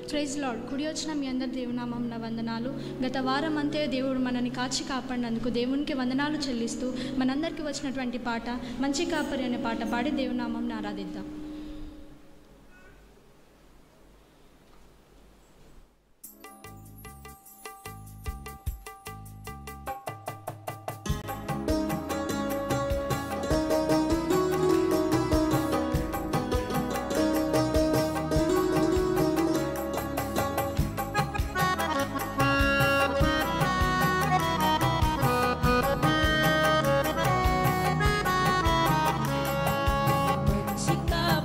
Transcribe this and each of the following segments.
Praise lord కుడి వచ్చిన మీ అందరి దేవునామం నా వందనాలు గత వారం అంతే దేవుడు మనని కాచి కాపాడినందుకు దేవునికి వందనాలు చెల్లిస్తూ మనందరికీ వచ్చినటువంటి పాట మంచి కాపరి అనే పాట పాడి దేవునామం ఆరాధిద్దాం మంచి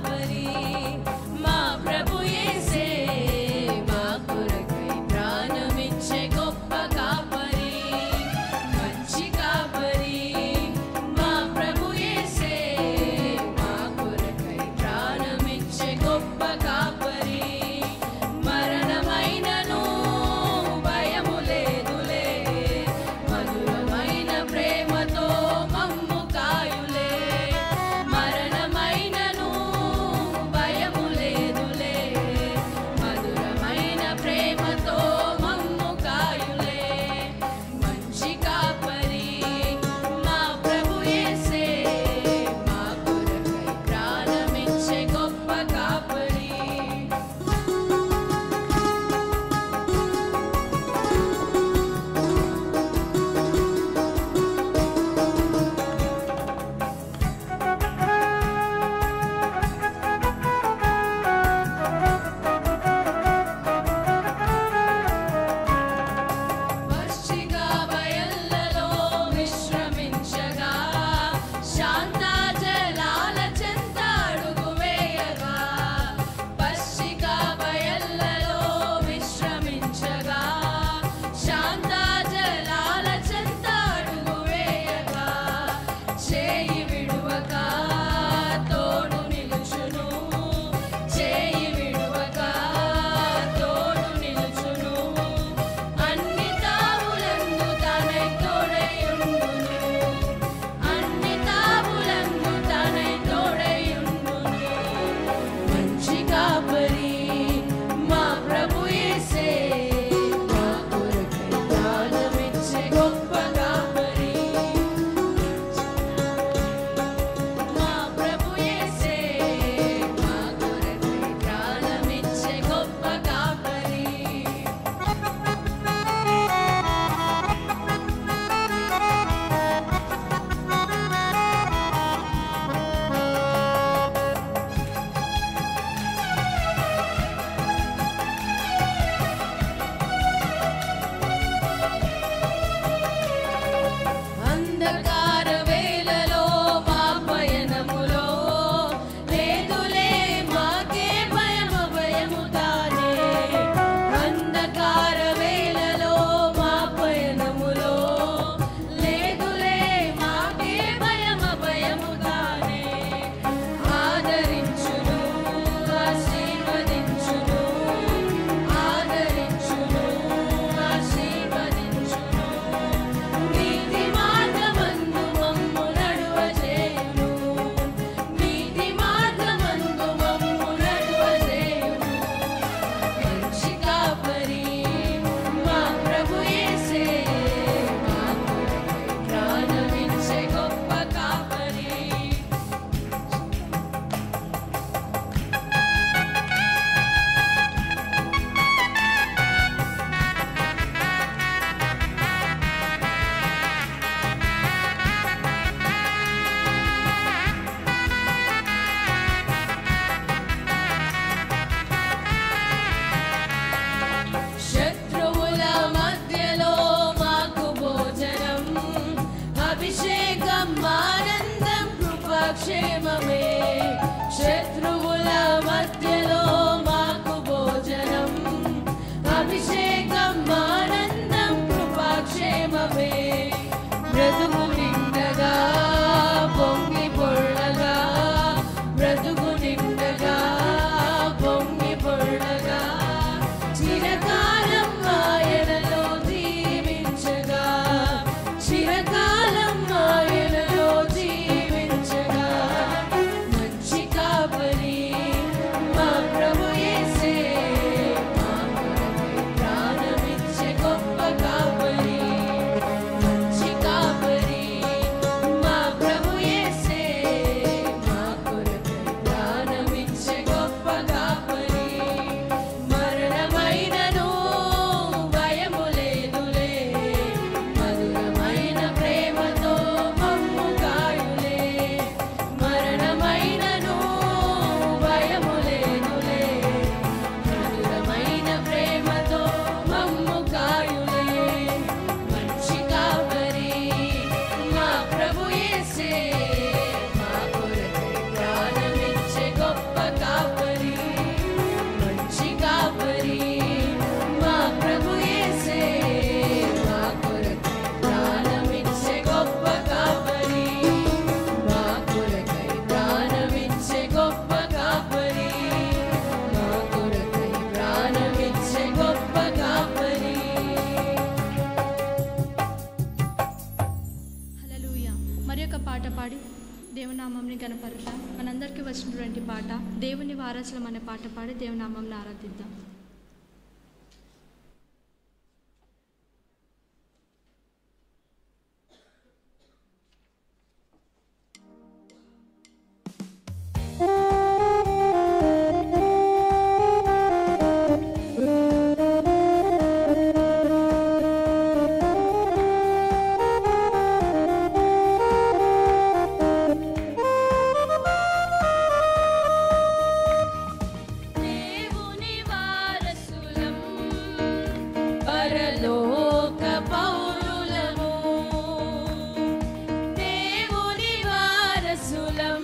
దేవుని కనపరుద్దాం మనందరికీ వచ్చినటువంటి పాట దేవుని వారసులం అనే పాట పాడి దేవుని నామం ఆరాధిద్దాం దేవుని వారసులం పరలోక పౌరులము దేవుని వారసులం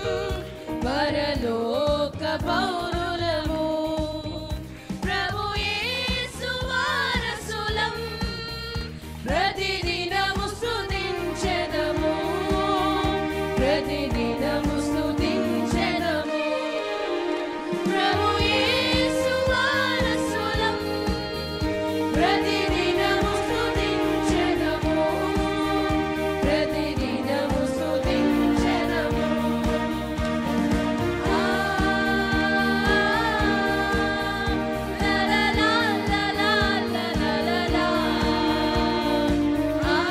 పరలోక పౌరులము ప్రభు యేసు వారసులం ప్రతిదినము స్తుతించెదము ప్రతిదినము స్తుతించెదము ప్రభు యేసు వారసులం ప్రతిదినము స్తుతించెదము ప్రతిదినము స్తుతించెదము ఆ లా లా లా లా లా లా లా లా ఆ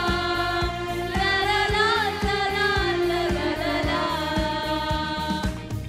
లా లా లా లా లా లా లా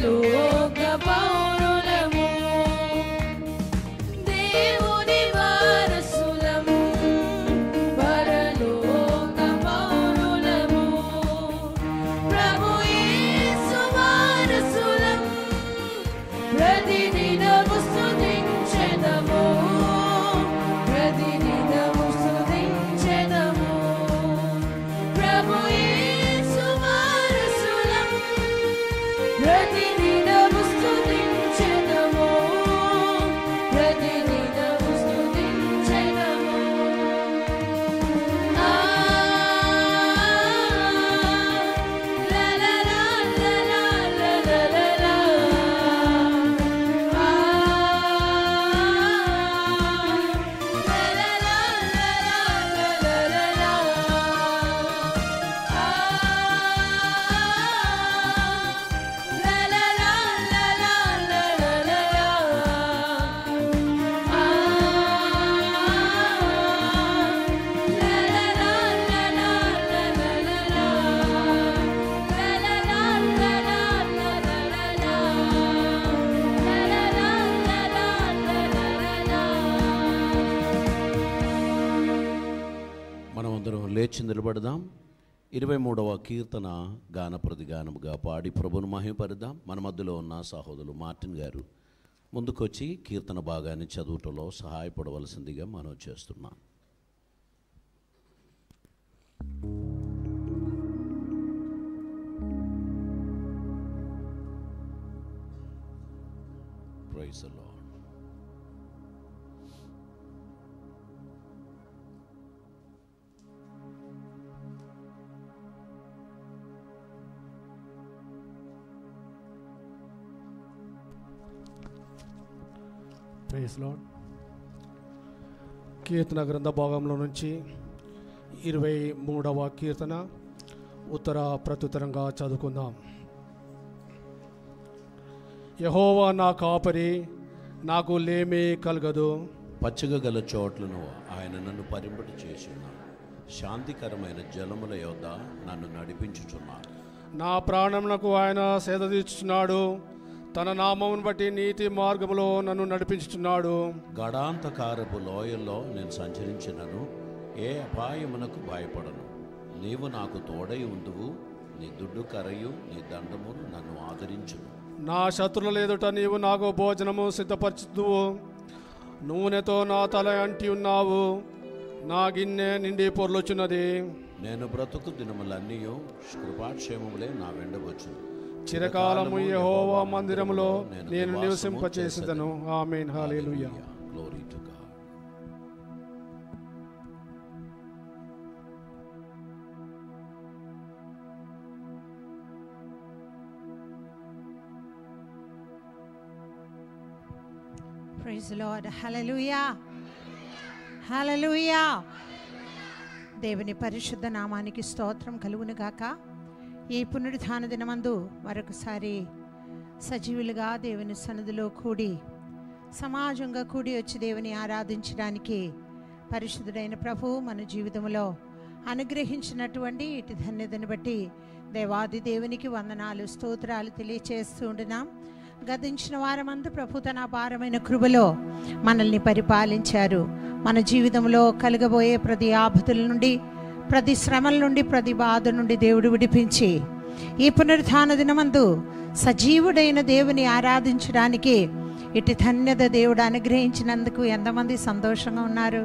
పరలోక పౌరులము దేవుని వారసులం పరలోక పౌరులము ప్రభు యేసు వారసులం ప్రతిదినము స్తుతించెదము ప్రతిదినము స్తుతించెదము ప్రభు యేసు వారసులం ప్రతిదినము స్తుతించెదము ప్రతిదినము స్తుతించెదము ఆ లా లా లా లా లా లా లా లా ఆ లా లా లా లా లా లా లా మనమందరం లేచి నిలబడదాం ఇరవై మూడవ కీర్తన గాన ప్రతిగానముగా పాడి ప్రభును మహిమపరుదాం మన మధ్యలో ఉన్న సహోదరులు మార్టిన్ గారు ముందుకొచ్చి కీర్తన భాగాన్ని చదువుటలో సహాయపడవలసిందిగా మనం చేస్తున్నాం praise the Lord. Praise lord కీర్తన గ్రంథ భాగంలో నుంచి ఇరవై మూడవ కీర్తన ఉత్తర ప్రత్యుత్తరంగా చదువుకుందాం యహోవా నా కాపరి నాకు లేమి కలగదు పచ్చగా గల చోట్లను ఆయన నన్ను పరిమిట చేసిన శాంతికరమైన జలముల యొద్ద నన్ను నడిపించుచున్నాడు నా ప్రాణమునకు ఆయన సేద తీర్చుచున్నాడు తన నామమును బట్టి నీతి మార్గములో నన్ను నడిపించుచున్నాడు గడాంతకారపు లోయల్లో నేను సంచరించినను ఏ అపాయమునకు భయపడను నీవు నాకు తోడై ఉందువు నీ దుడ్డు కరయు నీ దండమును నన్ను ఆదరించును నా శత్రుల ఎదుట నీవు నాకు భోజనము సిద్ధపరచుదువు నూనెతో నా తల అంటి ఉన్నావు నా గిన్నె నిండి పొర్లుచున్నది నేను బ్రతుకు దినములన్నీ కృపాక్షేమములే నా వెండవచ్చు చిరకాలము యెహోవా మందిరములో నేను నివసింపచేసేదను ఆమేన్ హల్లెలూయా glory to God praise Lord హల్లెలూయా హల్లెలూయా దేవుని పరిశుద్ధ నామానికి స్తోత్రం కలుగును గాక ఈ పునరుద్ధాన దినమందు మరొకసారి సజీవులుగా దేవుని సన్నిధిలో కూడి సమాజంగా కూడి వచ్చి దేవుని ఆరాధించడానికి పరిశుద్ధుడైన ప్రభు మన జీవితంలో అనుగ్రహించినటువంటి ఇటు ధన్యతను బట్టి దేవాది దేవునికి వందనాలు స్తోత్రాలు తెలియచేస్తూ ఉంటున్నాం గతించిన వారమందు ప్రభు తన అపారమైన కృపలో మనల్ని పరిపాలించారు మన జీవితంలో కలగబోయే ప్రతి ఆపతుల నుండి ప్రతి శ్రమల నుండి ప్రతి బాధ నుండి దేవుడు విడిపించి ఈ పునరుద్ధాన దినమందు సజీవుడైన దేవుని ఆరాధించడానికి ఇటు ధన్యత దేవుడు అనుగ్రహించినందుకు ఎంతమంది సంతోషంగా ఉన్నారు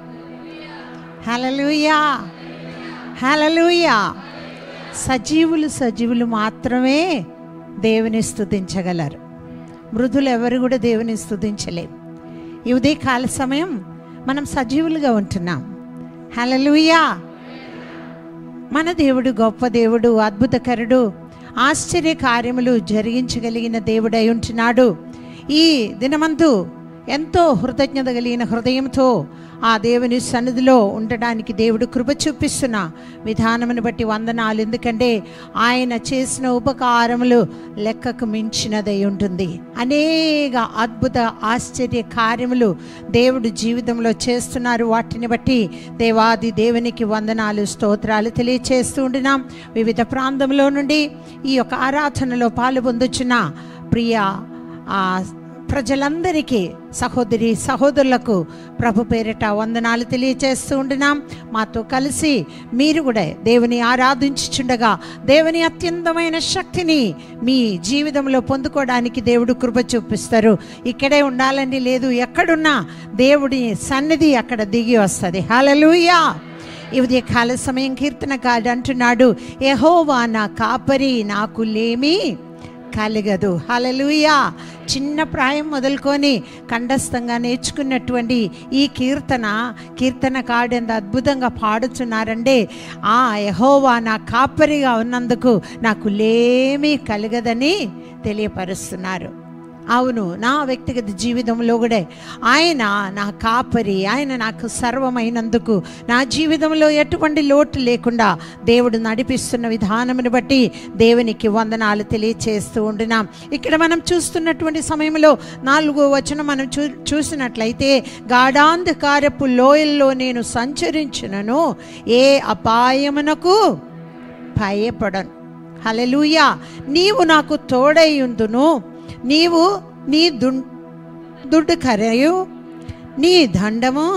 హలలుయా హలలుయా సజీవులు సజీవులు మాత్రమే దేవుని స్తుతించగలరు మృదులు ఎవరు కూడా దేవుని స్తుతించలేం ఈ ఉదయకాల సమయం మనం సజీవులుగా ఉంటున్నాం హలలుయా మన దేవుడు గొప్ప దేవుడు అద్భుతకరుడు ఆశ్చర్య కార్యములు జరిగించగలిగిన దేవుడై ఉంటున్నాడు ఈ దినమందు ఎంతో హృతజ్ఞత కలిగిన హృదయంతో ఆ దేవుని సన్నిధిలో ఉండడానికి దేవుడు కృప చూపిస్తున్న విధానమును బట్టి వందనాలు ఎందుకంటే ఆయన చేసిన ఉపకారములు లెక్కకు మించినదై ఉంటుంది అనేక అద్భుత ఆశ్చర్య కార్యములు దేవుడు జీవితంలో చేస్తున్నారు వాటిని బట్టి దేవాది దేవునికి వందనాలు స్తోత్రాలు తెలియచేస్తూ ఉండినాం వివిధ ప్రాంతంలో నుండి ఈ యొక్క ఆరాధనలో పాలు పొందుచున్న ప్రియ ఆ ప్రజలందరికీ సహోదరి సహోదరులకు ప్రభు పేరిట వందనాలు తెలియచేస్తూ ఉండినాం మాతో కలిసి మీరు కూడా దేవుని ఆరాధించుచుండగా దేవుని అత్యంతమైన శక్తిని మీ జీవితంలో పొందుకోవడానికి దేవుడు కృప చూపిస్తారు ఇక్కడే ఉండాలని లేదు ఎక్కడున్నా దేవుడి సన్నిధి అక్కడ దిగి వస్తుంది హలలుయా ఇది కాల సమయం కీర్తనకాడు అంటున్నాడు ఎహోవా నా కాపరి నాకు లేమి కలగదు హలలుయా చిన్న ప్రాయం మొదలుకొని కంఠస్థంగా నేర్చుకున్నటువంటి ఈ కీర్తన కీర్తన కాడు ఎంత అద్భుతంగా పాడుతున్నారంటే ఆ యహోవా నా కాపరిగా ఉన్నందుకు నాకు లేమీ కలగదని తెలియపరుస్తున్నారు అవును నా వ్యక్తిగత జీవితంలో కూడా ఆయన నా కాపరి ఆయన నాకు సర్వమైనందుకు నా జీవితంలో ఎటువంటి లోటు లేకుండా దేవుడు నడిపిస్తున్న విధానమును బట్టి దేవునికి వందనాలు తెలియచేస్తూ ఉంటున్నాం ఇక్కడ మనం చూస్తున్నటువంటి సమయంలో నాలుగో వచనం మనం చూ చూసినట్లయితే గాఢాంధకారపు లోయల్లో నేను సంచరించినను ఏ అపాయమునకు భయపడను హలలుయా నీవు నాకు తోడై ఉందును నీవు నీ దు దుడ్డు కరయు నీ దండము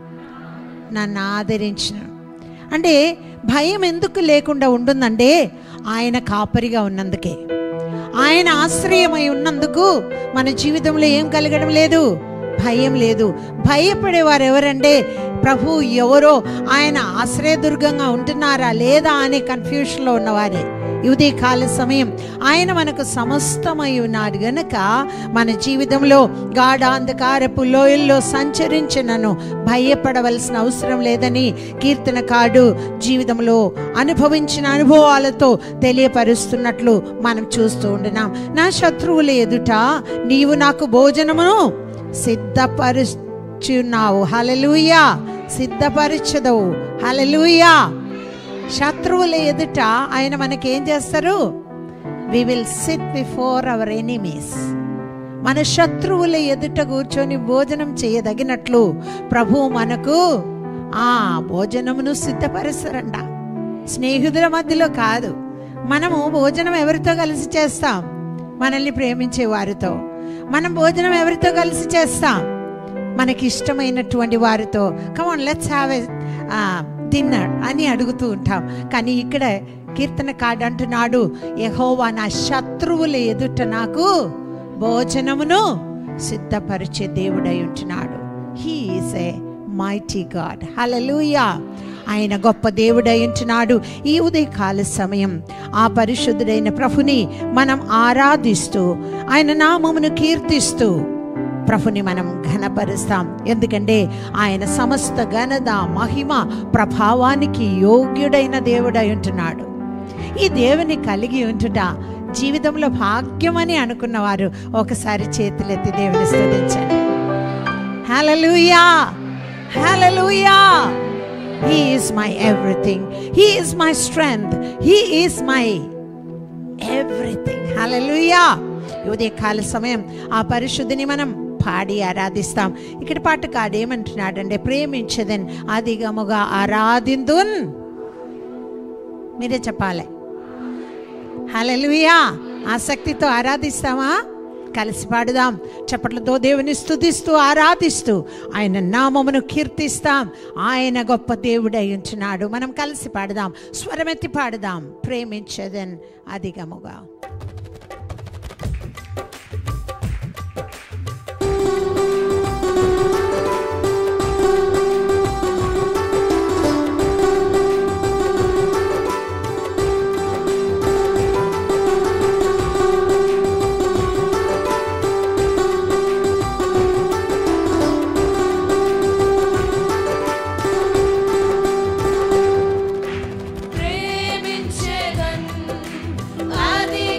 నన్ను ఆదరించిన అంటే భయం ఎందుకు లేకుండా ఉంటుందంటే ఆయన కాపరిగా ఉన్నందుకే ఆయన ఆశ్రయమై ఉన్నందుకు మన జీవితంలో ఏం కలగడం లేదు భయం లేదు భయపడేవారు ఎవరంటే ప్రభు ఎవరో ఆయన ఆశ్రయదుర్గంగా ఉంటున్నారా లేదా అనే కన్ఫ్యూషన్లో ఉన్నవారే ఇది కాల సమయం ఆయన మనకు సమస్తమై ఉన్నాడు గనక మన జీవితంలో గాఢాంధకారపు లోయల్లో సంచరించినను భయపడవలసిన అవసరం లేదని కీర్తనకాడు జీవితంలో అనుభవించిన అనుభవాలతో తెలియపరుస్తున్నట్లు మనం చూస్తూ ఉండినాం నా శత్రువుల ఎదుట నీవు నాకు భోజనమును సిద్ధపరుచున్నావు హలలుయా సిద్ధపరచదవు హలలుయా శత్రువుల ఎదుట ఆయన మనకేం చేస్తారు we will sit before our enemies మన శత్రువుల ఎదుట కూర్చొని భోజనం చేయదగినట్లు ప్రభు మనకు ఆ భోజనమును సిద్ధపరుస్తారంట స్నేహితుల మధ్యలో కాదు మనము భోజనం ఎవరితో కలిసి చేస్తాం మనల్ని ప్రేమించే వారితో మనం భోజనం ఎవరితో కలిసి చేస్తాం మనకి ఇష్టమైనటువంటి వారితో come on let's have a dinner అని అడుగుతూ ఉంటాం కానీ ఇక్కడ కీర్తన కాడు అంటున్నాడు యహోవా నా శత్రువుల ఎదుట నాకు భోజనమును సిద్ధపరిచే దేవుడై ఉంటున్నాడు హీఈస్ ఏ మైటీ గాడ్ హలలుయా ఆయన గొప్ప దేవుడై ఉంటున్నాడు ఈ ఉదయకాల సమయం ఆ పరిశుద్ధుడైన ప్రభుని మనం ఆరాధిస్తూ ఆయన నామమును కీర్తిస్తూ ప్రభుని మనం ఘనపరుస్తాం ఎందుకంటే ఆయన సమస్త ఘనత మహిమ ప్రభావానికి యోగ్యుడైన దేవుడై ఉంటున్నాడు ఈ దేవుని కలిగి ఉంటుట జీవితంలో భాగ్యమని అనుకున్నవారు ఒకసారి చేతులెత్తి దేవుని స్థుతించండి హల్లెలూయా హల్లెలూయా he is my everything he is my strength he is my everything హల్లెలూయా ఉదయ కాల సమయం ఆ పరిశుద్ధిని మనం పాడి ఆరాధిస్తాం ఇక్కడ పాట కాడు ఏమంటున్నాడంటే ప్రేమించదన్ అధిగముగా ఆరాధిందున్ మీరే చెప్పాలి హల్లెలూయా ఆసక్తితో ఆరాధిస్తామా కలిసి పాడుదాం చప్పట్లతో దేవుని స్తుతిస్తూ ఆరాధిస్తూ ఆయన నామమును కీర్తిస్తాం ఆయన గొప్ప దేవుడై ఉంటున్నాడు మనం కలిసి పాడుదాం స్వరమెత్తి పాడుదాం ప్రేమించదన్ అధిగముగా ప్రేమించేదన్ అది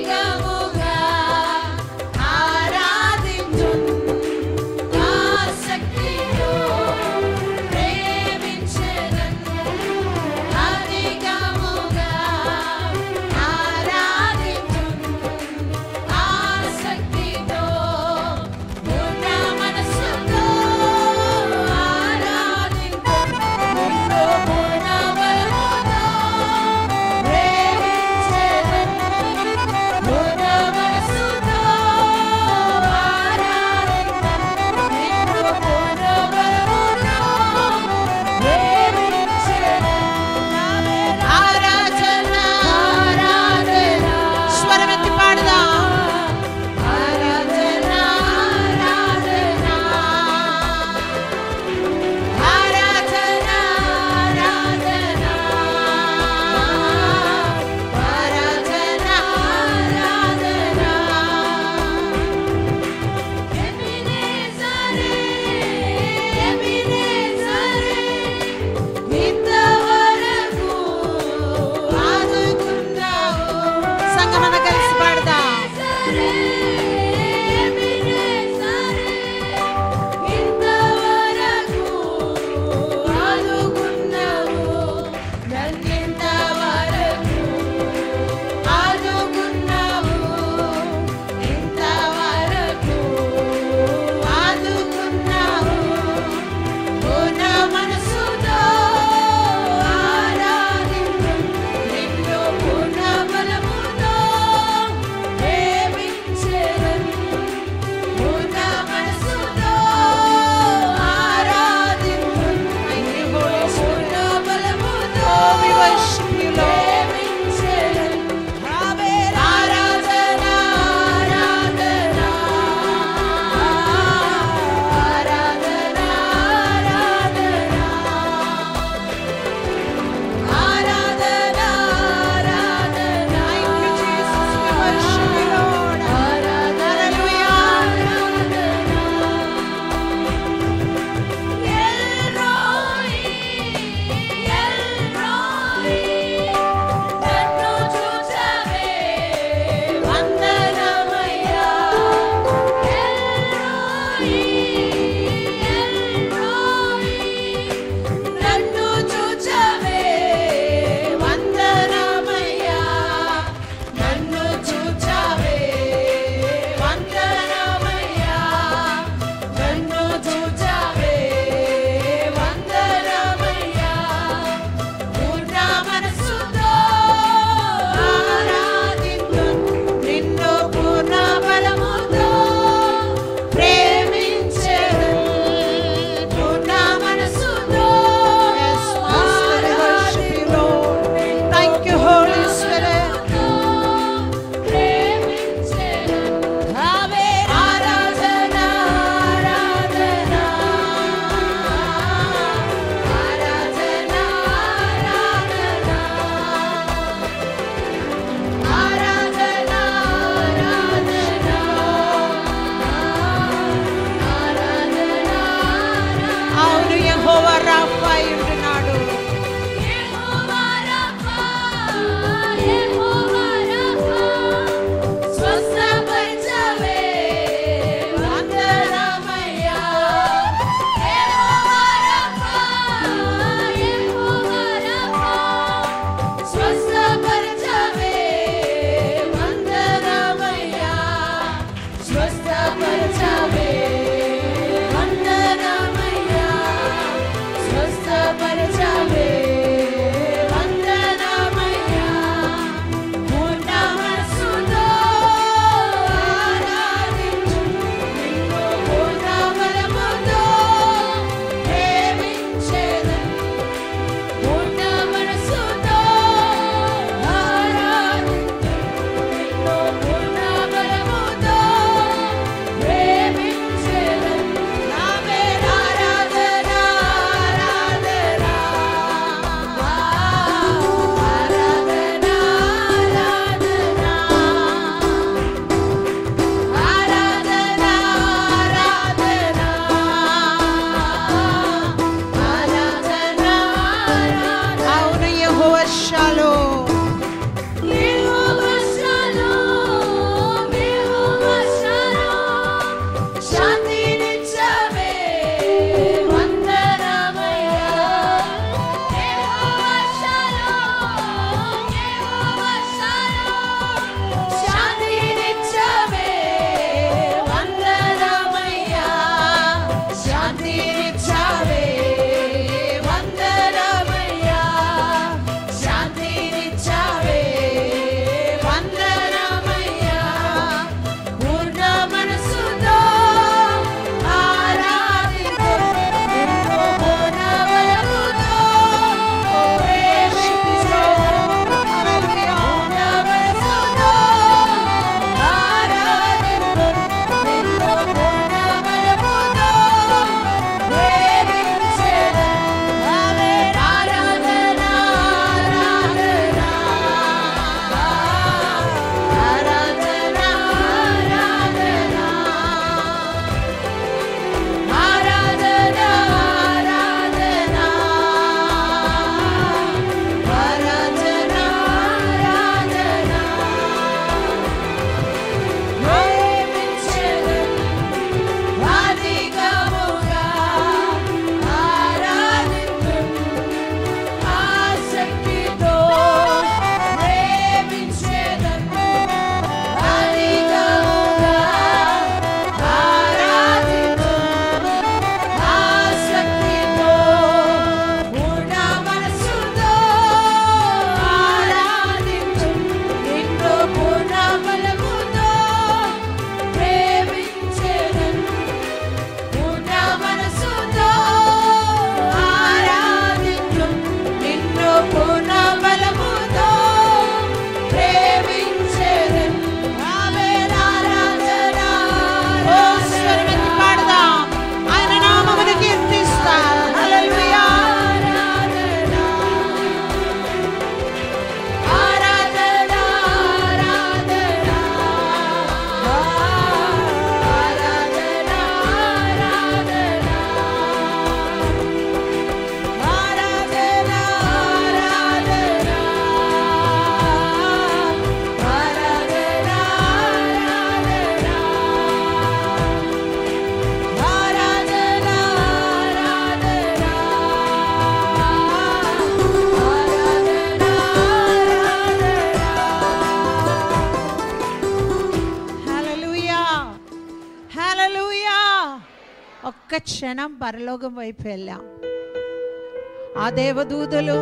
ఒక్క క్షణం పరలోకం వైపు వెళ్ళాం ఆ దేవదూతలు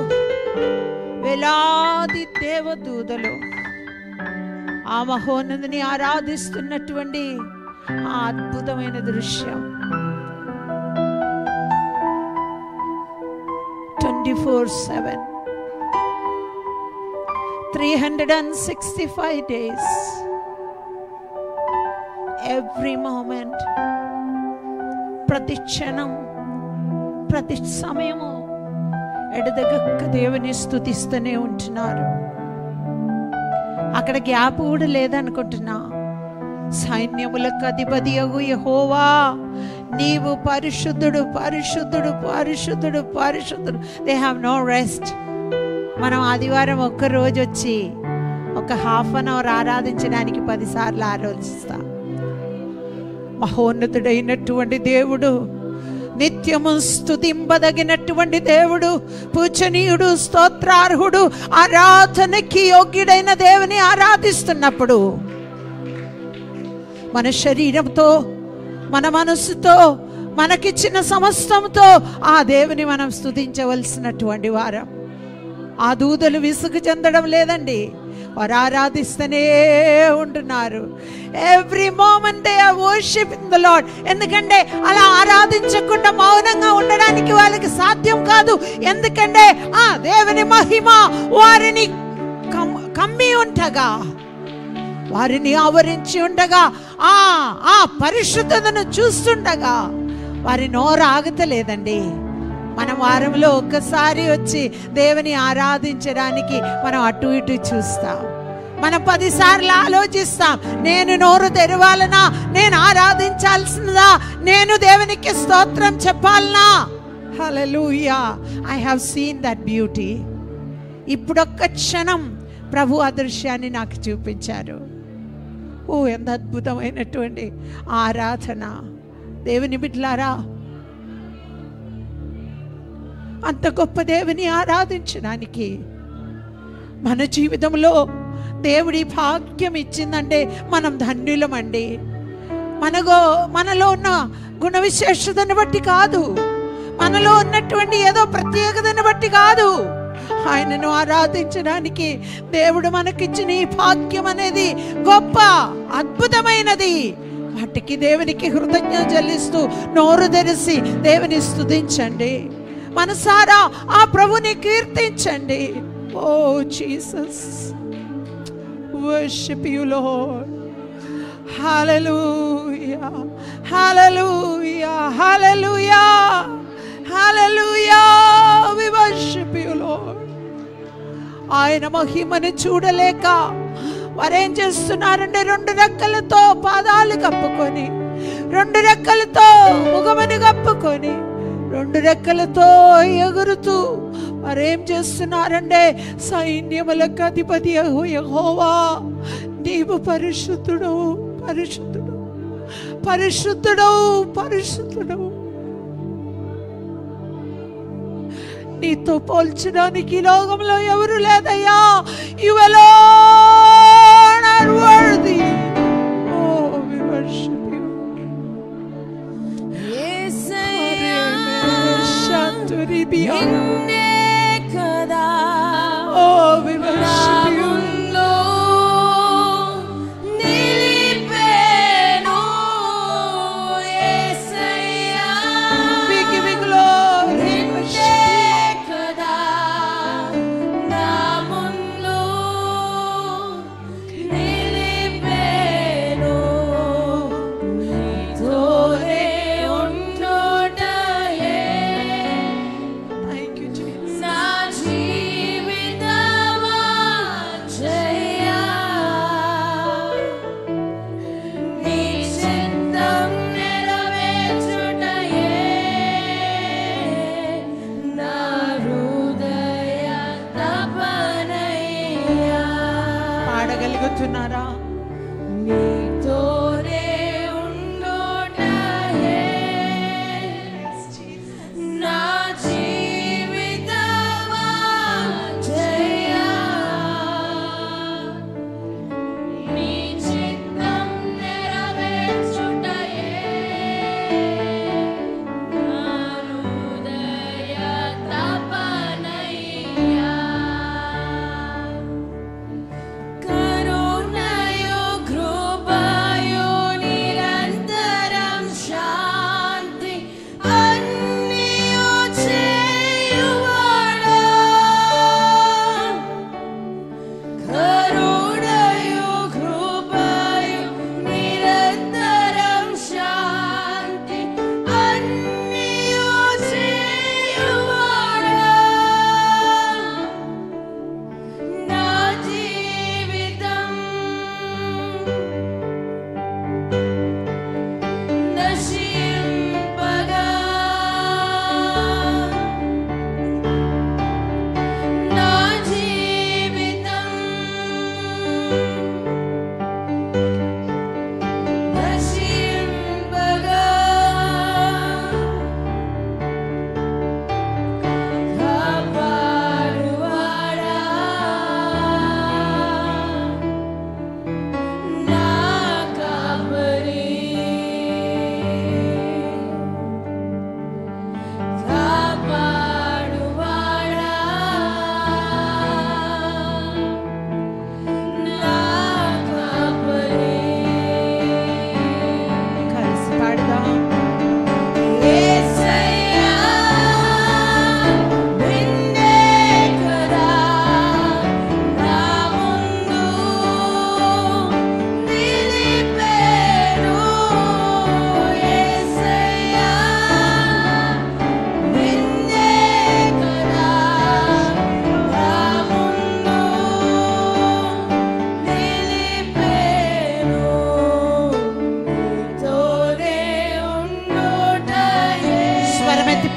వేలాది దేవదూతలు ఆ మహోన్నతిని ఆరాధిస్తున్నటువంటి ఆ అద్భుతమైన దృశ్యం twenty four seven three hundred and sixty five days every moment ప్రతి క్షణం ప్రతి సమయము ఎడదగక్క దేవుని స్థుతిస్తూనే ఉంటున్నారు అక్కడ గ్యాప్ కూడా లేదనుకుంటున్నా సైన్యములకు అధిపతి యహోవా నీవు పరిశుద్ధుడు పరిశుద్ధుడు పరిశుద్ధుడు పరిశుద్ధుడు దే హ్యావ్ నో రెస్ట్ మనం ఆదివారం ఒక్క రోజు వచ్చి ఒక హాఫ్ అన్ అవర్ ఆరాధించడానికి పదిసార్లు ఆలోచిస్తాం మహోన్నతుడైనటువంటి దేవుడు నిత్యము స్తుతింపదగినటువంటి దేవుడు పూజనీయుడు స్తోత్రార్హుడు ఆరాధనకి యోగ్యుడైన దేవుని ఆరాధిస్తున్నప్పుడు మన శరీరంతో మన మనస్సుతో మనకిచ్చిన సమస్తంతో ఆ దేవుని మనం స్తుతించవలసినటువంటి వారం ఆ దూతలు విసుగు చెందడం లేదండి వారు ఆరాధిస్తూనే ఉంటున్నారు every moment they are worshipping the Lord ఎందుకంటే అలా ఆరాధించకుండా మౌనంగా ఉండడానికి వాళ్ళకి సాధ్యం కాదు ఎందుకంటే ఆ దేవుని మహిమ వారిని కమ్- కమ్మి ఉంటగా వారిని ఆవరించి ఉండగా ఆ ఆ పరిశుద్ధతను చూస్తుండగా వారి నోరు ఆగతలేదండి మనం వారంలో ఒక్కసారి వచ్చి దేవుని ఆరాధించడానికి మనం అటు ఇటు చూస్తాం మనం పదిసార్లు ఆలోచిస్తాం నేను నోరు తెరవాలనా నేను ఆరాధించాల్సిందా నేను దేవునికి స్తోత్రం చెప్పాలనా హల్లెలూయా I have seen that beauty ఇప్పుడొక్క క్షణం ప్రభు ఆ దృశ్యాన్ని నాకు చూపించారు ఓ ఎంత అద్భుతమైనటువంటి ఆరాధన దేవుని బిడ్లారా అంత గొప్ప దేవుని ఆరాధించడానికి మన జీవితంలో దేవుడి భాగ్యం ఇచ్చిందంటే మనం ధన్యులమండి మనగో మనలో ఉన్న గుణ విశేషతను బట్టి కాదు మనలో ఉన్నటువంటి ఏదో ప్రత్యేకతను బట్టి కాదు ఆయనను ఆరాధించడానికి దేవుడు మనకిచ్చిన ఈ భాగ్యం అనేది గొప్ప అద్భుతమైనది వాటికి దేవునికి కృతజ్ఞత చెల్లిస్తూ నోరు తెరిసి దేవుని స్తుతించండి మనసారా ఆ ప్రభుని కీర్తించండి oh Jesus worship you Lord హల్లెలూయా హల్లెలూయా హల్లెలూయా హల్లెలూయా వి వర్షిప్ యు లార్డ్ ఆయన మహిమను చూడలేక వారేం చేస్తున్నారంటే రెండు రెక్కలతో పాదాలు కప్పుకొని రెండు రెక్కలతో ముఖమును కప్పుకొని రెండు రెక్కలతో ఎగురుతూ మరేం చేస్తున్నారంటే సైన్యములకు అధిపతి యెహోవా నీవు పరిశుద్ధుడు పరిశుద్ధుడు పరిశుద్ధుడు పరిశుద్ధుడు నీతో పోల్చడానికి ఈ లోకంలో ఎవరు లేదయ్యా you alone are worthy oh we worship you యేసయ్యా, Shanturibia. నిన్నే కదా oh we నా worship you ముందు నిలిపేను. యేసయ్యా, we give you glory we నిన్నే worship కదా నా ముందు నిలిపేను. నీతోనే ఉండుటయే you. thank you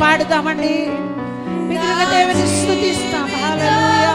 పాడుదామండి మిగిలిన దేవుని స్థుతిస్తాం హల్లెలూయా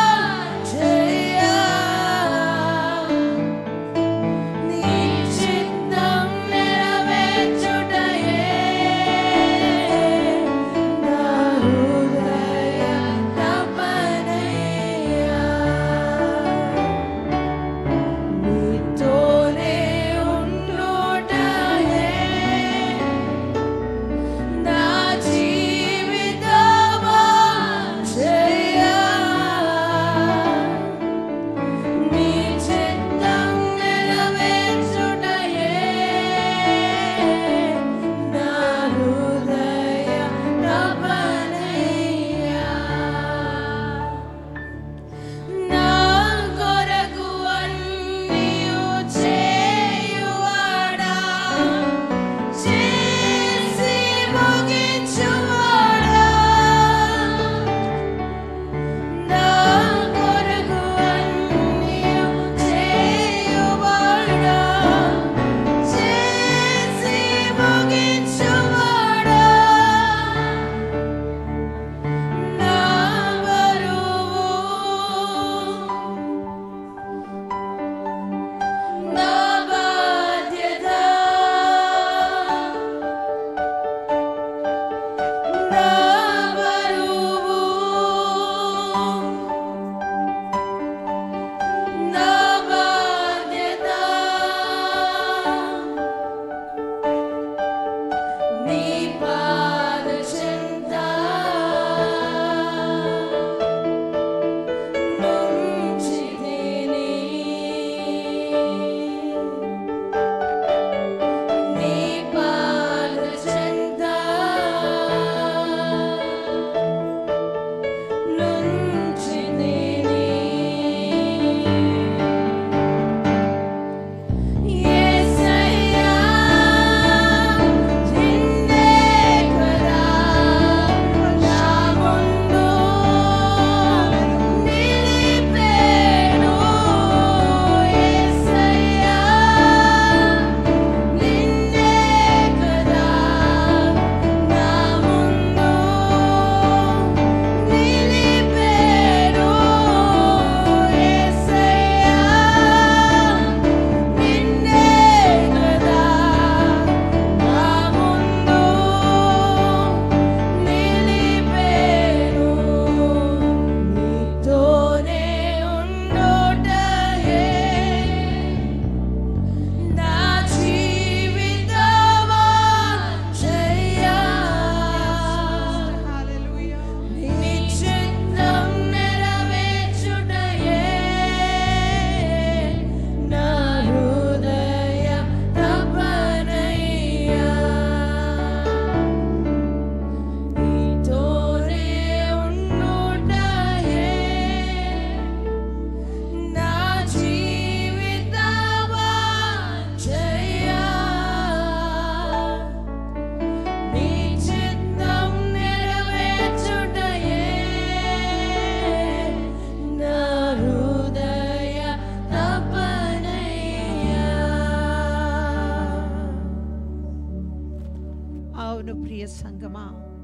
అవును ప్రియ సంగమా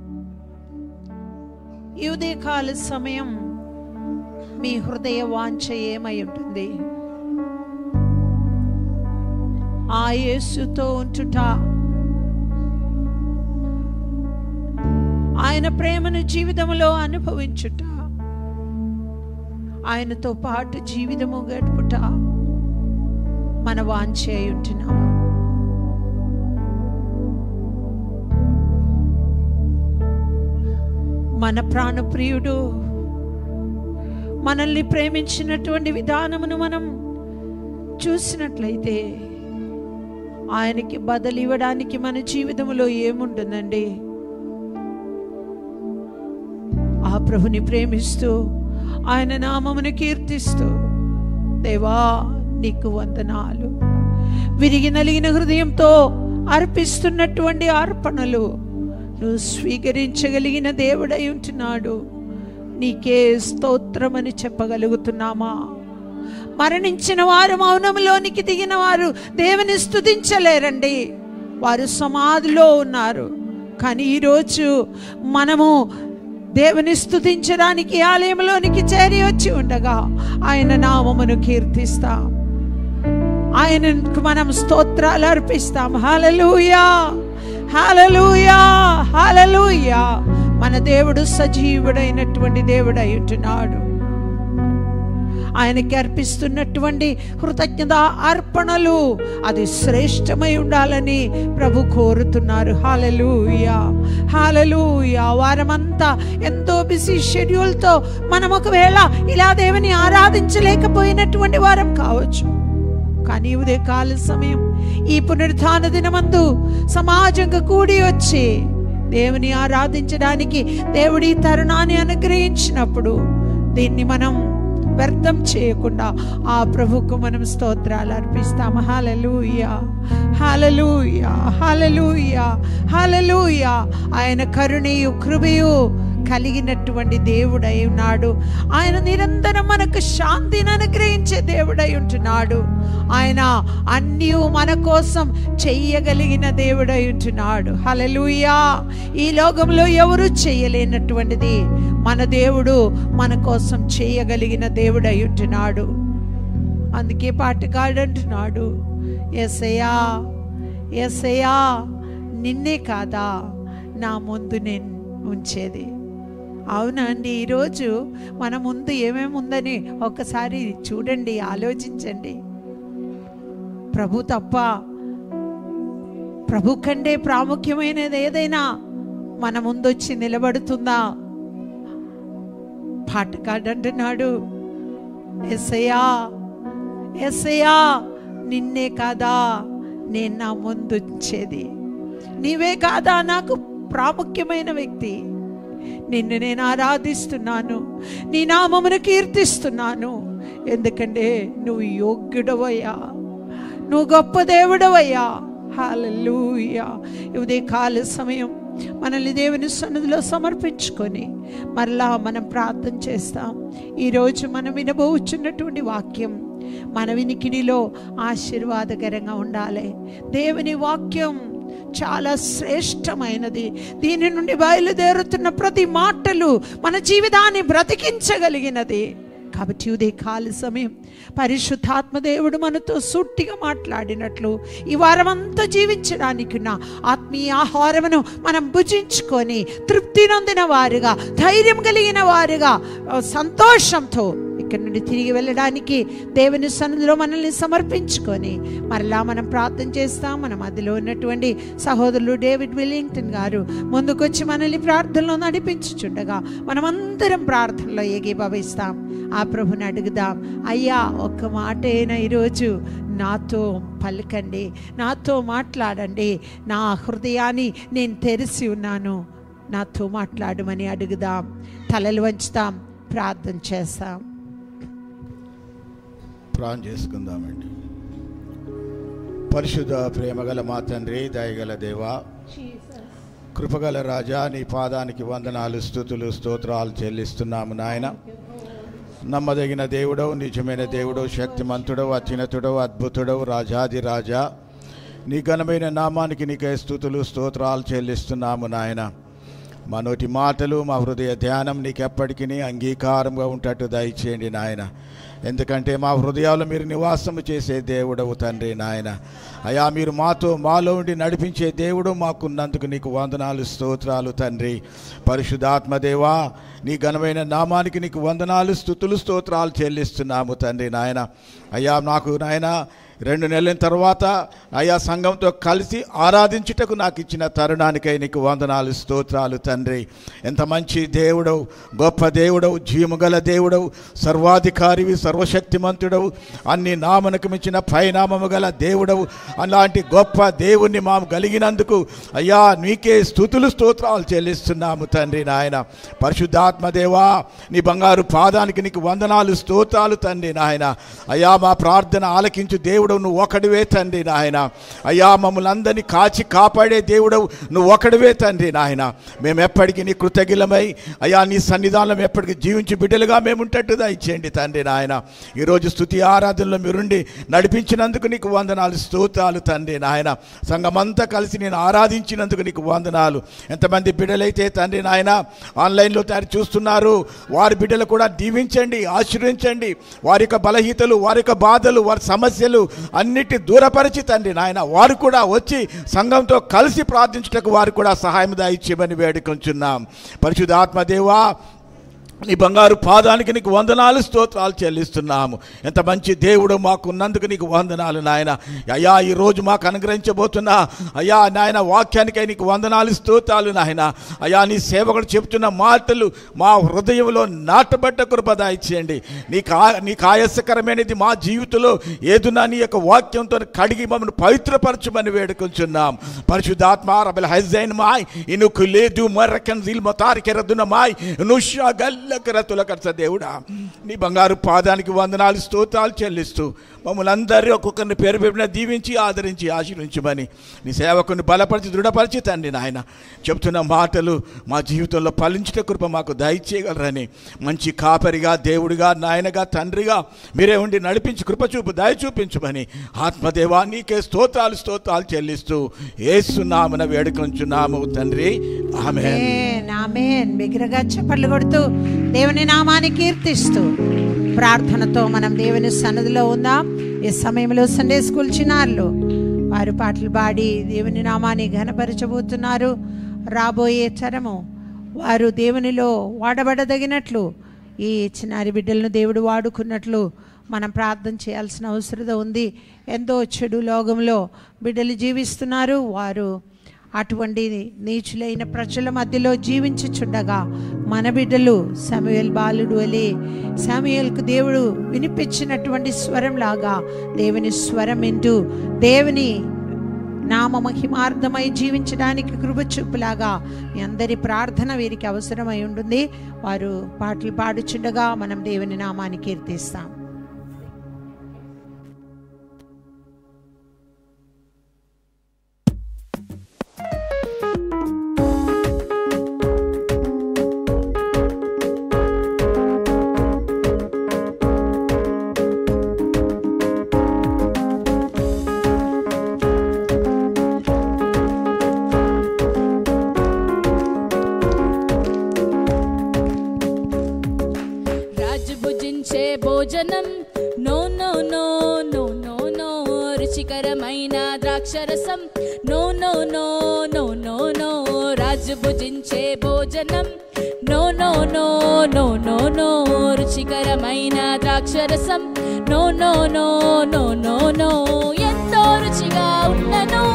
ఈ ఉదయకాల సమయం మీ హృదయ వాంఛ ఏమై ఉంటుంది ఆ యేసుతో ఉంచుట ఆయన ప్రేమను జీవితంలో అనుభవించుట ఆయనతో పాటు జీవితము గడుపుట మన వాంఛ అయి ఉంటున్నామా మన ప్రాణప్రియుడు మనల్ని ప్రేమించినటువంటి విధానమును మనం చూసినట్లయితే ఆయనకి బదులు ఇవ్వడానికి మన జీవితంలో ఏముంటుందండి ఆ ప్రభుని ప్రేమిస్తూ ఆయన నామమును కీర్తిస్తూ దేవా నీకు వందనాలు విరిగి నలిగిన హృదయంతో అర్పిస్తున్నటువంటి అర్పణలు నువ్వు స్వీకరించగలిగిన దేవుడై ఉంటున్నాడు నీకే స్తోత్రమని చెప్పగలుగుతున్నామా మరణించిన వారు మౌనంలోనికి దిగిన వారు దేవుని స్తుతించలేరండి వారు సమాధిలో ఉన్నారు కానీ ఈరోజు మనము దేవుని స్తుతించడానికి ఆలయంలోనికి చేరి వచ్చి ఉండగా ఆయన నామమును కీర్తిస్తాం ఆయనకు మనం స్తోత్రాలు అర్పిస్తాం హలలుయా హలలుయా హలలుయా మన దేవుడు సజీవుడైనటువంటి దేవుడై ఉంటున్నాడు ఆయనకి అర్పిస్తున్నటువంటి కృతజ్ఞత అర్పణలు అది శ్రేష్టమై ఉండాలని ప్రభు కోరుతున్నారు హాలలుయా హాలలుయా వారమంతా ఎంతో బిజీ షెడ్యూల్తో మనం ఒకవేళ ఇలా దేవుని ఆరాధించలేకపోయినటువంటి వారం కావచ్చు కానీ ఉదయ కాల సమయం ఈ పునరుత్థాన దినమందు సమాజంగా కూడి వచ్చి దేవుని ఆరాధించడానికి దేవుడి తరుణాన్ని అనుగ్రహించినప్పుడు దీన్ని మనం వ్యర్థం చేయకుండా ఆ ప్రభుకు మనం స్తోత్రాలు అర్పిస్తాం హాలలుయా హాలలుయా హాలలుయా హాలలుయా ఆయన కరుణయు కృపయు కలిగినటువంటి దేవుడై ఉన్నాడు ఆయన నిరంతరం మనకు శాంతిని అనుగ్రహించే దేవుడై ఉంటున్నాడు ఆయన అన్నీ మన కోసం చెయ్యగలిగిన దేవుడై ఉంటున్నాడు హలలుయా ఈ లోకంలో ఎవరు చేయలేనటువంటిది మన దేవుడు మన కోసం చేయగలిగిన దేవుడై ఉంటున్నాడు అందుకే పాటగాడు అంటున్నాడు ఎసయా ఎసయా నిన్నే కాదా నా ముందు నేను ఉంచేది అవునా అండి ఈరోజు మన ముందు ఏమేమి ఉందని ఒక్కసారి చూడండి ఆలోచించండి ప్రభు తప్ప ప్రభు కంటే ప్రాముఖ్యమైనది ఏదైనా మన ముందొచ్చి నిలబడుతుందా పాటగాడు అంటున్నాడు ఎస్ఐయా ఎస్ఐయా నిన్నే కాదా నేను నా ముందుంచేది నీవే కాదా నాకు ప్రాముఖ్యమైన వ్యక్తి నిన్ను నేను ఆరాధిస్తున్నాను నీ నామమును కీర్తిస్తున్నాను ఎందుకంటే నువ్వు యోగ్యుడవయ్యా నువ్వు గొప్ప దేవుడవయ్యా హాలూయా ఇదే కాల సమయం మనల్ని దేవుని సన్నిధిలో సమర్పించుకొని మరలా మనం ప్రార్థన చేస్తాం ఈరోజు మనం వినబోచున్నటువంటి వాక్యం మన వినికిడిలో ఆశీర్వాదకరంగా ఉండాలి దేవుని వాక్యం చాలా శ్రేష్టమైనది దీని నుండి బయలుదేరుతున్న ప్రతి మాటలు మన జీవితాన్ని బ్రతికించగలిగినది కాబట్టి ఉదయ కాల సమయం పరిశుద్ధాత్మ దేవుడు మనతో సూటిగా మాట్లాడినట్లు ఈ వారమంతా జీవించడానికి ఉన్న ఆత్మీయ ఆహారమును మనం భుజించుకొని తృప్తి నొందిన వారుగా ధైర్యం కలిగిన వారుగా ఆ, సంతోషంతో ఇక్కడ నుండి తిరిగి వెళ్ళడానికి దేవుని సన్నిధిలో మనల్ని సమర్పించుకొని మరలా మనం ప్రార్థన చేస్తాం మన మధ్యలో ఉన్నటువంటి సహోదరులు డేవిడ్ విల్లింగ్టన్ గారు ముందుకొచ్చి మనల్ని ప్రార్థనలో నడిపించుచుండగా మనమందరం ప్రార్థనలో ఏకీభవిస్తాం ఆ ప్రభుని అడుగుదాం అయ్యా ఒక్క మాట అయినా ఈరోజు నాతో పలకండి నాతో మాట్లాడండి నా హృదయాన్ని నేను తెరిచి ఉన్నాను నాతో మాట్లాడమని అడుగుదాం తలలు వంచుతాం ప్రార్థన చేస్తాం ప్రాణం చేసుకుందామండి పరిశుద్ధ ప్రేమగల మా తండ్రి దయగల దేవా కృపగల రాజా నీ పాదానికి వందనాలు స్థుతులు స్తోత్రాలు చెల్లిస్తున్నాము నాయన నమ్మదగిన దేవుడవు నిజమైన దేవుడవు శక్తిమంతుడవు అత్యున్నతుడవు అద్భుతుడవు రాజాది రాజా నీ ఘనమైన నామానికి నీకే స్థుతులు స్తోత్రాలు చెల్లిస్తున్నాము నాయన మా నోటి మాటలు మా హృదయ ధ్యానం నీకెప్పటికీ అంగీకారంగా ఉంటట్టు దయచేయండి నాయన ఎందుకంటే మా హృదయాలు మీరు నివాసము చేసే దేవుడవు తండ్రి నాయన అయా మీరు మాతో మాలో ఉండి నడిపించే దేవుడు మాకున్నందుకు నీకు వందనాలు స్తోత్రాలు తండ్రి పరిశుద్ధాత్మదేవా నీ ఘనమైన నామానికి నీకు వందనాలు స్థుతులు స్తోత్రాలు చెల్లిస్తున్నాము తండ్రి నాయన అయ్యా నాకు నాయన రెండు నెలల తర్వాత అయా సంఘంతో కలిసి ఆరాధించుటకు నాకు ఇచ్చిన తరుణానికై నీకు వందనాలు స్తోత్రాలు తండ్రి ఎంత మంచి దేవుడవు గొప్ప దేవుడవు జీవముగల దేవుడవు సర్వాధికారివి సర్వశక్తిమంతుడవు అన్ని నామనకు మించిన పైనామము గల దేవుడవు అలాంటి గొప్ప దేవుణ్ణి మాము కలిగినందుకు అయ్యా నీకే స్థుతులు స్తోత్రాలు చెల్లిస్తున్నాము తండ్రి నాయన పరిశుద్ధాత్మదేవా నీ బంగారు పాదానికి నీకు వందనాలు స్తోత్రాలు తండ్రి నాయన అయ్యా మా ప్రార్థన ఆలకించు దేవుడు దేవుడు నువ్వు ఒకడివే తండ్రి నాయన అయ్యా మమ్మల్ని అందరినీ కాచి కాపాడే దేవుడు నువ్వు ఒకడివే తండ్రి నాయన మేము ఎప్పటికీ నీ కృతజ్ఞలమై అయ్యా నీ సన్నిధానం ఎప్పటికీ జీవించి బిడ్డలుగా మేము ఉంటట్టు దయచేయండి తండ్రి నాయన ఈరోజు స్థుతి ఆరాధనలో మీరుండి నడిపించినందుకు నీకు వందనాలు స్తోత్రాలు తండ్రి నాయన సంఘమంతా కలిసి నేను ఆరాధించినందుకు నీకు వందనాలు ఎంతమంది బిడ్డలైతే తండ్రి నాయన ఆన్లైన్లో తయారు చూస్తున్నారు వారి బిడ్డలు కూడా దీవించండి ఆశీర్వించండి వారి యొక్క బలహీతలు వారి యొక్క బాధలు వారి సమస్యలు అన్నిటి దూరపరిచి తండ్రి నాయన వారు కూడా వచ్చి సంఘంతో కలిసి ప్రార్థించుటకు వారు కూడా సహాయం దాయిచ్చేయమని వేడుకొంచున్నాం పరిశుద్ధాత్మదేవా నీ బంగారు పాదానికి నీకు వందనాలు స్తోత్రాలు చెల్లిస్తున్నాము ఎంత మంచి దేవుడు మాకు ఉన్నందుకు నీకు వందనాలు నాయన అయ్యా ఈ రోజు మాకు అనుగ్రహించబోతున్నా అయ్యా నాయన వాక్యానికై నీకు వందనాలు స్తోత్రాలు నాయన అయ్యా నీ సేవకుడు చెప్తున్న మాటలు మా హృదయంలో నాటబడ్డ కృప దాయిచేయండి నీకు ఆ- నీకు ఆయాసకరమైనది మా జీవితంలో ఏదున్నా నీ యొక్క వాక్యంతో కడిగి మమ్మల్ని పవిత్రపరచమని వేడుకొంచున్నాం పరిశుద్ధాత్మ రబల హైజైన్ మాయ్ ఇనుకు లేదు మరకన్ జిల్ మొతారి కెరదున మాయ్ నుషా గల్ల కరతుల కర్త దేవుడా నీ బంగారు పాదానికి వందనాలు స్తోత్రాలు చెల్లిస్తూ మమ్మల్ని అందరి ఒక్కొక్కరిని పేరు పెట్టిన దీవించి ఆదరించి ఆశీర్వించమని నీ సేవకుని బలపరిచి దృఢపరిచి తండ్రి నాయన చెప్తున్న మాటలు మా జీవితంలో ఫలించిన కృప మాకు దయచేయగలరని మంచి కాపరిగా దేవుడిగా నాయనగా తండ్రిగా మీరే ఉండి నడిపించి కృప చూపు దయ చూపించమని ఆత్మదేవా నీకే స్తోత్రాలు స్తోత్రాలు చెల్లిస్తూ ఏసునామన వేడుకొంచున్నాము తండ్రి ఆమె ఆమేన్, ఆమేన్. బిగ్గరగా చప్పట్లు కొడుతూ దేవుని నామాన్ని కీర్తిస్తూ ప్రార్థనతో మనం దేవుని సన్నదిలో ఉందాం ఈ సమయంలో సండే స్కూల్ చిన్నారులు వారు పాటలు పాడి దేవుని నామాన్ని ఘనపరచబోతున్నారు రాబోయే తరము వారు దేవునిలో వాడబడదగినట్లు ఈ చిన్నారి బిడ్డలను దేవుడు వాడుకున్నట్లు మనం ప్రార్థన చేయాల్సిన అవసరం ఉంది ఎంతో చెడు లోకంలో బిడ్డలు జీవిస్తున్నారు వారు అటువంటి నీచులైన ప్రజల మధ్యలో జీవించుచుండగా మన బిడ్డలు సమయల్ బాలుడు వలె సమయల్కు దేవుడు వినిపించినటువంటి స్వరంలాగా దేవుని స్వరం వింటూ దేవుని నామ మహిమార్థమై జీవించడానికి కృపచూపులాగా మీ అందరి ప్రార్థన వీరికి అవసరమై ఉంటుంది వారు పాటలు పాడుచుండగా మనం దేవుని నామాన్ని కీర్తిస్తాం రాజు భుజించే భోజనం no no no no no no రుచికరమైన ద్రాక్షరసం no no no no no no రాజు భుజించే భోజనం no no no no no no రుచికరమైన ద్రాక్షరసం no no no no no no ఎంతో రుచిగా ఉన్నను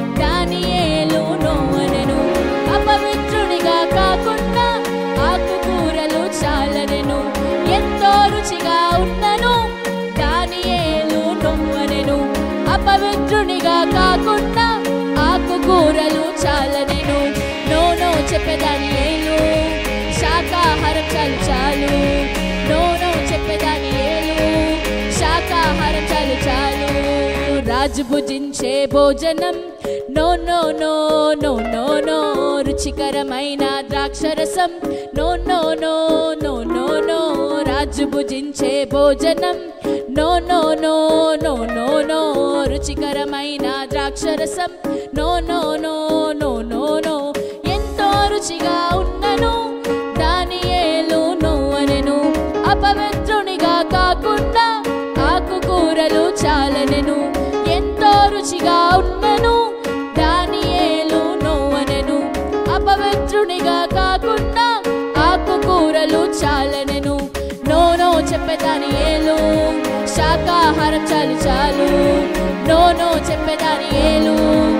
దానియేలు నో అనెను అపవిత్రునిగా కాకుండా ఆకుకూరలు చాలనెను ఎంతో రుచిగా ఉన్నను దానియేలు నొమ్మనెను అపవిత్రునిగా కాకుండా ఆకుకూరలు చాలనెను నో నో చెప్పేదాని ఏలు శాకాహారం చాలు చాలు నో నో చెప్పేదాని ఏలు శాకాహారం చాలు చాలు రాజు భుజించే భోజనం no no no no no no రుచికరమైన ద్రాక్షరసం no no no no no no రాజు భుజించే భోజనం no no no no no no రుచికరమైన ద్రాక్షరసం no no no no no no ఎంతో రుచిగా ఉన్నను దానియేలు నోవనెను అపవిత్రునిగా కాకుండా ఆకుకూరలు చాలనెను ఎంతో రుచిగా ఉన్నను దానియేలు నోవనెను అపవిత్రునిగా కాకుండా ఆకుకూరలు చాలనెను నో నో చెప్పేదాని ఏలు శాకాహారం చాలు చాలు నో నో చెప్పేదాని ఏలు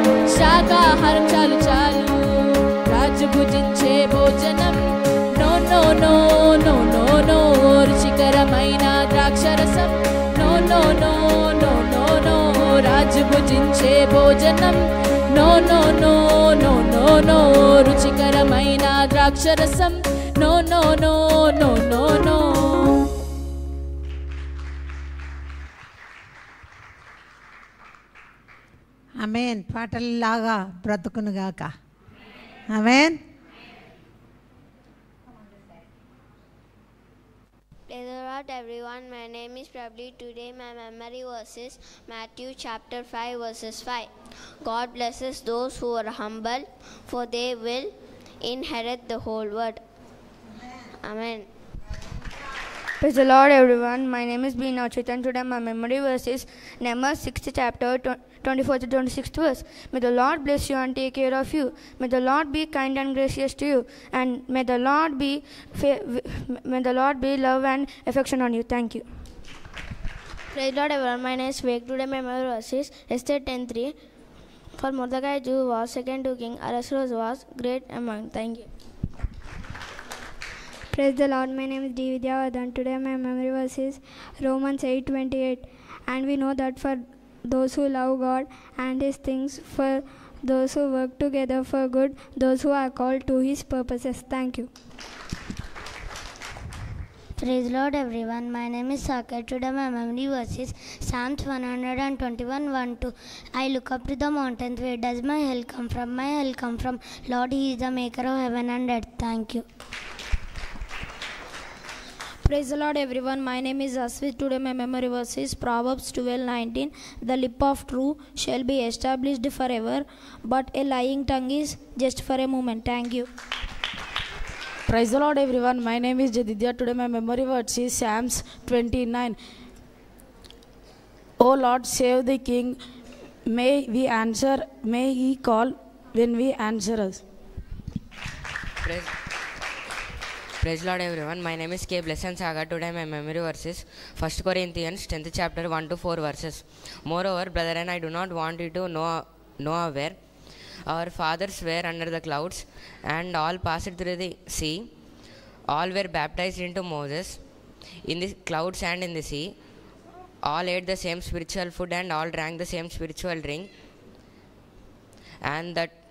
శాకాహారం చాలు చాలు రాజు భుజించే భోజనం no no no no no no రుచికరమైన ద్రాక్షరసం no no no no no no రాజు భుజించే భోజనం no no no no no no రుచికరమైన ద్రాక్షరసం no no no no no no అమేన్ పాటల్లాగా బ్రతుకునుగాక అమేన్ Praise the Lord, everyone. My name is Prabli. Today, my memory verse is Matthew chapter 5, verses 5. God blesses those who are humble, for they will inherit the whole world. Amen. Praise the Lord, everyone. My name is Beena Chitan. Today, my memory verse is Numbers 6th chapter, 24 to 26th verse. May the Lord bless you and take care of you. May the Lord be kind and gracious to you, and may the Lord be fa- may the Lord be love and affection on you. Thank you. Praise the Lord, everyone. My name is Vivek. Today, my memory verse is Esther 10 3. For Mordecai, Jew was second to king, Ahasuerus was great among. Thank you. Praise the Lord. My name is D. Vidyavardhan. Today my memory verse is Romans 8:28. And we know that for those who love God and His things, for those who work together for good, those who are called to His purposes. Thank you. Praise the Lord, everyone. My name is Saket. Today, my memory verse is Psalms 121 1 2. I look up to the mountains. Where does my help come from? My help come from Lord. He is the maker of heaven and earth. Thank you. Praise the Lord, everyone. My name is Aswit. Today, my memory verse is Proverbs 12 19. The lip of true shall be established forever, but a lying tongue is just for a moment. Thank you. Praise the Lord, everyone. My name is Jadidya. Today, my memory verse is Psalms 29. O Lord, save the King. May we answer, may he call when we answer us. Praise, praise Lord everyone. My name is K. Blessing Saga. Today my memory verses 1 Corinthians 10th chapter 1 to 4 verses. Moreover, brethren, I do not want you to know, know where our fathers were under the clouds, and all passed through the sea. All were baptized into Moses in the clouds and in the sea. All ate the same spiritual food and all drank the same spiritual drink. And that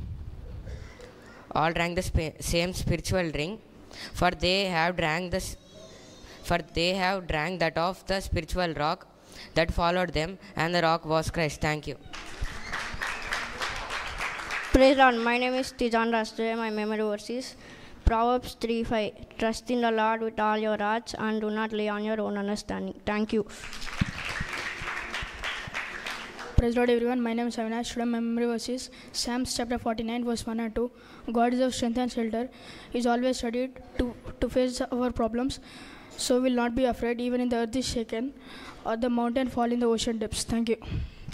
all drank the spa- same spiritual drink for they have drank this for they have drank that of the spiritual rock that followed them and the rock was christ thank you Praise Lord. My name is Tijan Das. Today my memory verse is Proverbs 3 5. Trust in the Lord with all your hearts and do not lay on your own understanding. Thank you. Praise Lord everyone, my name is Avinash. Today my memory verse is Psalms chapter 49 verse 1 and 2. God is our strength and shelter. He is always ready to, to face our problems. So we will not be afraid even in the earth is shaken or the mountain fall in the ocean depths. Thank you.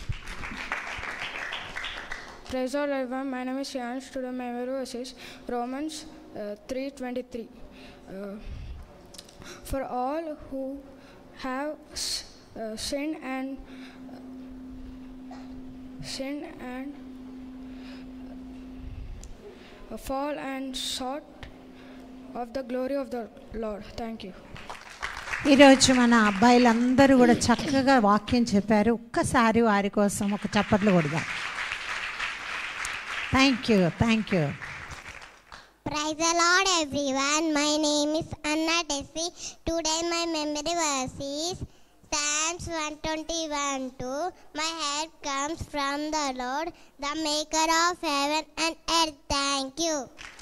Praise the Lord, everyone. My name is Shansh. Today, my memory verse is Romans uh, 3:23. Uh, for all who have s- uh, sinned and sinned and uh, fall and short of the glory of the Lord. Thank you. ఈరోజు మన అబ్బాయిలందరూ కూడా చక్కగా వాక్యం చెప్పారు ఒక్కసారి వారి కోసం ఒక చప్పట్లు కొడదాం thank you thank you Praise the Lord, everyone. My name is Anna Tessie. Today, my memory verse is Psalms 121 2. My help comes from the Lord, the maker of heaven and earth. Thank you.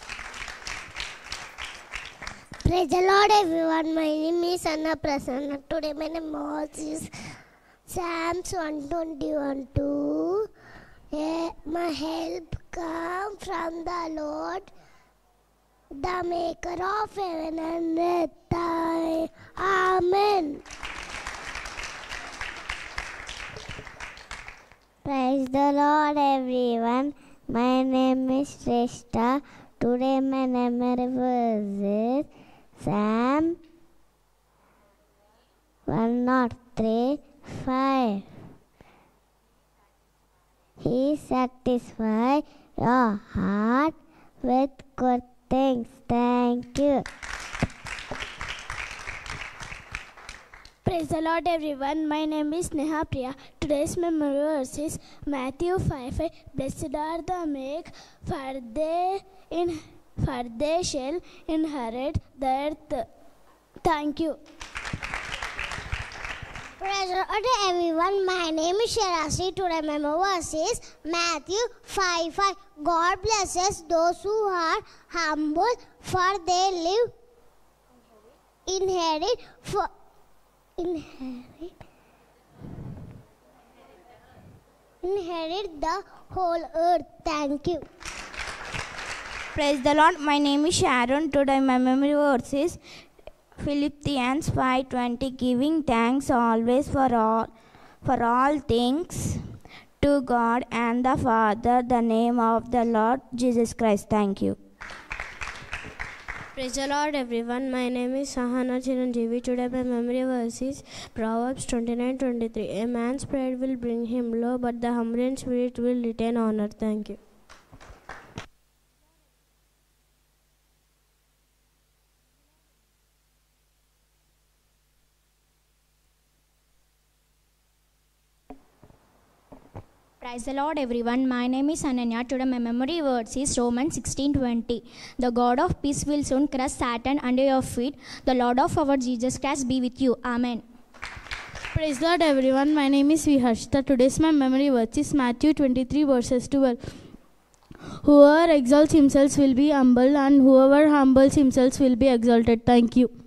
Praise the Lord, everyone. My name is Anna Prasanna. Today, my name is Psalms 121 2. Eh, My help comes from the Lord, the maker of heaven and earth. I- Amen. Praise the Lord, everyone. My name is Shrestha. Today, my memory verse is Psalm 103 5. He satisfies your heart with good things. Thank you. Praise the Lord, everyone. My name is Neha Priya. Today's memory verse is Matthew 5 5. Blessed are the meek, for they, in, for they shall inherit the earth. Thank you. Praise the Lord everyone. My name is Sharasi. Today my verse is Matthew 5 5. God blesses those who are humble, for they live inherit for inherit inherit the whole earth. Thank you. Praise the Lord. My name is Sharon. Today my memory verse is Philippians 5:20 giving thanks always for all for all things to God and the Father the name of the Lord Jesus Christ. Thank you. Praise the Lord, everyone. My name is Sahana Chiranjeevi. Today, my memory verse is Proverbs 29 23. A man's pride will bring him low, but the humble in spirit will retain honor. Thank you. Praise the Lord, everyone. My name is Ananya. Today, my memory verse is Romans 16:20. The God of peace will soon crush Satan under your feet. The Lord of our Jesus Christ be with you. Amen. Praise God, everyone. My name is Viharshita. Today's my memory verse is Matthew 23, verses 12. Whoever exalts himself will be humble, and whoever humbles himself will be exalted. Thank you.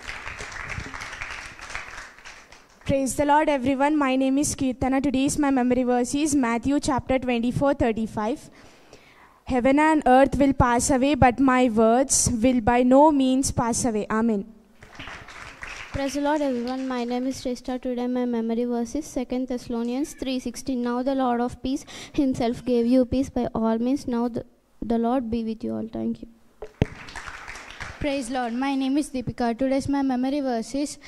Praise the Lord, everyone. My name is Kirtana. Today's my memory verse is Matthew chapter 24 35. Heaven and earth will pass away, but my words will by no means pass away. Amen. Praise the Lord, everyone. My name is Shrestha. Today, my memory verse is 2 Thessalonians 3:16. Now the Lord of peace Himself gave you peace by all means. Now the, the Lord be with you all. Thank you. Praise Lord. My name is Deepika. Today's my memory verse is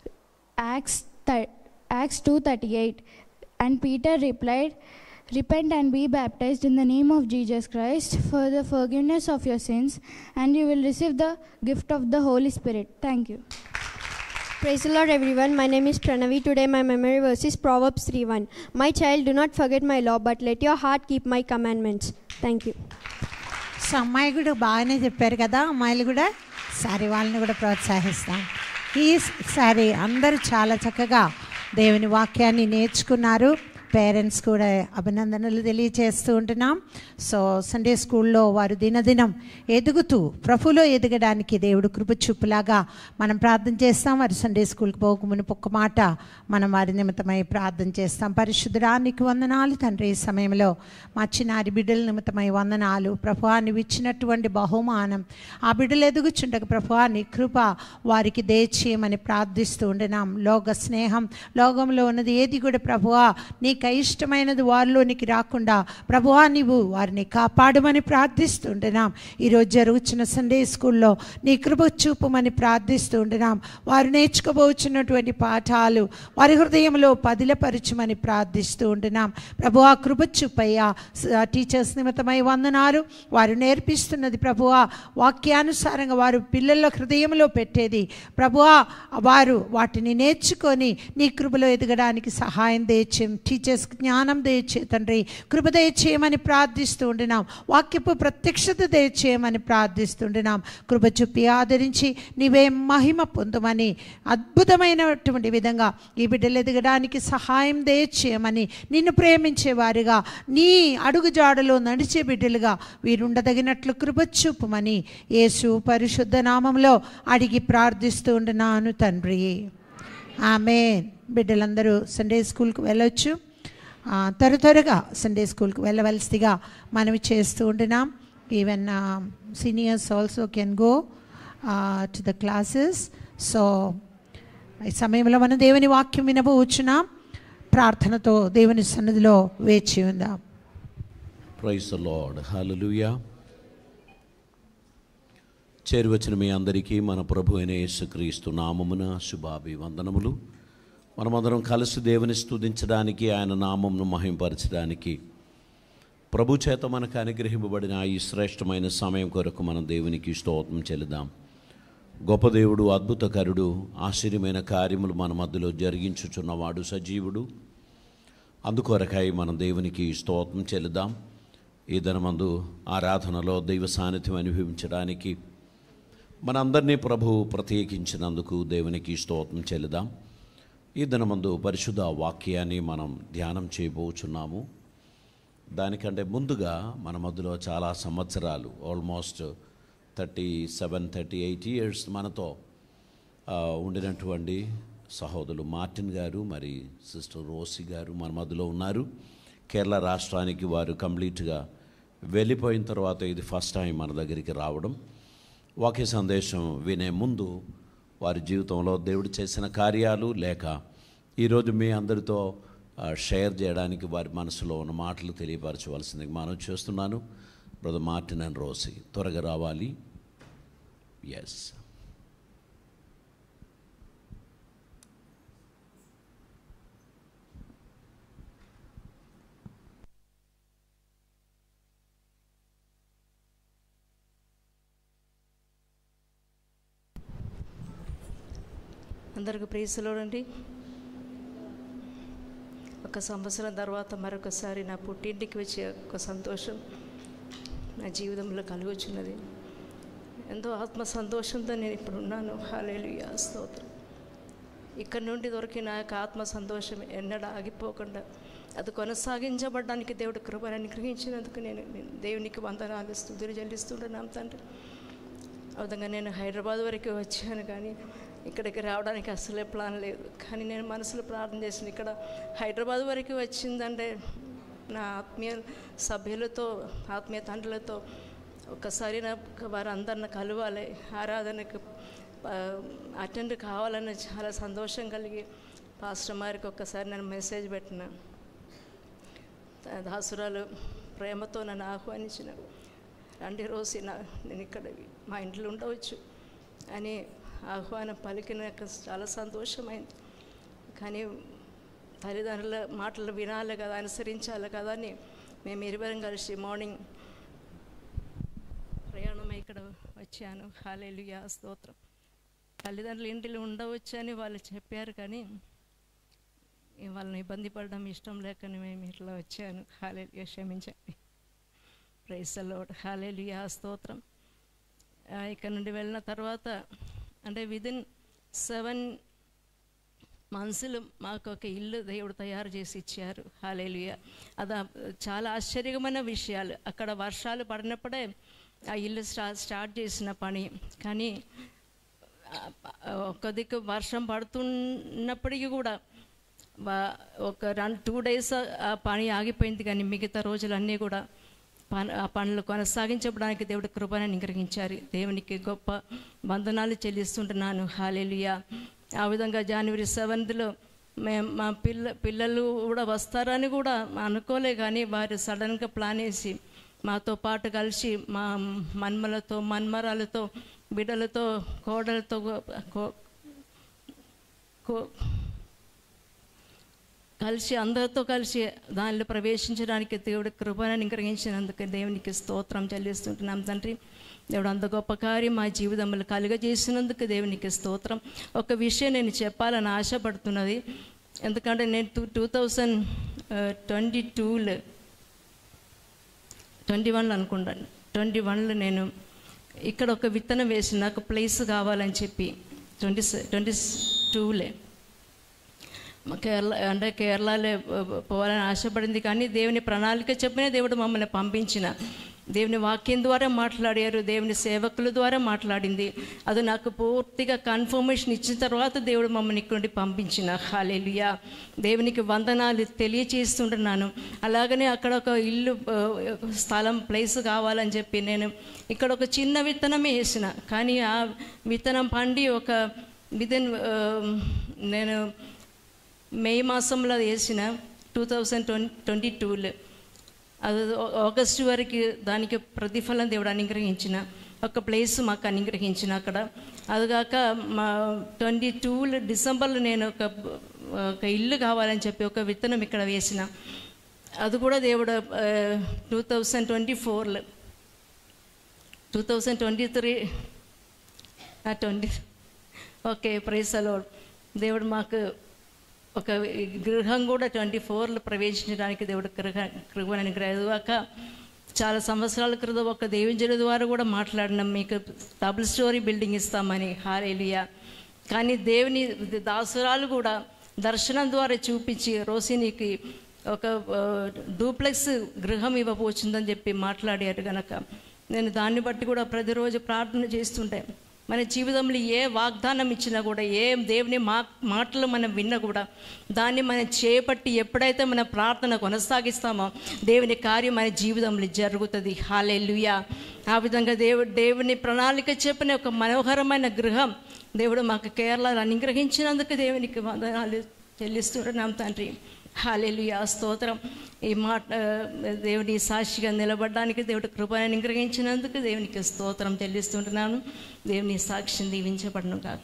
Acts thir- Acts 2:38. And Peter replied, Repent and be baptized in the name of Jesus Christ for the forgiveness of your sins, and you will receive the gift of the Holy Spirit. Thank you. Praise the Lord, everyone. My name is Pranavi. Today, my memory verse is Proverbs 3:1. My child, do not forget my law, but let your heart keep my commandments. Thank you. So అమ్మాయి కూడా బాగానే చెప్పారు కదా అమ్మాయిలు కూడా sorry వాళ్ళని కూడా ప్రోత్సహిస్తాం ఈసారి అందరూ చాలా చక్కగా దేవుని వాక్యాన్ని నేర్చుకున్నారు పేరెంట్స్ కూడా అభినందనలు తెలియచేస్తూ ఉంటున్నాం సో సండే స్కూల్లో వారు దినదినం ఎదుగుతూ ప్రభులో ఎదగడానికి దేవుడు కృప చూపులాగా మనం ప్రార్థన చేస్తాం వారు సండే స్కూల్కి పోక మునుపు ఒక్క మాట మనం వారి నిమిత్తమై ప్రార్థన చేస్తాం పరిశుద్ధుడానికి వందనాలు తండ్రి ఈ సమయంలో మా చిన్నారి బిడ్డల నిమిత్తమై వందనాలు ప్రభువాన్ని ఇచ్చినటువంటి బహుమానం ఆ బిడ్డలు ఎదుగుచుండగా ప్రభువాన్ని కృప వారికి దయచేయమని ప్రార్థిస్తూ ఉండినాం లోక స్నేహం లోకంలో ఉన్నది ఏది కూడా ప్రభువా నీకు ఇష్టమైనది వారిలోనికి రాకుండా ప్రభువా నీవు వారిని కాపాడమని ప్రార్థిస్తుంటున్నాం ఈరోజు జరుగుతున్న సండే స్కూల్లో నీ కృప చూపమని ప్రార్థిస్తూ ఉంటున్నాం వారు నేర్చుకోబోచున్నటువంటి పాఠాలు వారి హృదయంలో పదిలపరచమని ప్రార్థిస్తూ ఉంటున్నాం ప్రభువా కృప చూపయ్యా స- టీచర్స్ నిమిత్తమై వందనాలు వారు నేర్పిస్తున్నది ప్రభువా వాక్యానుసారంగా వారు పిల్లల హృదయంలో పెట్టేది ప్రభువా వారు వాటిని నేర్చుకొని నీ కృపలో ఎదగడానికి సహాయం దయచేయం టీచర్స్ జ్ఞానం దయచే తండ్రి కృప దయచేయమని ప్రార్థిస్తూ ఉండినాం వాక్యపు ప్రత్యక్షత దయచేయమని ప్రార్థిస్తుండినాం కృప చూపి ఆదరించి నీవే మహిమ పొందమని అద్భుతమైనటువంటి విధంగా ఈ బిడ్డలు ఎదగడానికి సహాయం దయచేయమని నిన్ను ప్రేమించేవారిగా నీ అడుగుజాడలో నడిచే బిడ్డలుగా వీరుండదగినట్లు కృప చూపమని యేసు పరిశుద్ధ నామంలో అడిగి ప్రార్థిస్తూ ఉంటున్నాను తండ్రి ఆమె బిడ్డలందరూ సండే స్కూల్కి వెళ్ళొచ్చు ఆ, త్వర త్వరగా సండే స్కూల్కి వెళ్ళవలసిగా మనవి చేస్తూ ఉంటున్నాం even seniors also can go to the classes so ఈ సమయంలో మనం దేవుని వాక్యం వినబోచున్నాం ప్రార్థనతో దేవుని సన్నిధిలో వేచి ఉందాం ప్రైస్ లార్డ్ హల్లెలూయా చేరువచ్చిన మీ అందరికీ మన ప్రభు అయిన యేసుక్రీస్తు నామమున శుభాభివందనములు మనమందరం కలిసి దేవుని స్తుతించడానికి ఆయన నామమును మహింపరచడానికి ప్రభు చేత మనకు అనుగ్రహింపబడిన ఈ శ్రేష్టమైన సమయం కొరకు మనం దేవునికి స్తోత్రం చెల్లిదాం గొప్ప దేవుడు అద్భుతకరుడు ఆశ్చర్యమైన కార్యములు మన మధ్యలో జరిగించుచున్నవాడు సజీవుడు అందుకొరకై మనం దేవునికి స్తోత్రం చెల్లిద్దాం ఈ దినమందు ఆరాధనలో దైవ సాన్నిధ్యం అనుభవించడానికి మనందరినీ ప్రభు ప్రత్యేకించినందుకు దేవునికి స్తోత్రం చెల్లిదాం ఈ దినమందు పరిశుద్ధ వాక్యాన్ని మనం ధ్యానం చేయబోచున్నాము దానికంటే ముందుగా మన మధ్యలో చాలా సంవత్సరాలు almost thirty seven thirty eight years మనతో ఆ, ఉండినటువంటి సహోదరులు మార్టిన్ గారు మరి సిస్టర్ రోసి గారు మన మధ్యలో ఉన్నారు కేరళ రాష్ట్రానికి వారు కంప్లీట్గా వెళ్ళిపోయిన తర్వాత ఇది ఫస్ట్ టైం మన దగ్గరికి రావడం వాక్య సందేశం వినే ముందు వారి జీవితంలో దేవుడు చేసిన కార్యాలు లేక ఈరోజు మీ అందరితో ఆ, షేర్ చేయడానికి వారి మనసులో ఉన్న మాటలు తెలియపరచవలసింది మనం చేస్తున్నాను బ్రదర్ మార్టిన్ అండ్ రోసి త్వరగా రావాలి ఎస్ అందరికి ప్రేసులోనండి ఒక సంవత్సరం తర్వాత మరొకసారి నా పుట్టింటికి వచ్చే ఒక సంతోషం నా జీవితంలో కలుగుచున్నది ఎంతో ఆత్మ సంతోషంతో నేను ఇప్పుడు ఉన్నాను హాలేలుయా స్తోత్రం ఇక్కడ నుండి దొరికిన నా యొక్క ఆత్మ సంతోషం ఎన్నడ ఆగిపోకుండా అది కొనసాగించబడడానికి దేవుడు కృపను అనుగ్రహించినందుకు నేను నేను దేవునికి వందనాలు స్థుతులు చెల్లిస్తుంటున్నాం తండ్రి ఆ విధంగా నేను హైదరాబాద్ వరకు వచ్చాను కానీ ఇక్కడికి రావడానికి అసలే ప్లాన్ లేదు కానీ నేను మనసులో ప్రార్థన చేసిన ఇక్కడ హైదరాబాద్ వరకు వచ్చిందంటే నా ఆత్మీయ సభ్యులతో ఆత్మీయ తండ్రులతో ఒకసారి నా వారందరిని కలవాలి ఆరాధనకు అటెండ్ కావాలని చాలా సంతోషం కలిగి పాస్టర్ మారికి ఒక్కసారి నేను మెసేజ్ పెట్టిన దాసురాలు ప్రేమతో నన్ను ఆహ్వానించిన రండి రోజు నా నేను ఇక్కడ మా ఇంట్లో ఉండవచ్చు అని ఆహ్వానం పలికినాక చాలా సంతోషమైంది కానీ తల్లిదండ్రుల మాటలు వినాలి కదా అనుసరించాలి కదా అని మేము ఇరువరం కలిసి మార్నింగ్ ప్రయాణం ఇక్కడ వచ్చాను హాలేలుయా స్తోత్రం తల్లిదండ్రులు ఇంటిలో ఉండవచ్చు అని వాళ్ళు చెప్పారు కానీ ఇక వాళ్ళని ఇబ్బంది పడడం ఇష్టం లేకని మేము ఇట్లా వచ్చాను హాలేలుయా క్షమించండి ప్రైసలోడ్ హాలేలుయా స్తోత్రం ఆ, ఇక్కడ నుండి వెళ్ళిన తర్వాత అంటే విదిన్ సెవెన్ మంత్స్లో మాకు ఒక ఇల్లు దేవుడు తయారు చేసి ఇచ్చారు హాలేలుయ అది చాలా ఆశ్చర్యమైన విషయాలు అక్కడ వర్షాలు పడినప్పుడే ఆ ఇల్లు స్టా స్టార్ట్ చేసిన పని కానీ ఆ, ఒక దిక్కు వర్షం పడుతున్నప్పటికీ కూడా వా- ఒక రన్ టూ డేస్ ఆ పని ఆగిపోయింది కానీ మిగతా రోజులన్నీ కూడా పన్ ఆ పనులు కొనసాగించడానికి దేవుడు కృపను అనుగ్రహించారు దేవునికి గొప్ప వందనాలు చెల్లిస్తుంటున్నాను హాలేలుయా ఆ విధంగా జనవరి సెవెంత్లో మేము మా పిల్ల పిల్లలు కూడా వస్తారని కూడా అనుకోలే కానీ వారు సడన్గా ప్లాన్ వేసి మాతో పాటు కలిసి మా మన్మలతో మన్మరాలతో బిడ్డలతో కోడలతో కో- కో- కలిసి అందరితో కలిసి దానిలో ప్రవేశించడానికి దేవుడి కృపను అనుగ్రహించినందుకు దేవునికి స్తోత్రం చెల్లిస్తుంటున్నాం తండ్రి దేవుడు అంత గొప్ప కార్యం మా జీవితంలో కలుగజేసినందుకు దేవునికి స్తోత్రం ఒక విషయం నేను చెప్పాలని ఆశపడుతున్నది ఎందుకంటే నేను టూ టూ థౌజండ్ ట్వంటీ టూలో ట్వంటీ వన్లో అనుకుంటాను ట్వంటీ వన్లో నేను ఇక్కడ ఒక విత్తనం వేసి నాకు ప్లేస్ కావాలని చెప్పి ట్వంటీ ట్వంటీ టూలే మా కేరళ అంటే కేరళలో పోవాలని ఆశపడింది కానీ దేవుని ప్రణాళిక చెప్పిన దేవుడు మమ్మల్ని పంపించిన దేవుని వాక్యం ద్వారా మాట్లాడారు దేవుని సేవకుల ద్వారా మాట్లాడింది అది నాకు పూర్తిగా కన్ఫర్మేషన్ ఇచ్చిన తర్వాత దేవుడు మమ్మల్ని ఇక్కడ నుండి పంపించిన హాలేలుయా దేవునికి వందనాలు తెలియచేస్తుంటున్నాను అలాగనే అక్కడ ఒక ఇల్లు ఆ, స్థలం ప్లేస్ కావాలని చెప్పి నేను ఇక్కడ ఒక చిన్న విత్తనమే వేసిన కానీ ఆ విత్తనం పండి ఒక విదిన్ నేను మే మాసంలో అది వేసిన టూ థౌజండ్ ట్వంటీ ట్వంటీ టూలో అది ఆ- ఆగస్టు వరకు దానికి ప్రతిఫలం దేవుడు అనుగ్రహించిన ఒక ప్లేస్ మాకు అనుగ్రహించిన అక్కడ అదిగాక మా ట్వంటీ టూలో డిసెంబర్లో నేను ఒక ఒక ఇల్లు కావాలని చెప్పి ఒక విత్తనం ఇక్కడ వేసిన అది కూడా దేవుడు టూ థౌజండ్ ట్వంటీ ఫోర్లో two thousand twenty three twenty okay ప్రైసలో దేవుడు మాకు ఒక గృహం కూడా ట్వంటీ ఫోర్లో ప్రవేశించడానికి దేవుడు గృహ గృహాన్ని గ్రహవాక చాలా సంవత్సరాల క్రితం ఒక దేవింజల ద్వారా కూడా మాట్లాడినాం మీకు డబుల్ స్టోరీ బిల్డింగ్ ఇస్తామని హారేలియా కానీ దేవుని దాసురాలు కూడా దర్శనం ద్వారా చూపించి రోసినికి ఒక ఆ, డూప్లెక్స్ గృహం ఇవ్వబోతుందని చెప్పి మాట్లాడారు గనక నేను దాన్ని బట్టి కూడా ప్రతిరోజు ప్రార్థన చేస్తుంటే మన జీవితంలో ఏ వాగ్దానం ఇచ్చినా కూడా ఏ దేవుని మా మాటలు మనం విన్నా కూడా దాన్ని మనం చేపట్టి ఎప్పుడైతే మన ప్రార్థన కొనసాగిస్తామో దేవుని కార్యం మన జీవితంలో జరుగుతుంది హాలెలుయా ఆ విధంగా దేవుడు దేవుని ప్రణాళిక చెప్పిన ఒక మనోహరమైన గృహం దేవుడు మాకు కేరళలో అనుగ్రహించినందుకు దేవునికి వందనాలు చెల్లిస్తున్నాం తండ్రి హాలెలుయా స్తోత్రం ఈ మాట ఆ, దేవుని సాక్షిగా నిలబడడానికి దేవుడు కృపను అనుగ్రహించినందుకు దేవునికి స్తోత్రం చెల్లిస్తుంటున్నాను దేవుని సాక్షిని దీవించబడను కాక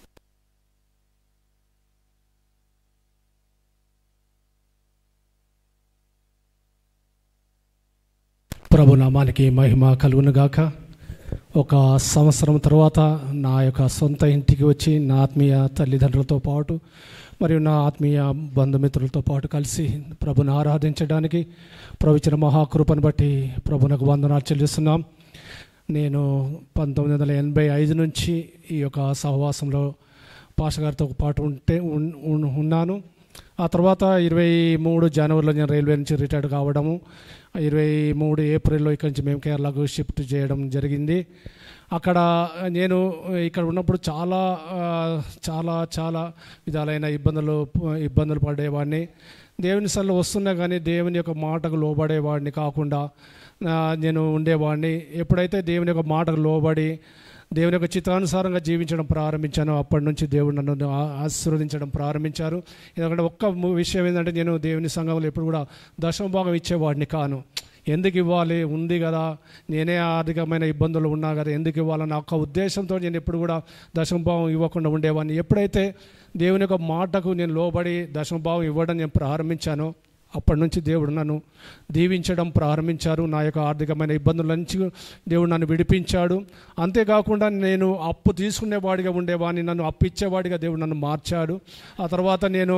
ప్రభు నామానికి మహిమ కలుగునుగాక ఒక సంవత్సరం తర్వాత నా యొక్క సొంత ఇంటికి వచ్చి నా ఆత్మీయ తల్లిదండ్రులతో పాటు మరియు నా ఆత్మీయ బంధుమిత్రులతో పాటు కలిసి ప్రభుని ఆరాధించడానికి ప్రవచన మహాకృపను బట్టి ప్రభునకు వందనాలు చెల్లిస్తున్నాం నేను పంతొమ్మిది వందల ఎనభై ఐదు నుంచి ఈ యొక్క సహవాసంలో పాష గారితో పాటు ఉంటే ఉన్- ఉన్- ఉన్నాను ఆ తర్వాత ఇరవై మూడు జనవరిలో నేను రైల్వే నుంచి రిటైర్డ్ కావడము ఇరవై మూడు ఏప్రిల్లో ఇక్కడి నుంచి మేము కేరళకు షిఫ్ట్ చేయడం జరిగింది అక్కడ నేను ఇక్కడ ఉన్నప్పుడు చాలా ఆ, చాలా చాలా విధాలైన ఇబ్బందులు ఇబ్బందులు పడేవాడిని దేవుని సల్లో వస్తున్నా కానీ దేవుని యొక్క మాటకు లోబడేవాడిని కాకుండా ఆ, నేను ఉండేవాడిని ఎప్పుడైతే దేవుని యొక్క మాటకు లోబడి దేవుని యొక్క చిత్తానుసారంగా జీవించడం ప్రారంభించాను అప్పటి నుంచి దేవుడు నన్ను ఆ- ఆశీర్వదించడం ప్రారంభించారు ఎందుకంటే ఒక్క ము- విషయం ఏంటంటే నేను దేవుని సంఘంలో ఎప్పుడు కూడా దశమ భాగం ఇచ్చేవాడిని కాను ఎందుకు ఇవ్వాలి ఉంది కదా నేనే ఆర్థికమైన ఇబ్బందులు ఉన్నా కదా ఎందుకు ఇవ్వాలన్న ఒక ఉద్దేశంతో నేను ఎప్పుడు కూడా దశమభావం ఇవ్వకుండా ఉండేవాడిని ఎప్పుడైతే దేవుని యొక్క మాటకు నేను లోబడి దశమభావం ఇవ్వడం నేను ప్రారంభించానో అప్పటి నుంచి దేవుడు నన్ను దీవించడం ప్రారంభించారు నా యొక్క ఆర్థికమైన ఇబ్బందుల నుంచి దేవుడు నన్ను విడిపించాడు అంతేకాకుండా నేను అప్పు తీసుకునేవాడిగా ఉండేవాడిని నన్ను అప్పు ఇచ్చేవాడిగా దేవుడు నన్ను మార్చాడు ఆ తర్వాత నేను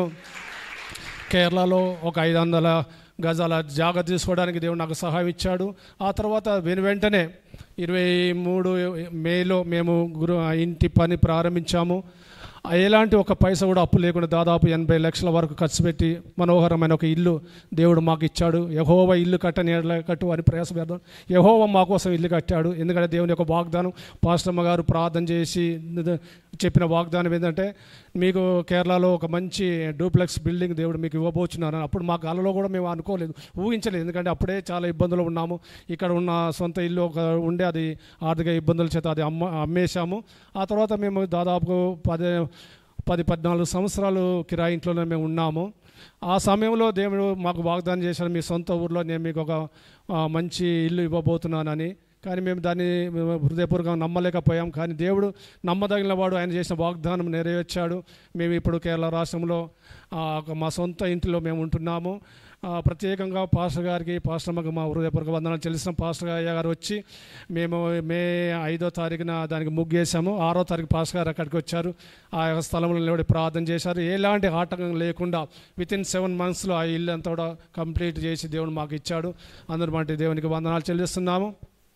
కేరళలో ఒక ఐదు వందల గజాల జాగా తీసుకోవడానికి దేవుడు నాకు సహాయం ఇచ్చాడు ఆ తర్వాత వెను వెంటనే ఇరవై మూడు మేలో మేము గురు ఇంటి పని ప్రారంభించాము ఎలాంటి ఒక పైసా కూడా అప్పు లేకుండా దాదాపు ఎనభై లక్షల వరకు ఖర్చు పెట్టి మనోహరమైన ఒక ఇల్లు దేవుడు మాకు ఇచ్చాడు యహోవ ఇల్లు కట్టని ఎడల కట్టు అని ప్రయాసపడదాం యహోవ మా కోసం ఇల్లు కట్టాడు ఎందుకంటే దేవుని యొక్క వాగ్దానం పాస్టమ్మ గారు ప్రార్థన చేసి చెప్పిన వాగ్దానం ఏంటంటే మీకు కేరళలో ఒక మంచి డూప్లెక్స్ బిల్డింగ్ దేవుడు మీకు ఇవ్వబోచున్నారు అప్పుడు మా కాలంలో కూడా మేము అనుకోలేదు ఊహించలేదు ఎందుకంటే అప్పుడే చాలా ఇబ్బందులు ఉన్నాము ఇక్కడ ఉన్న సొంత ఇల్లు ఒక ఉండే అది ఆర్థిక ఇబ్బందుల చేత అది అమ్మ అమ్మేశాము ఆ తర్వాత మేము దాదాపు పది పది పద్నాలుగు సంవత్సరాలు కిరాయి ఇంట్లోనే మేము ఉన్నాము ఆ సమయంలో దేవుడు మాకు వాగ్దానం చేశాడు మీ సొంత ఊర్లో నేను మీకు ఒక ఆ, మంచి ఇల్లు ఇవ్వబోతున్నానని కానీ మేము దాన్ని మేము హృదయపూర్వకంగా నమ్మలేకపోయాం కానీ దేవుడు నమ్మదగిన వాడు ఆయన చేసిన వాగ్దానం నెరవేర్చాడు మేము ఇప్పుడు కేరళ రాష్ట్రంలో ఆ, ఒక మా సొంత ఇంటిలో మేము ఉంటున్నాము ఆ, ప్రత్యేకంగా పాస్టర్ గారికి పాస్టర్ అమ్మకి మా హృదయపూర్వక వందనాలు చెల్లిసిన పాస్టర్ అయ్య గారు వచ్చి మేము మే ఐదో తారీఖున దానికి ముగ్గేసాము ఆరో తారీఖు పాస్టర్ గారు అక్కడికి వచ్చారు ఆ యొక్క స్థలంలో నిలబడి ప్రార్థన చేశారు ఎలాంటి ఆటంకం లేకుండా విత్ ఇన్ సెవెన్ మంత్స్లో ఆ ఇల్లు అంతా కూడా కంప్లీట్ చేసి దేవుడు మాకు ఇచ్చాడు అందరి బట్టి దేవునికి వందనాలు చెల్లిస్తున్నాము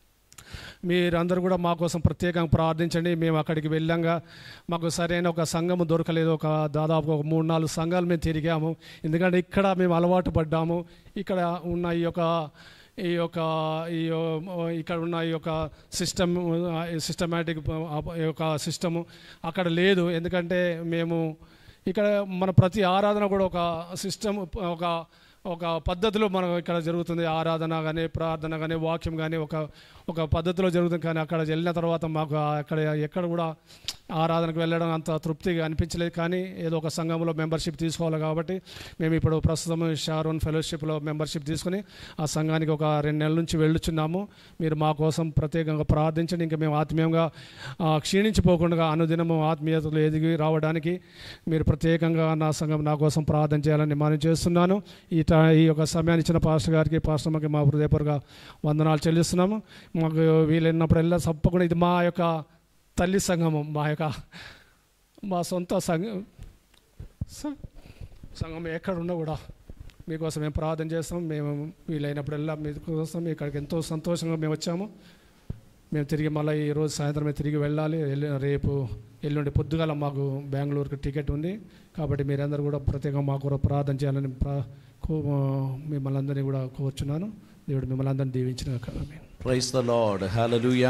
మీరందరూ కూడా మా కోసం ప్రత్యేకంగా ప్రార్థించండి మేము అక్కడికి వెళ్ళంగా మాకు సరైన ఒక సంఘము దొరకలేదు ఒక దాదాపు ఒక మూడు నాలుగు సంఘాలు మేము తిరిగాము ఎందుకంటే ఇక్కడ మేము అలవాటు పడ్డాము ఇక్కడ ఉన్న ఈ యొక్క ఈ యొక్క ఈ యొ- ఇక్కడ ఉన్న ఈ యొక్క సిస్టమ్ సిస్టమేటిక్ ఈ యొక్క సిస్టము అక్కడ లేదు ఎందుకంటే మేము ఇక్కడ మన ప్రతి ఆరాధన కూడా ఒక సిస్టమ్ ఒక ఒక పద్ధతిలో మనం ఇక్కడ జరుగుతుంది ఆరాధన కానీ ప్రార్థన కానీ వాక్యం కానీ ఒక ఒక పద్ధతిలో జరుగుతుంది కానీ అక్కడ వెళ్ళిన తర్వాత మాకు అక్కడ ఎక్కడ కూడా ఆరాధనకు వెళ్ళడం అంత తృప్తిగా అనిపించలేదు కానీ ఏదో ఒక సంఘంలో మెంబర్షిప్ తీసుకోవాలి కాబట్టి మేము ఇప్పుడు ప్రస్తుతం షారోన్ ఫెలోషిప్లో మెంబర్షిప్ తీసుకుని ఆ సంఘానికి ఒక రెండు నెలల నుంచి వెళ్ళుచున్నాము మీరు మా కోసం ప్రత్యేకంగా ప్రార్థించండి ఇంకా మేము ఆత్మీయంగా ఆ, క్షీణించిపోకుండా అనుదినము ఆత్మీయతలు ఎదిగి రావడానికి మీరు ప్రత్యేకంగా నా సంఘం నా కోసం ప్రార్థన చేయాలని మనం చేస్తున్నాను ఈ ట- ఈ యొక్క సమయాన్ని ఇచ్చిన పాస్టర్ గారికి పాస్టర్ అమ్మకి మా హృదయపూర్వక వందనాలు చెల్లిస్తున్నాము మాకు వీలైనప్పుడల్లా తప్పకుండా ఇది మా యొక్క తల్లి సంఘము మా యొక్క మా సొంత సంఘం స- సంఘం ఎక్కడ ఉన్నా కూడా మీకోసం మేము ప్రార్థన చేస్తాం మేము వీలైనప్పుడల్లా మీకోసం ఇక్కడికి ఎంతో సంతోషంగా మేము వచ్చాము మేము తిరిగి మళ్ళీ ఈ రోజు సాయంత్రమే తిరిగి వెళ్ళాలి ఎల్లు- రేపు ఎల్లుండి పొద్దుగాల మాకు బెంగళూరుకి టికెట్ ఉంది కాబట్టి మీరందరూ కూడా ప్రత్యేకంగా మాకు కూడా ప్రార్థన చేయాలని ప్రా కో- మిమ్మల్ని అందరినీ కూడా కోరుచున్నాను దేవుడు మిమ్మల్ని అందరినీ దీవించిన ప్రైస్ ద లార్డ్ హల్లెలూయా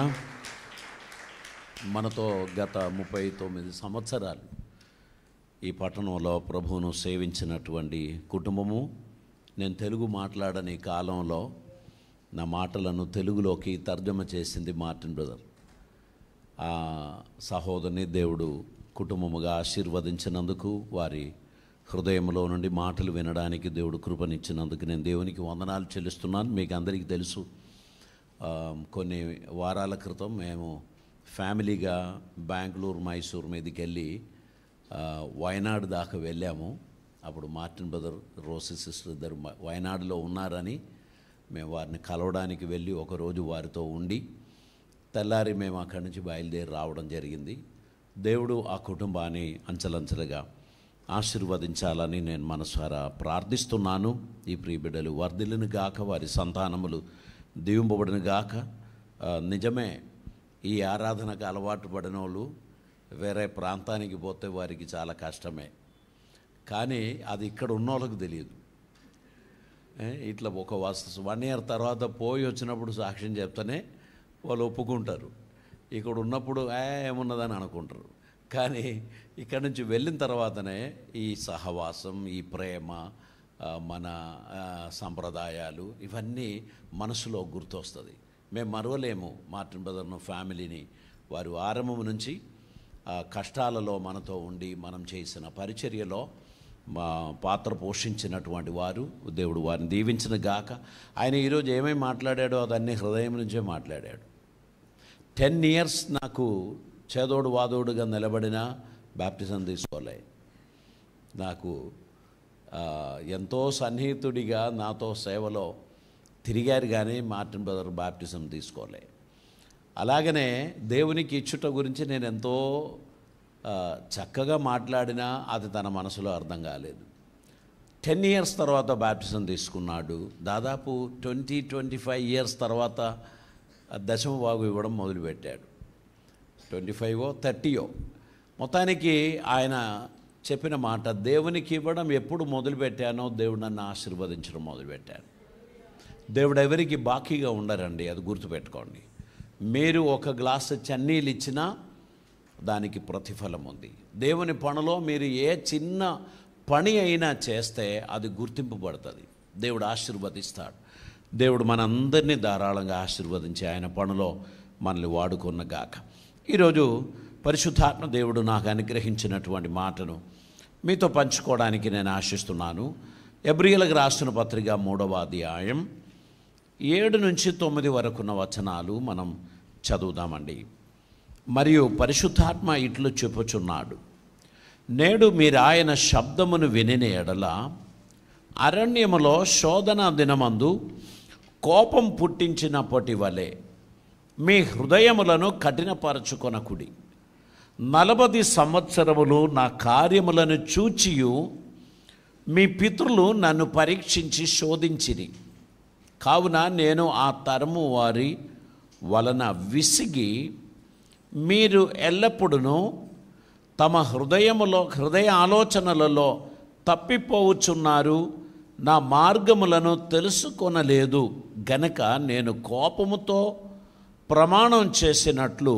మనతో గత ముప్పై తొమ్మిది సంవత్సరాలు ఈ పట్టణంలో ప్రభువును సేవించినటువంటి కుటుంబము నేను తెలుగు మాట్లాడని కాలంలో నా మాటలను తెలుగులోకి తర్జమ చేసింది మార్టిన్ బ్రదర్ ఆ సహోదరిని దేవుడు కుటుంబముగా ఆశీర్వదించినందుకు వారి హృదయంలో నుండి మాటలు వినడానికి దేవుడు కృపనిచ్చినందుకు నేను దేవునికి వందనాలు చెల్లిస్తున్నాను మీకు అందరికీ తెలుసు ఆ, కొన్ని వారాల క్రితం మేము ఫ్యామిలీగా బెంగళూరు మైసూర్ మీదకి వెళ్ళి ఆ, వయనాడు దాకా వెళ్ళాము అప్పుడు మార్టిన్ బ్రదర్ రోసి సిస్టర్ ఇద్దరు మ- వయనాడులో ఉన్నారని మేము వారిని కలవడానికి వెళ్ళి ఒకరోజు వారితో ఉండి తెల్లారి మేము అక్కడి నుంచి బయలుదేరి రావడం జరిగింది దేవుడు ఆ కుటుంబాన్ని అంచెలంచెలుగా ఆశీర్వదించాలని నేను మనసారా ప్రార్థిస్తున్నాను ఈ ప్రియ బిడ్డలు వర్ధిల్లును గాక వారి సంతానములు దీవింపబడిన గాక ఆ, నిజమే ఈ ఆరాధనకు అలవాటు పడిన వాళ్ళు వేరే ప్రాంతానికి పోతే వారికి చాలా కష్టమే కానీ అది ఇక్కడ ఉన్న వాళ్ళకి తెలియదు ఏ, ఇట్లా ఒక వన్ ఇయర్ తర్వాత పోయి వచ్చినప్పుడు సాక్ష్యం చెప్తేనే వాళ్ళు ఒప్పుకుంటారు ఇక్కడ ఉన్నప్పుడు "ఏ, ఏమున్నదని అనుకుంటారు కానీ ఇక్కడ నుంచి వెళ్ళిన తర్వాతనే ఈ సహవాసం ఈ ప్రేమ ఆ, మన ఆ, సంప్రదాయాలు ఇవన్నీ మనసులో గుర్తొస్తుంది మేము మరవలేము మార్టిన్ బ్రదర్ను ఫ్యామిలీని వారు ఆరంభం నుంచి ఆ, కష్టాలలో మనతో ఉండి మనం చేసిన పరిచర్యలో మా పాత్ర పోషించినటువంటి వారు దేవుడు వారిని దీవించిన గాక ఆయన ఈరోజు ఏమేమి మాట్లాడాడో అదన్నీ హృదయం నుంచే మాట్లాడాడు టెన్ ఇయర్స్ నాకు చేదోడు వాదోడుగా నిలబడిన బ్యాప్టిజం తీసుకోలే నాకు ఆ, ఎంతో సన్నిహితుడిగా నాతో సేవలో తిరిగారు కానీ మార్టిన్ బ్రదర్ బాప్టిజం తీసుకోలే అలాగనే దేవునికి ఇచ్చుట గురించి నేను ఎంతో ఆ, చక్కగా మాట్లాడినా అది తన మనసులో అర్థం కాలేదు టెన్ ఇయర్స్ తర్వాత బ్యాప్టిజం తీసుకున్నాడు దాదాపు ట్వంటీ ట్వంటీ ఫైవ్ ఇయర్స్ తర్వాత దశమ బాగు ఇవ్వడం మొదలుపెట్టాడు ట్వంటీ ఫైవ్ థర్టీయో మొత్తానికి ఆయన చెప్పిన మాట దేవునికి ఇవ్వడం ఎప్పుడు మొదలుపెట్టానో దేవుడు నన్ను ఆశీర్వదించడం మొదలుపెట్టాను దేవుడు ఎవరికి బాకీగా ఉండరండి అది గుర్తుపెట్టుకోండి మీరు ఒక గ్లాసు చన్నీళ్ళు ఇచ్చినా దానికి ప్రతిఫలం ఉంది దేవుని పనిలో మీరు ఏ చిన్న పని అయినా చేస్తే అది గుర్తింపబడుతుంది దేవుడు ఆశీర్వదిస్తాడు దేవుడు మనందరినీ ధారాళంగా ఆశీర్వదించి ఆయన పనిలో మనల్ని వాడుకున్న గాక ఈరోజు పరిశుద్ధాత్మ దేవుడు నాకు అనుగ్రహించినటువంటి మాటను మీతో పంచుకోవడానికి నేను ఆశిస్తున్నాను ఎబ్రియలకు రాసిన పత్రిక మూడవ అధ్యాయం ఏడు నుంచి తొమ్మిది వరకున్న వచనాలు మనం చదువుదామండి మరియు పరిశుద్ధాత్మ ఇట్లు చెప్పుచున్నాడు నేడు మీరు ఆయన శబ్దమును వినిన ఎడల అరణ్యములో శోధన దినమందు కోపం పుట్టించినప్పటి వలె మీ హృదయములను కఠినపరచుకొనకుడి నలభది సంవత్సరములు నా కార్యములను చూచియు మీ పితృలు నన్ను పరీక్షించి శోధించిరి కావున నేను ఆ తరము వారి వలన విసిగి మీరు ఎల్లప్పుడూ తమ హృదయములో హృదయ ఆలోచనలలో తప్పిపోవచ్చున్నారు నా మార్గములను తెలుసుకొనలేదు గనక నేను కోపముతో ప్రమాణం చేసినట్లు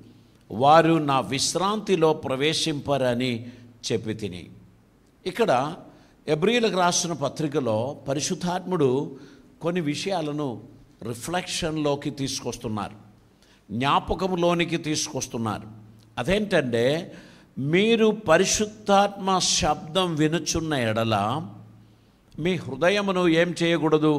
వారు నా విశ్రాంతిలో ప్రవేశింపరని చెప్పి తిని ఇక్కడ ఎబ్రిలకు రాసిన పత్రికలో పరిశుద్ధాత్ముడు కొన్ని విషయాలను రిఫ్లెక్షన్లోకి తీసుకొస్తున్నారు జ్ఞాపకంలోనికి తీసుకొస్తున్నారు అదేంటంటే మీరు పరిశుద్ధాత్మ శబ్దం వినుచున్న ఎడల మీ హృదయమును ఏం చేయకూడదు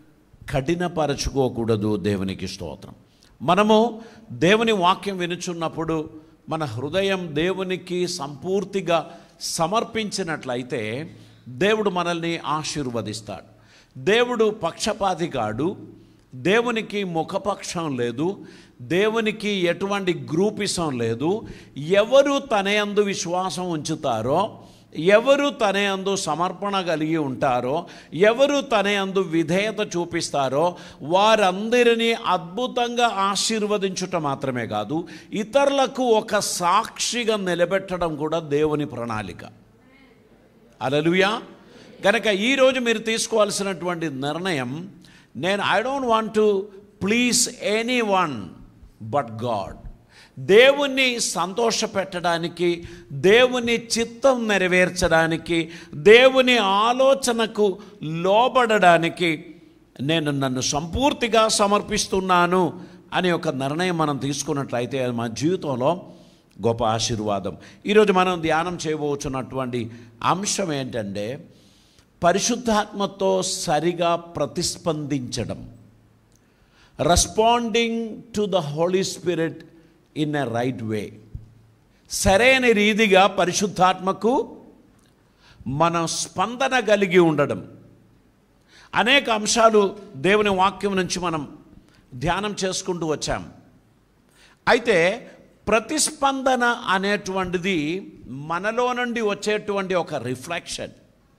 కఠినపరచుకోకూడదు దేవునికి స్తోత్రం మనము దేవుని వాక్యం వినుచున్నప్పుడు మన హృదయం దేవునికి సంపూర్తిగా సమర్పించినట్లయితే దేవుడు మనల్ని ఆశీర్వదిస్తాడు దేవుడు పక్షపాతి కాడు దేవునికి ముఖపక్షం లేదు దేవునికి ఎటువంటి గ్రూపిసం లేదు ఎవరు తన యందు విశ్వాసం ఉంచుతారో ఎవరు తన అందు సమర్పణ కలిగి ఉంటారో ఎవరు తన అందు విధేయత చూపిస్తారో వారందరినీ అద్భుతంగా ఆశీర్వదించుట మాత్రమే కాదు ఇతరులకు ఒక సాక్షిగా నిలబెట్టడం కూడా దేవుని ప్రణాళిక అలలుయా కనుక ఈరోజు మీరు తీసుకోవాల్సినటువంటి నిర్ణయం నేను I don't want to please anyone but God దేవుణ్ణి సంతోషపెట్టడానికి దేవుని చిత్తం నెరవేర్చడానికి దేవుని ఆలోచనకు లోబడడానికి నేను నన్ను సంపూర్తిగా సమర్పిస్తున్నాను అనే ఒక నిర్ణయం మనం తీసుకున్నట్లయితే అది మన జీవితంలో గొప్ప ఆశీర్వాదం ఈరోజు మనం ధ్యానం చేయబోచున్నటువంటి అంశం ఏంటంటే పరిశుద్ధాత్మతో సరిగా ప్రతిస్పందించడం responding to the Holi Spirit in a right way సరైన రీతిగా పరిశుద్ధాత్మకు మనం స్పందన కలిగి ఉండడం అనేక అంశాలు దేవుని వాక్యం నుంచి మనం ధ్యానం చేసుకుంటూ వచ్చాం అయితే ప్రతిస్పందన అనేటువంటిది మనలో నుండి వచ్చేటువంటి ఒక రిఫ్లెక్షన్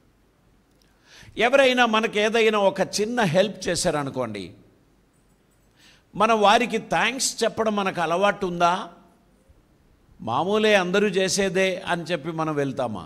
ఎవరైనా మనకు ఏదైనా ఒక చిన్న హెల్ప్ చేశారనుకోండి మన వారికి థ్యాంక్స్ చెప్పడం మనకు అలవాటు ఉందా మామూలే అందరూ చేసేదే అని చెప్పి మనం వెళ్తామా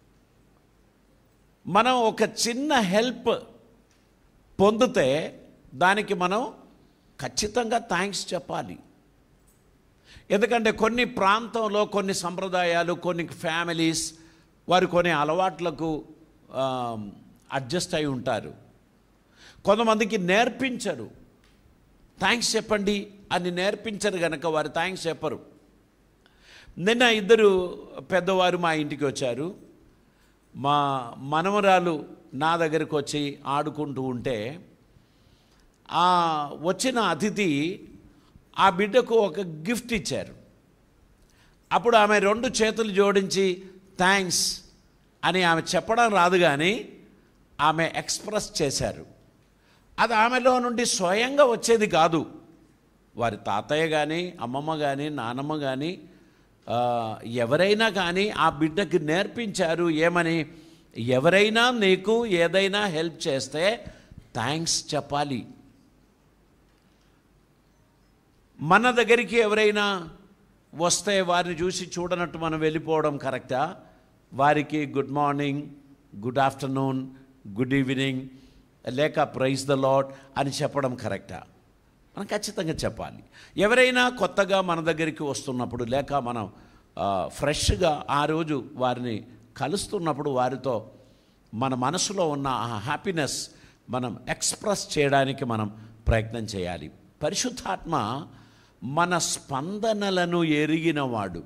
మనం ఒక చిన్న హెల్ప్ పొందితే దానికి మనం ఖచ్చితంగా థ్యాంక్స్ చెప్పాలి ఎందుకంటే కొన్ని ప్రాంతంలో కొన్ని సంప్రదాయాలు కొన్ని ఫ్యామిలీస్ వారు కొన్ని అలవాట్లకు అడ్జస్ట్ అయి ఉంటారు కొంతమందికి నేర్పించరు థ్యాంక్స్ చెప్పండి అని నేర్పించరు కనుక వారు థ్యాంక్స్ చెప్పరు నిన్న ఇద్దరు పెద్దవారు మా ఇంటికి వచ్చారు మా మనవరాలు నా దగ్గరికి వచ్చి ఆడుకుంటూ ఉంటే ఆ వచ్చిన అతిథి ఆ బిడ్డకు ఒక గిఫ్ట్ ఇచ్చారు అప్పుడు ఆమె రెండు చేతులు జోడించి థ్యాంక్స్ అని ఆమె చెప్పడం రాదు కానీ ఆమె ఎక్స్ప్రెస్ చేశారు అది ఆమెలో నుండి స్వయంగా వచ్చేది కాదు వారి తాతయ్య కానీ అమ్మమ్మ కానీ నానమ్మ కానీ ఎవరైనా కానీ ఆ బిడ్డకి నేర్పించారు ఏమని ఎవరైనా నీకు ఏదైనా హెల్ప్ చేస్తే థ్యాంక్స్ చెప్పాలి మన దగ్గరికి ఎవరైనా వస్తే వారిని చూసి చూడనట్టు మనం వెళ్ళిపోవడం కరెక్టా వారికి good morning good afternoon good evening లేక ప్రైజ్ ద లాడ్ అని చెప్పడం కరెక్టా మనం ఖచ్చితంగా చెప్పాలి ఎవరైనా కొత్తగా మన దగ్గరికి వస్తున్నప్పుడు లేక మనం ఫ్రెష్గా ఆ రోజు వారిని కలుస్తున్నప్పుడు వారితో మన మనసులో ఉన్న ఆ హ్యాపీనెస్ మనం ఎక్స్ప్రెస్ చేయడానికి మనం ప్రయత్నం చేయాలి పరిశుద్ధాత్మ మన స్పందనలను ఎరిగినవాడు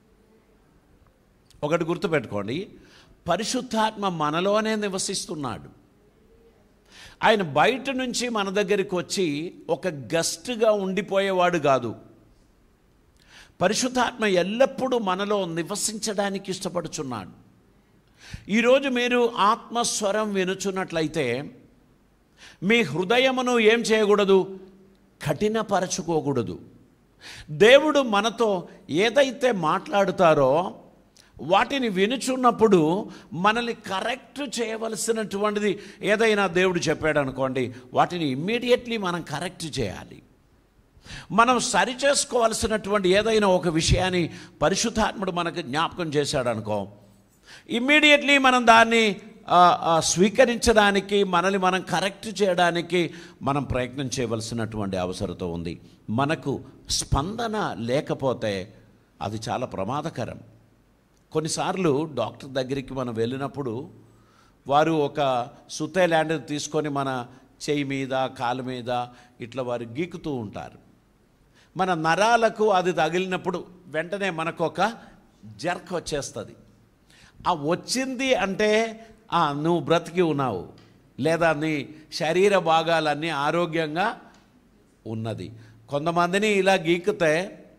ఒకటి గుర్తుపెట్టుకోండి పరిశుద్ధాత్మ మనలోనే నివసిస్తున్నాడు ఆయన బయట నుంచి మన దగ్గరికి వచ్చి ఒక గెస్ట్గా ఉండిపోయేవాడు కాదు పరిశుద్ధాత్మ ఎల్లప్పుడూ మనలో నివసించడానికి ఇష్టపడుచున్నాడు ఈరోజు మీరు ఆత్మస్వరం వినుచున్నట్లయితే మీ హృదయమును ఏం చేయకూడదు కఠినపరచుకోకూడదు దేవుడు మనతో ఏదైతే మాట్లాడుతారో వాటిని వినుచున్నప్పుడు మనల్ని కరెక్ట్ చేయవలసినటువంటిది ఏదైనా దేవుడు చెప్పాడు అనుకోండి వాటిని ఇమ్మీడియట్లీ మనం కరెక్ట్ చేయాలి మనం సరి చేసుకోవాల్సినటువంటి ఏదైనా ఒక విషయాన్ని పరిశుద్ధాత్ముడు మనకు జ్ఞాపకం చేశాడు అనుకో ఇమ్మీడియట్లీ మనం దాన్ని స్వీకరించడానికి మనల్ని మనం కరెక్ట్ చేయడానికి మనం ప్రయత్నం చేయవలసినటువంటి అవసరత ఉంది మనకు స్పందన లేకపోతే అది చాలా ప్రమాదకరం కొన్నిసార్లు డాక్టర్ దగ్గరికి మనం వెళ్ళినప్పుడు వారు ఒక సుతే ల్యాండ్ తీసుకొని మన చేయి మీద కాలు మీద ఇట్లా వారు గీకుతూ ఉంటారు మన నరాలకు అది తగిలినప్పుడు వెంటనే మనకు ఒక జర్క్ వచ్చేస్తుంది ఆ వచ్చింది అంటే నువ్వు బ్రతికి ఉన్నావు లేదా నీ శరీర భాగాలన్నీ ఆరోగ్యంగా ఉన్నది కొంతమందిని ఇలా గీకితే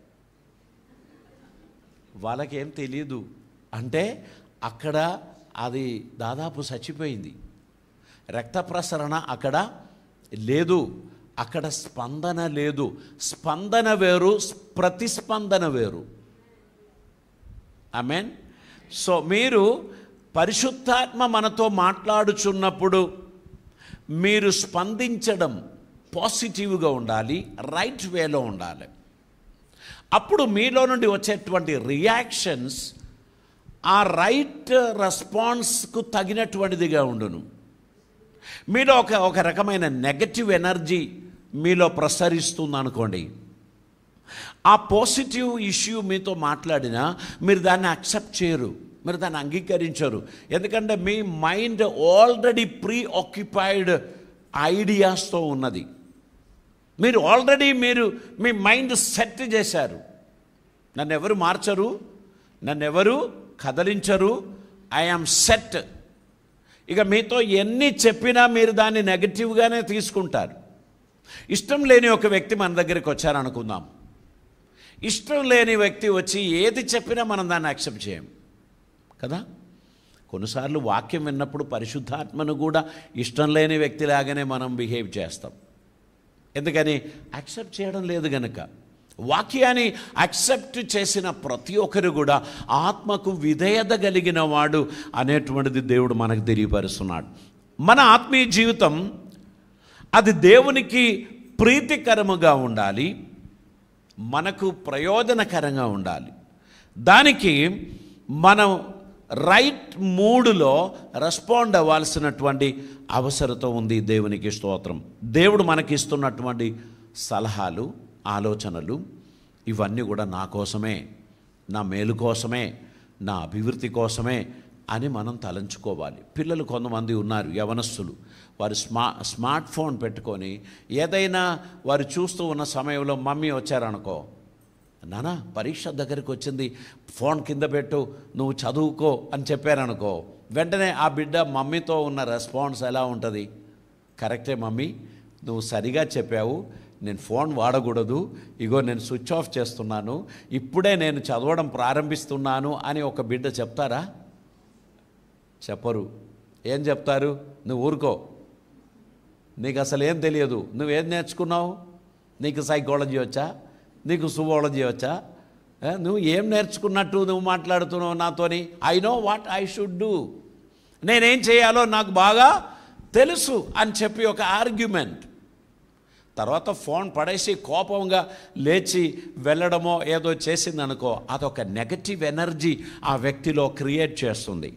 వాళ్ళకేం తెలియదు అంటే అక్కడ అది దాదాపు చచ్చిపోయింది రక్త ప్రసరణ అక్కడ లేదు అక్కడ స్పందన లేదు స్పందన వేరు ప్రతిస్పందన వేరు మీన్ సో మీరు పరిశుద్ధాత్మ మనతో మాట్లాడుచున్నప్పుడు మీరు స్పందించడం పాజిటివ్గా ఉండాలి రైట్ వేలో ఉండాలి అప్పుడు మీలో నుండి వచ్చేటువంటి రియాక్షన్స్ ఆ రైట్ రెస్పాన్స్కు తగినటువంటిదిగా ఉండును మీలో ఒక ఒక రకమైన నెగటివ్ ఎనర్జీ మీలో ప్రసరిస్తుంది అనుకోండి ఆ పాజిటివ్ ఇష్యూ మీతో మాట్లాడినా మీరు దాన్ని అక్సెప్ట్ చేయరు మీరు దాన్ని అంగీకరించరు ఎందుకంటే మీ మైండ్ ఆల్రెడీ ప్రీ ఆక్యుపైడ్ ఐడియాస్తో ఉన్నది మీరు ఆల్రెడీ మీరు మీ మైండ్ సెట్ చేశారు నన్ను ఎవరు మార్చరు నన్ను ఎవరు కదలించరు ఐఆమ్ సెట్ ఇక మీతో ఎన్ని చెప్పినా మీరు దాన్ని నెగటివ్గానే తీసుకుంటారు ఇష్టం లేని ఒక వ్యక్తి మన దగ్గరికి వచ్చారనుకుందాం ఇష్టం లేని వ్యక్తి వచ్చి ఏది చెప్పినా మనం దాన్ని యాక్సెప్ట్ చేయం కదా కొన్నిసార్లు వాక్యం విన్నప్పుడు పరిశుద్ధాత్మను కూడా ఇష్టం లేని వ్యక్తిలాగానే మనం బిహేవ్ చేస్తాం ఎందుకని యాక్సెప్ట్ చేయడం లేదు గనక వాక్యాన్ని యాక్సెప్ట్ చేసిన ప్రతి ఒక్కరు కూడా ఆత్మకు విధేయత కలిగిన వాడు అనేటువంటిది దేవుడు మనకు తెలియపరుస్తున్నాడు మన ఆత్మీయ జీవితం అది దేవునికి ప్రీతికరముగా ఉండాలి మనకు ప్రయోజనకరంగా ఉండాలి దానికి మనం రైట్ మూడులో రెస్పాండ్ అవ్వాల్సినటువంటి అవసరత ఉంది దేవునికి స్తోత్రం దేవుడు మనకిస్తున్నటువంటి సలహాలు ఆలోచనలు ఇవన్నీ కూడా నా కోసమే నా మేలు కోసమే నా అభివృద్ధి కోసమే అని మనం తలంచుకోవాలి పిల్లలు కొంతమంది ఉన్నారు యవనస్తులు వారు స్మా స్మార్ట్ ఫోన్ పెట్టుకొని ఏదైనా వారు చూస్తూ ఉన్న సమయంలో మమ్మీ వచ్చారనుకో నానా పరీక్ష దగ్గరికి వచ్చింది ఫోన్ కింద పెట్టు నువ్వు చదువుకో అని చెప్పారనుకో వెంటనే ఆ బిడ్డ మమ్మీతో ఉన్న రెస్పాన్స్ ఎలా ఉంటుంది కరెక్టే మమ్మీ నువ్వు సరిగా చెప్పావు నేను ఫోన్ వాడకూడదు ఇగో నేను స్విచ్ ఆఫ్ చేస్తున్నాను ఇప్పుడే నేను చదవడం ప్రారంభిస్తున్నాను అని ఒక బిడ్డ చెప్తారా చెప్పరు ఏం చెప్తారు నువ్వు ఊరుకో నీకు అసలు ఏం తెలియదు నువ్వేం నేర్చుకున్నావు నీకు సైకాలజీ వచ్చా నీకు సువాలజీ వచ్చా ఏ, నువ్వు ఏం నేర్చుకున్నట్టు నువ్వు మాట్లాడుతున్నావు నాతోని I know what I should do నేనేం చేయాలో నాకు బాగా తెలుసు అని చెప్పి ఒక ఆర్గ్యుమెంట్ తర్వాత ఫోన్ పడేసి కోపంగా లేచి వెళ్ళడమో ఏదో చేసిందనుకో అదొక నెగటివ్ ఎనర్జీ ఆ వ్యక్తిలో క్రియేట్ చేస్తుంది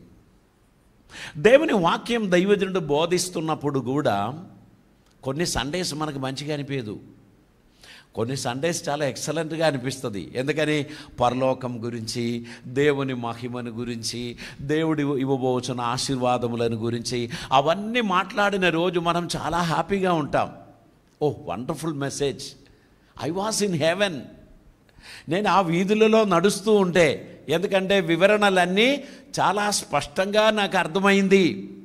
దేవుని వాక్యం దైవజనుడు బోధిస్తున్నప్పుడు కూడా కొన్ని సండేస్ మనకు మంచిగా అనిపించదు కొన్ని సండేస్ చాలా ఎక్సలెంట్గా అనిపిస్తుంది ఎందుకని పరలోకం గురించి దేవుని మహిమను గురించి దేవుడి ఇవ్వబోచున్న ఆశీర్వాదములను గురించి అవన్నీ మాట్లాడిన రోజు మనం చాలా హ్యాపీగా ఉంటాం oh wonderful message I was in heaven నేను ఆ వీధులలో నడుస్తూ ఉంటే ఎందుకంటే వివరణలన్నీ చాలా స్పష్టంగా నాకు అర్థమైంది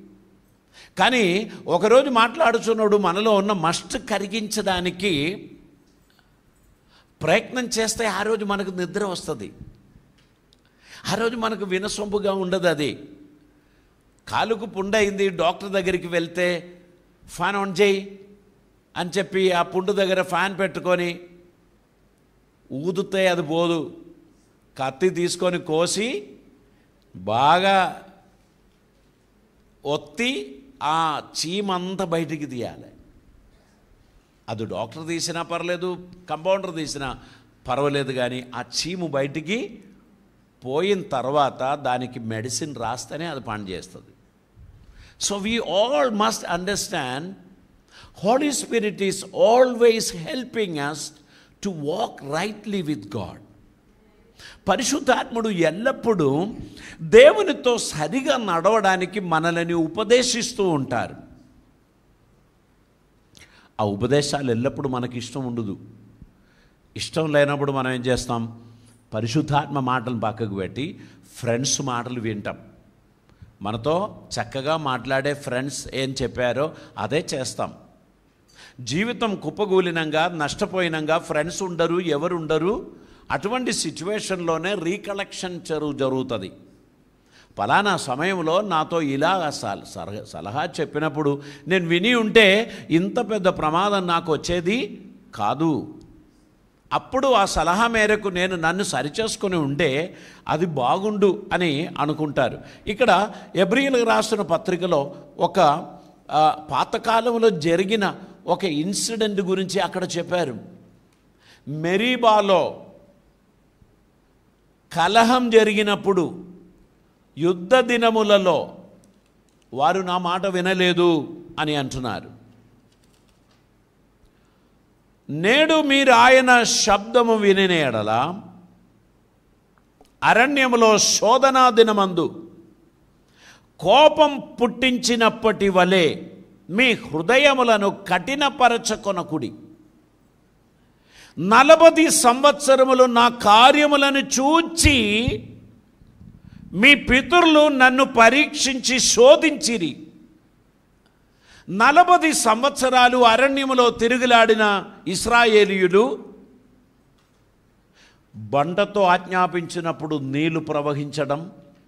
కానీ ఒకరోజు మాట్లాడుచున్నాడు మనలో ఉన్న మస్ట్ కరిగించడానికి ప్రయత్నం చేస్తే ఆ రోజు మనకు నిద్ర వస్తుంది ఆ రోజు మనకు వినసొంపుగా ఉండదు అది కాలుకు పుండైంది డాక్టర్ దగ్గరికి వెళ్తే ఫ్యాన్ ఆన్ చేయి అని చెప్పి ఆ పుండు దగ్గర ఫ్యాన్ పెట్టుకొని ఊదితే అది పోదు కత్తి తీసుకొని కోసి బాగా ఒత్తి ఆ చీమంతా బయటికి తీయాలి అది డాక్టర్ తీసినా పర్లేదు కంపౌండర్ తీసినా పర్వాలేదు కానీ ఆ చీము బయటికి పోయిన తర్వాత దానికి మెడిసిన్ రాస్తేనే అది పని చేస్తుంది so we all must understand Holy Spirit is always helping us to walk rightly with God పరిశుద్ధాత్ముడు ఎల్లప్పుడూ దేవునితో సరిగా నడవడానికి మనల్ని ఉపదేశిస్తూ ఉంటారు ఆ ఉపదేశాలు ఎల్లప్పుడూ మనకి ఇష్టం ఉండదు ఇష్టం లేనప్పుడు మనం ఏం చేస్తాం పరిశుద్ధాత్మ మాటలు పక్కకు పెట్టి ఫ్రెండ్స్ మాటలు వింటాం మనతో చక్కగా మాట్లాడే ఫ్రెండ్స్ ఏం చెప్పారో అదే చేస్తాం జీవితం కుప్పగూలినంగా నష్టపోయినంగా ఫ్రెండ్స్ ఉండరు ఎవరు ఉండరు అటువంటి సిచ్యువేషన్లోనే రీకలెక్షన్ జరుగు జరుగుతుంది ఫలానా సమయంలో నాతో ఇలా సల- సలహా- సలహా చెప్పినప్పుడు నేను విని ఉంటే ఇంత పెద్ద ప్రమాదం నాకు వచ్చేది కాదు అప్పుడు ఆ సలహా మేరకు నేను నన్ను సరిచేసుకుని ఉంటే అది బాగుండు అని అనుకుంటారు ఇక్కడ ఎబ్రియులకు రాసిన పత్రికలో ఒక ఆ, పాతకాలంలో జరిగిన ఒక ఇన్సిడెంట్ గురించి అక్కడ చెప్పారు మెరీబాలో కలహం జరిగినప్పుడు యుద్ధ దినములలో వారు నా మాట వినలేదు అని అంటున్నారు నేడు మీరు ఆయన శబ్దము వినిన ఎడల అరణ్యములో శోధనా దినమందు కోపం పుట్టించినప్పటి వలె మీ హృదయములను కఠినపరచకొనకుడి నలభది సంవత్సరములు నా కార్యములను చూచి మీ పితరులు నన్ను పరీక్షించి శోధించిరి నలభది సంవత్సరాలు అరణ్యములో తిరుగులాడిన ఇస్రాయేలీయులు బండతో ఆజ్ఞాపించినప్పుడు నీళ్లు ప్రవహించడం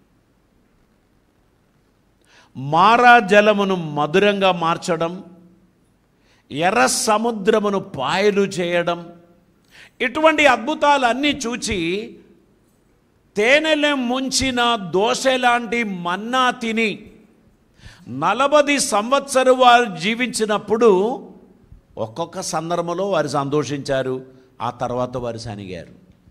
మారా జలమును మధురంగా మార్చడం ఎర్ర సముద్రమును పాయలు చేయడం ఇటువంటి అద్భుతాలన్నీ చూచి తేనెలే ముంచిన దోశ లాంటి మన్నా తిని నలభది సంవత్సరం వారు జీవించినప్పుడు ఒక్కొక్క సందర్భంలో వారు సంతోషించారు ఆ తర్వాత వారు సనిగారు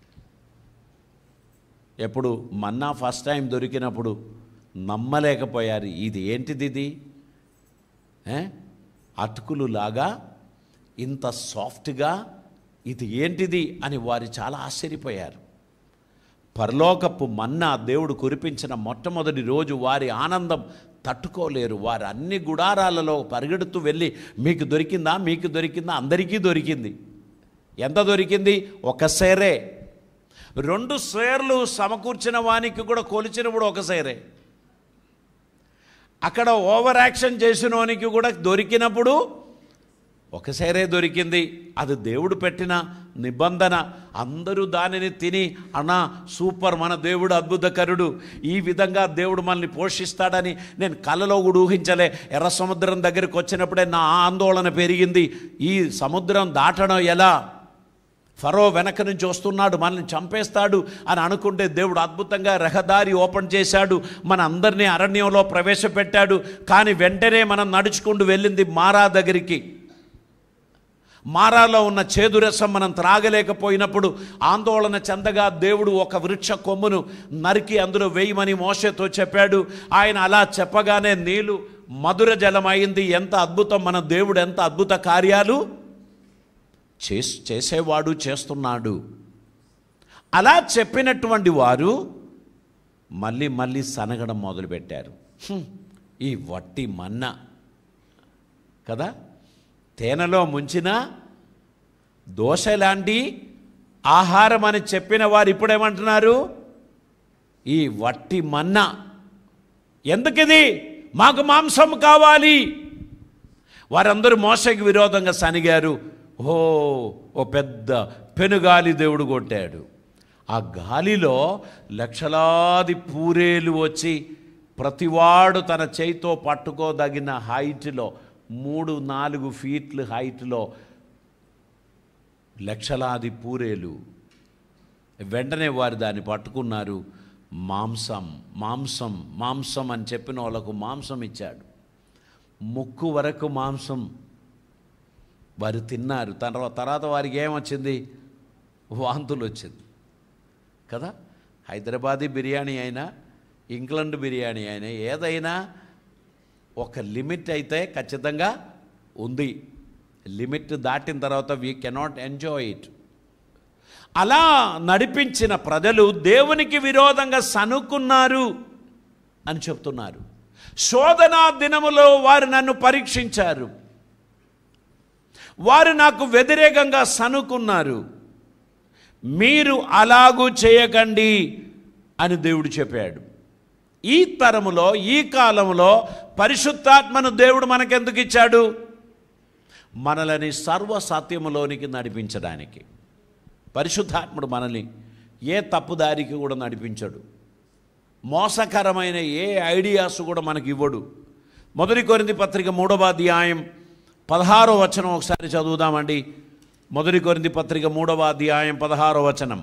ఎప్పుడు మన్నా ఫస్ట్ టైం దొరికినప్పుడు నమ్మలేకపోయారు ఇది ఏంటిది ఇది ఏ? అటుకులు లాగా ఇంత సాఫ్ట్గా ఇది ఏంటిది అని వారు చాలా ఆశ్చర్యపోయారు పరలోకపు మన్నా దేవుడు కురిపించిన మొట్టమొదటి రోజు వారి ఆనందం తట్టుకోలేరు వారు అన్ని గుడారాలలో పరిగెడుతూ వెళ్ళి మీకు దొరికిందా మీకు దొరికిందా అందరికీ దొరికింది ఎంత దొరికింది ఒక సేరే రెండు సేర్లు సమకూర్చిన వానికి కూడా కొలిచినప్పుడు ఒక సేరే అక్కడ ఓవర్ యాక్షన్ చేసిన వానికి కూడా దొరికినప్పుడు ఒకసారే దొరికింది అది దేవుడు పెట్టిన నిబంధన అందరూ దానిని తిని అన్నా సూపర్ మన దేవుడు అద్భుతకరుడు ఈ విధంగా దేవుడు మనల్ని పోషిస్తాడని నేను కలలో కూడా ఊహించలే ఎర్ర సముద్రం దగ్గరికి వచ్చినప్పుడే నా ఆందోళన పెరిగింది ఈ సముద్రం దాటడం ఎలా ఫరో వెనక నుంచి వస్తున్నాడు మనల్ని చంపేస్తాడు అని అనుకుంటే దేవుడు అద్భుతంగా రహదారి ఓపెన్ చేశాడు మన అందరినీ అరణ్యంలో ప్రవేశపెట్టాడు కానీ వెంటనే మనం నడుచుకుంటూ వెళ్ళింది మారా దగ్గరికి మారాలో ఉన్న చేదు రసం మనం త్రాగలేకపోయినప్పుడు ఆందోళన చెందగా దేవుడు ఒక వృక్ష కొమ్మును నరికి అందులో వేయమని మోసతో చెప్పాడు ఆయన అలా చెప్పగానే నీళ్ళు మధుర జలమైంది ఎంత అద్భుతం మన దేవుడు ఎంత అద్భుత కార్యాలు చేస్ చేసేవాడు చేస్తున్నాడు అలా చెప్పినటువంటి వారు మళ్ళీ మళ్ళీ సనగడం మొదలుపెట్టారు హ్మ్, ఈ వట్టి మన్న కదా తేనెలో ముంచిన దోశ లాంటి ఆహారం అని చెప్పిన వారు ఇప్పుడేమంటున్నారు ఈ వట్టి మన్న ఎందుకిది మాకు మాంసం కావాలి వారందరూ మోసకి విరోధంగా సనిగారు ఓ ఓ పెద్ద పెనుగాలి దేవుడు కొట్టాడు ఆ గాలిలో లక్షలాది పూరేలు వచ్చి ప్రతివాడు తన చేయితో పట్టుకోదగిన హైట్లో మూడు నాలుగు ఫీట్లు హైట్లో లక్షలాది పూరేలు వెంటనే వారు దాన్ని పట్టుకున్నారు మాంసం మాంసం మాంసం అని చెప్పిన వాళ్ళకు మాంసం ఇచ్చాడు ముక్కు వరకు మాంసం వారు తిన్నారు తర్వాత తర్వాత వారికి ఏమొచ్చింది వాంతులు వచ్చింది కదా హైదరాబాదీ బిర్యానీ అయినా ఇంగ్లాండ్ బిర్యానీ అయినా ఏదైనా ఒక లిమిట్ అయితే ఖచ్చితంగా ఉంది లిమిట్ దాటిన తర్వాత వీ కెనాట్ ఎంజాయ్ ఇట్ అలా నడిపించిన ప్రజలు దేవునికి విరోధంగా సనుక్కున్నారు అని చెప్తున్నారు శోధనా దినములో వారు నన్ను పరీక్షించారు వారు నాకు వ్యతిరేకంగా సనుకున్నారు మీరు అలాగూ చేయకండి అని దేవుడు చెప్పాడు ఈ తరములో ఈ కాలంలో పరిశుద్ధాత్మను దేవుడు మనకెందుకు ఇచ్చాడు మనలని సర్వ సత్యములోనికి నడిపించడానికి పరిశుద్ధాత్ముడు మనల్ని ఏ తప్పుదారికి కూడా నడిపించడు మోసకరమైన ఏ ఐడియాస్ కూడా మనకి ఇవ్వడు మొదటి కొరింది పత్రిక మూడవ అధ్యాయం పదహారో వచనం ఒకసారి చదువుదామండి మొదటి కొరింది పత్రిక మూడవ అధ్యాయం పదహారవ వచనం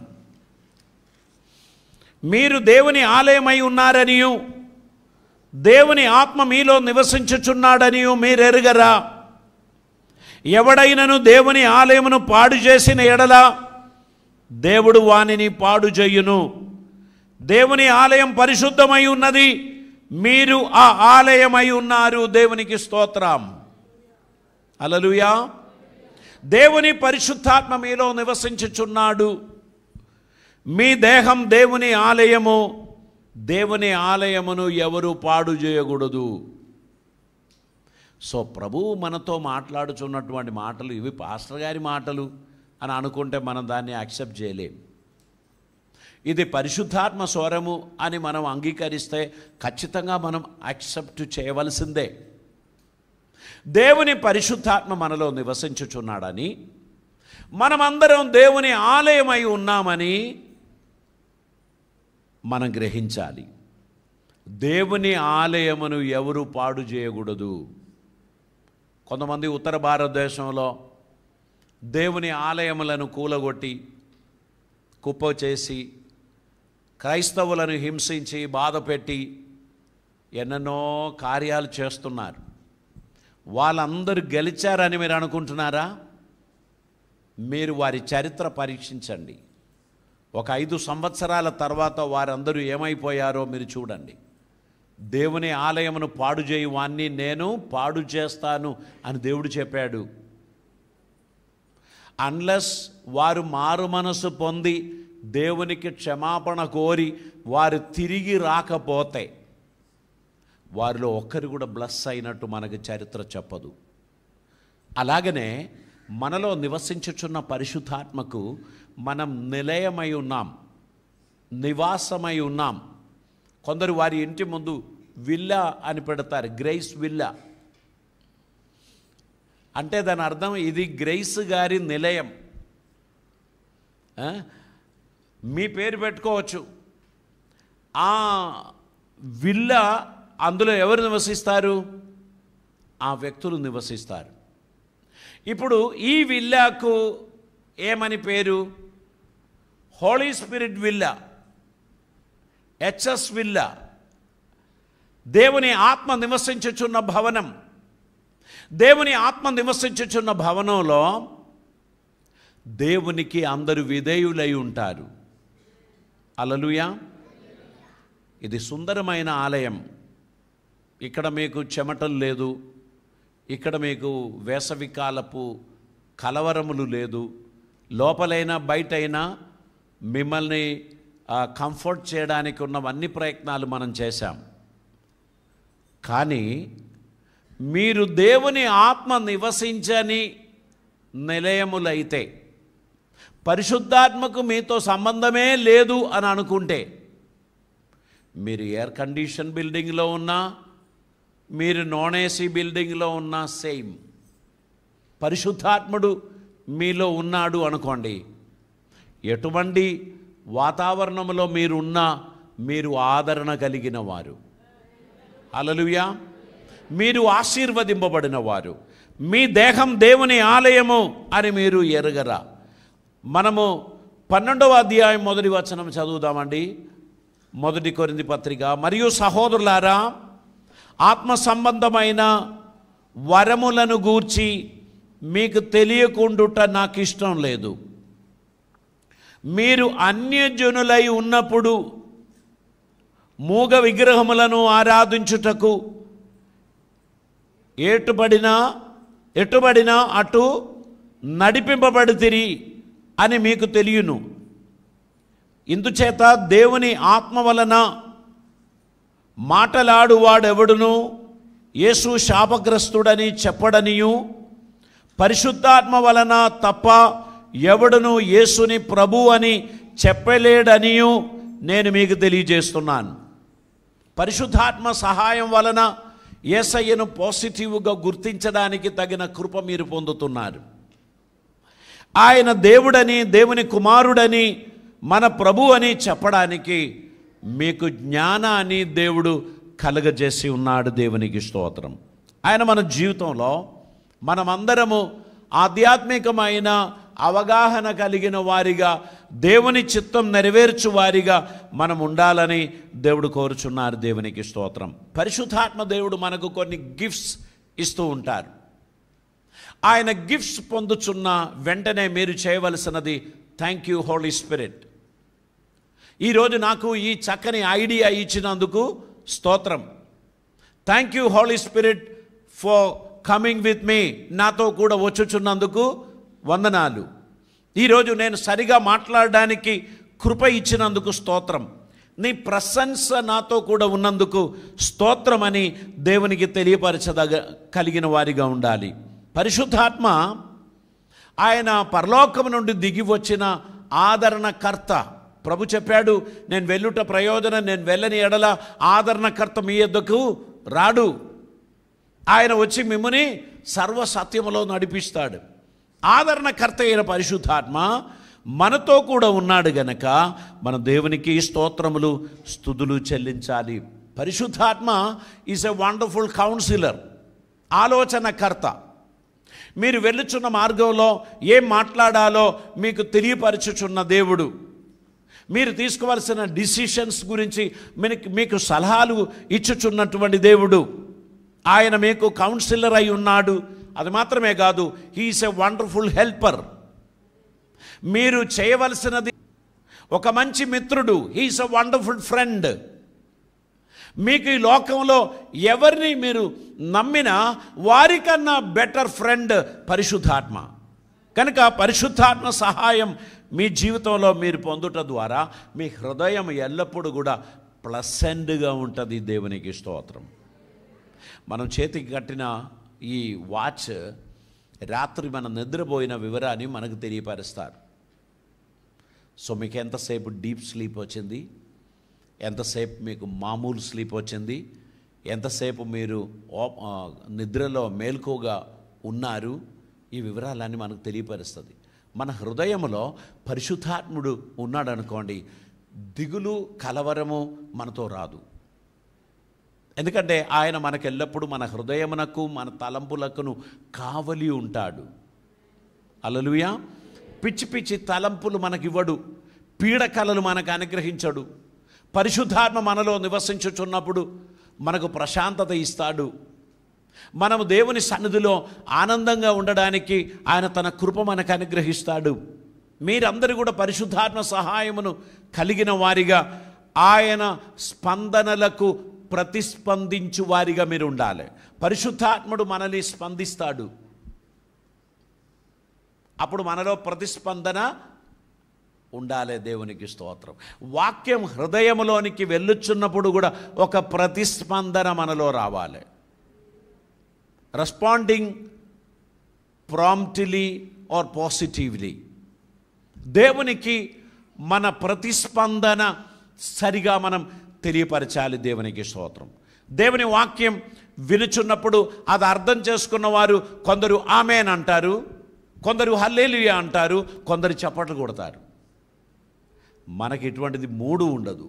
మీరు దేవుని ఆలయమై ఉన్నారనియు దేవుని ఆత్మ మీలో నివసించుచున్నాడనియు మీరెరుగరా ఎవడైనను దేవుని ఆలయమును పాడు చేసిన ఎడల దేవుడు వానిని పాడు చేయును దేవుని ఆలయం పరిశుద్ధమై ఉన్నది మీరు ఆ ఆలయమై ఉన్నారు దేవునికి స్తోత్రం అలలుయా దేవుని పరిశుద్ధాత్మ మీలో నివసించుచున్నాడు మీ దేహం దేవుని ఆలయము దేవుని ఆలయమును ఎవరు పాడు చేయకూడదు సో ప్రభువు మనతో మాట్లాడుచున్నటువంటి మాటలు ఇవి పాస్టర్ గారి మాటలు అని అనుకుంటే మనం దాన్ని యాక్సెప్ట్ చేయలేం ఇది పరిశుద్ధాత్మ స్వరము అని మనం అంగీకరిస్తే ఖచ్చితంగా మనం యాక్సెప్ట్ చేయవలసిందే దేవుని పరిశుద్ధాత్మ మనలో నివసించుచున్నాడని మనమందరం దేవుని ఆలయమై ఉన్నామని మనం గ్రహించాలి దేవుని ఆలయమును ఎవరు పాడు చేయకూడదు కొంతమంది ఉత్తర భారతదేశంలో దేవుని ఆలయములను కూలగొట్టి కుప్ప చేసి క్రైస్తవులను హింసించి బాధపెట్టి ఎన్నెన్నో కార్యాలు చేస్తున్నారు వాళ్ళందరూ గెలిచారని మీరు అనుకుంటున్నారా మీరు వారి చరిత్ర పరీక్షించండి ఒక ఐదు సంవత్సరాల తర్వాత వారందరూ ఏమైపోయారో మీరు చూడండి దేవుని ఆలయమును పాడు చేయి వాణ్ణి నేను పాడు చేస్తాను అని దేవుడు చెప్పాడు అన్లెస్ వారు మారు మనసు పొంది దేవునికి క్షమాపణ కోరి వారు తిరిగి రాకపోతే వారిలో ఒక్కరు కూడా బ్లస్ అయినట్టు మనకు చరిత్ర చెప్పదు అలాగనే మనలో నివసించుచున్న పరిశుద్ధాత్మకు మనం నిలయమై ఉన్నాం నివాసమై ఉన్నాం కొందరు వారి ఇంటి ముందు విల్లా అని పెడతారు గ్రేస్ విల్లా అంటే దాని అర్థం ఇది గ్రేస్ గారి నిలయం ఆ? మీ పేరు పెట్టుకోవచ్చు ఆ విల్లా అందులో ఎవరు నివసిస్తారు ఆ వ్యక్తులు నివసిస్తారు ఇప్పుడు ఈ విల్లాకు ఏమని పేరు Holy Spirit villa HS villa దేవుని ఆత్మ నివసించుచున్న భవనం దేవుని ఆత్మ నివసించుచున్న భవనంలో దేవునికి అందరూ విధేయులై ఉంటారు అలలుయా ఇది సుందరమైన ఆలయం ఇక్కడ మీకు చెమటలు లేదు ఇక్కడ మీకు వేసవికాలపు కలవరములు లేదు లోపలైనా బయటైనా మిమ్మల్ని ఆ, కంఫర్ట్ చేయడానికి ఉన్నవన్నీ ప్రయత్నాలు మనం చేశాం కానీ మీరు దేవుని ఆత్మ నివసించని నిలయములైతే పరిశుద్ధాత్మకు మీతో సంబంధమే లేదు అని అనుకుంటే మీరు ఎయిర్ కండిషన్ బిల్డింగ్లో ఉన్నా మీరు నాన్ ఏసీ బిల్డింగ్లో ఉన్నా సేమ్ పరిశుద్ధాత్ముడు మీలో ఉన్నాడు అనుకోండి ఎటువంటి వాతావరణంలో మీరు ఉన్నా మీరు ఆదరణ కలిగిన వారు అలలుయా మీరు ఆశీర్వదింపబడిన వారు మీ దేహం దేవుని ఆలయము అని మీరు ఎరగరా మనము పన్నెండవ అధ్యాయం మొదటి వచనం చదువుదామండి మొదటి కొరింది పత్రిక మరియు సహోదరులారా ఆత్మ సంబంధమైన వరములను గూర్చి మీకు తెలియకుండుట నాకు ఇష్టం లేదు మీరు అన్యజనులై ఉన్నప్పుడు మూగ విగ్రహములను ఆరాధించుటకు ఏటుబడినా ఎటుబడినా అటు నడిపింపబడితిరి అని మీకు తెలియను ఇందుచేత దేవుని ఆత్మ వలన మాటలాడువాడెవడును యేసు శాపగ్రస్తుడని చెప్పడనియు పరిశుద్ధాత్మ వలన తప్ప ఎవడును యేసుని ప్రభు అని చెప్పలేడనియు నేను మీకు తెలియజేస్తున్నాను పరిశుద్ధాత్మ సహాయం వలన ఏసయ్యను పాజిటివ్గా గుర్తించడానికి తగిన కృప మీరు పొందుతున్నారు ఆయన దేవుడని దేవుని కుమారుడని మన ప్రభు అని చెప్పడానికి మీకు జ్ఞానాన్ని దేవుడు కలుగజేసి ఉన్నాడు దేవునికి స్తోత్రం ఆయన మన జీవితంలో మనమందరము ఆధ్యాత్మికమైన అవగాహన కలిగిన వారిగా దేవుని చిత్తం నెరవేర్చు వారిగా మనం ఉండాలని దేవుడు కోరుచున్నారు దేవునికి స్తోత్రం పరిశుద్ధాత్మ దేవుడు మనకు కొన్ని గిఫ్ట్స్ ఇస్తూ ఉంటారు ఆయన గిఫ్ట్స్ పొందుచున్న వెంటనే మీరు చేయవలసినది థ్యాంక్ యూ హోలీ స్పిరిట్ ఈరోజు నాకు ఈ చక్కని ఐడియా ఇచ్చినందుకు స్తోత్రం thank you Holy Spirit for coming with me నాతో కూడా వచ్చుచున్నందుకు వందనాలు ఈరోజు నేను సరిగా మాట్లాడడానికి కృప ఇచ్చినందుకు స్తోత్రం నీ ప్రశంస నాతో కూడా ఉన్నందుకు స్తోత్రమని దేవునికి తెలియపరచదగ కలిగిన వారిగా ఉండాలి పరిశుద్ధాత్మ ఆయన పరలోకం నుండి దిగి వచ్చిన ఆదరణకర్త ప్రభు చెప్పాడు నేను వెళ్ళుట ప్రయోజనం నేను వెళ్ళని ఎడల ఆదరణకర్త మీ యొద్దకు రాడు ఆయన వచ్చి మిమ్మని సర్వసత్యములో నడిపిస్తాడు ఆదరణకర్త అయిన పరిశుద్ధాత్మ మనతో కూడా ఉన్నాడు గనక మన దేవునికి స్తోత్రములు స్థుతులు చెల్లించాలి పరిశుద్ధాత్మ ఈజ్ ఎ వండర్ఫుల్ కౌన్సిలర్ ఆలోచనకర్త మీరు వెళ్ళుచున్న మార్గంలో ఏం మాట్లాడాలో మీకు తెలియపరచుచున్న దేవుడు మీరు తీసుకోవాల్సిన డిసిషన్స్ గురించి మీకు మీకు సలహాలు ఇచ్చుచున్నటువంటి దేవుడు ఆయన మీకు కౌన్సిలర్ అయి ఉన్నాడు అది మాత్రమే కాదు హీఈస్ ఎ వండర్ఫుల్ హెల్పర్ మీరు చేయవలసినది ఒక మంచి మిత్రుడు హీఈస్ ఎ వండర్ఫుల్ ఫ్రెండ్ మీకు ఈ లోకంలో ఎవరిని మీరు నమ్మినా వారికన్నా బెటర్ ఫ్రెండ్ పరిశుద్ధాత్మ కనుక పరిశుద్ధాత్మ సహాయం మీ జీవితంలో మీరు పొందుట ద్వారా మీ హృదయం ఎల్లప్పుడూ కూడా ప్లసెంట్గా ఉంటుంది దేవునికి స్తోత్రం మనం చేతికి కట్టిన ఈ వాచ్ రాత్రి మనం నిద్రపోయిన వివరాన్ని మనకు తెలియపరుస్తారు సో మీకు ఎంతసేపు డీప్ స్లీప్ వచ్చింది ఎంతసేపు మీకు మామూలు స్లీప్ వచ్చింది ఎంతసేపు మీరు ఓ- ఆ, నిద్రలో మేల్కోగా ఉన్నారు ఈ వివరాలన్నీ మనకు తెలియపరుస్తుంది మన హృదయంలో పరిశుద్ధాత్ముడు ఉన్నాడు అనుకోండి దిగులు కలవరము మనతో రాదు ఎందుకంటే ఆయన మనకు ఎల్లప్పుడూ మన హృదయమునకు మన తలంపులకును కావలి ఉంటాడు అలలుయా పిచ్చి పిచ్చి తలంపులు మనకివ్వడు పీడకలలు మనకు అనుగ్రహించడు పరిశుద్ధాత్మ మనలో నివసించుచున్నప్పుడు మనకు ప్రశాంతత ఇస్తాడు మనము దేవుని సన్నిధిలో ఆనందంగా ఉండడానికి ఆయన తన కృప మనకు అనుగ్రహిస్తాడు మీరందరూ కూడా పరిశుద్ధాత్మ సహాయమును కలిగిన వారిగా ఆయన స్పందనలకు ప్రతిస్పందించు వారిగా మీరు ఉండాలి పరిశుద్ధాత్ముడు మనల్ని స్పందిస్తాడు అప్పుడు మనలో ప్రతిస్పందన ఉండాలి దేవునికి స్తోత్రం వాక్యం హృదయంలోనికి వెళ్ళుచున్నప్పుడు కూడా ఒక ప్రతిస్పందన మనలో రావాలి రెస్పాండింగ్ ప్రాంప్టిలీ ఆర్ పాజిటివ్లీ దేవునికి మన ప్రతిస్పందన సరిగా మనం తెలియపరచాలి దేవునికి స్తోత్రం దేవుని వాక్యం వినుచున్నప్పుడు అది అర్థం చేసుకున్న వారు కొందరు ఆమెన్ అంటారు కొందరు హల్లేలుయా అంటారు కొందరు చప్పట్లు కొడతారు మనకి ఇటువంటిది మూడు ఉండదు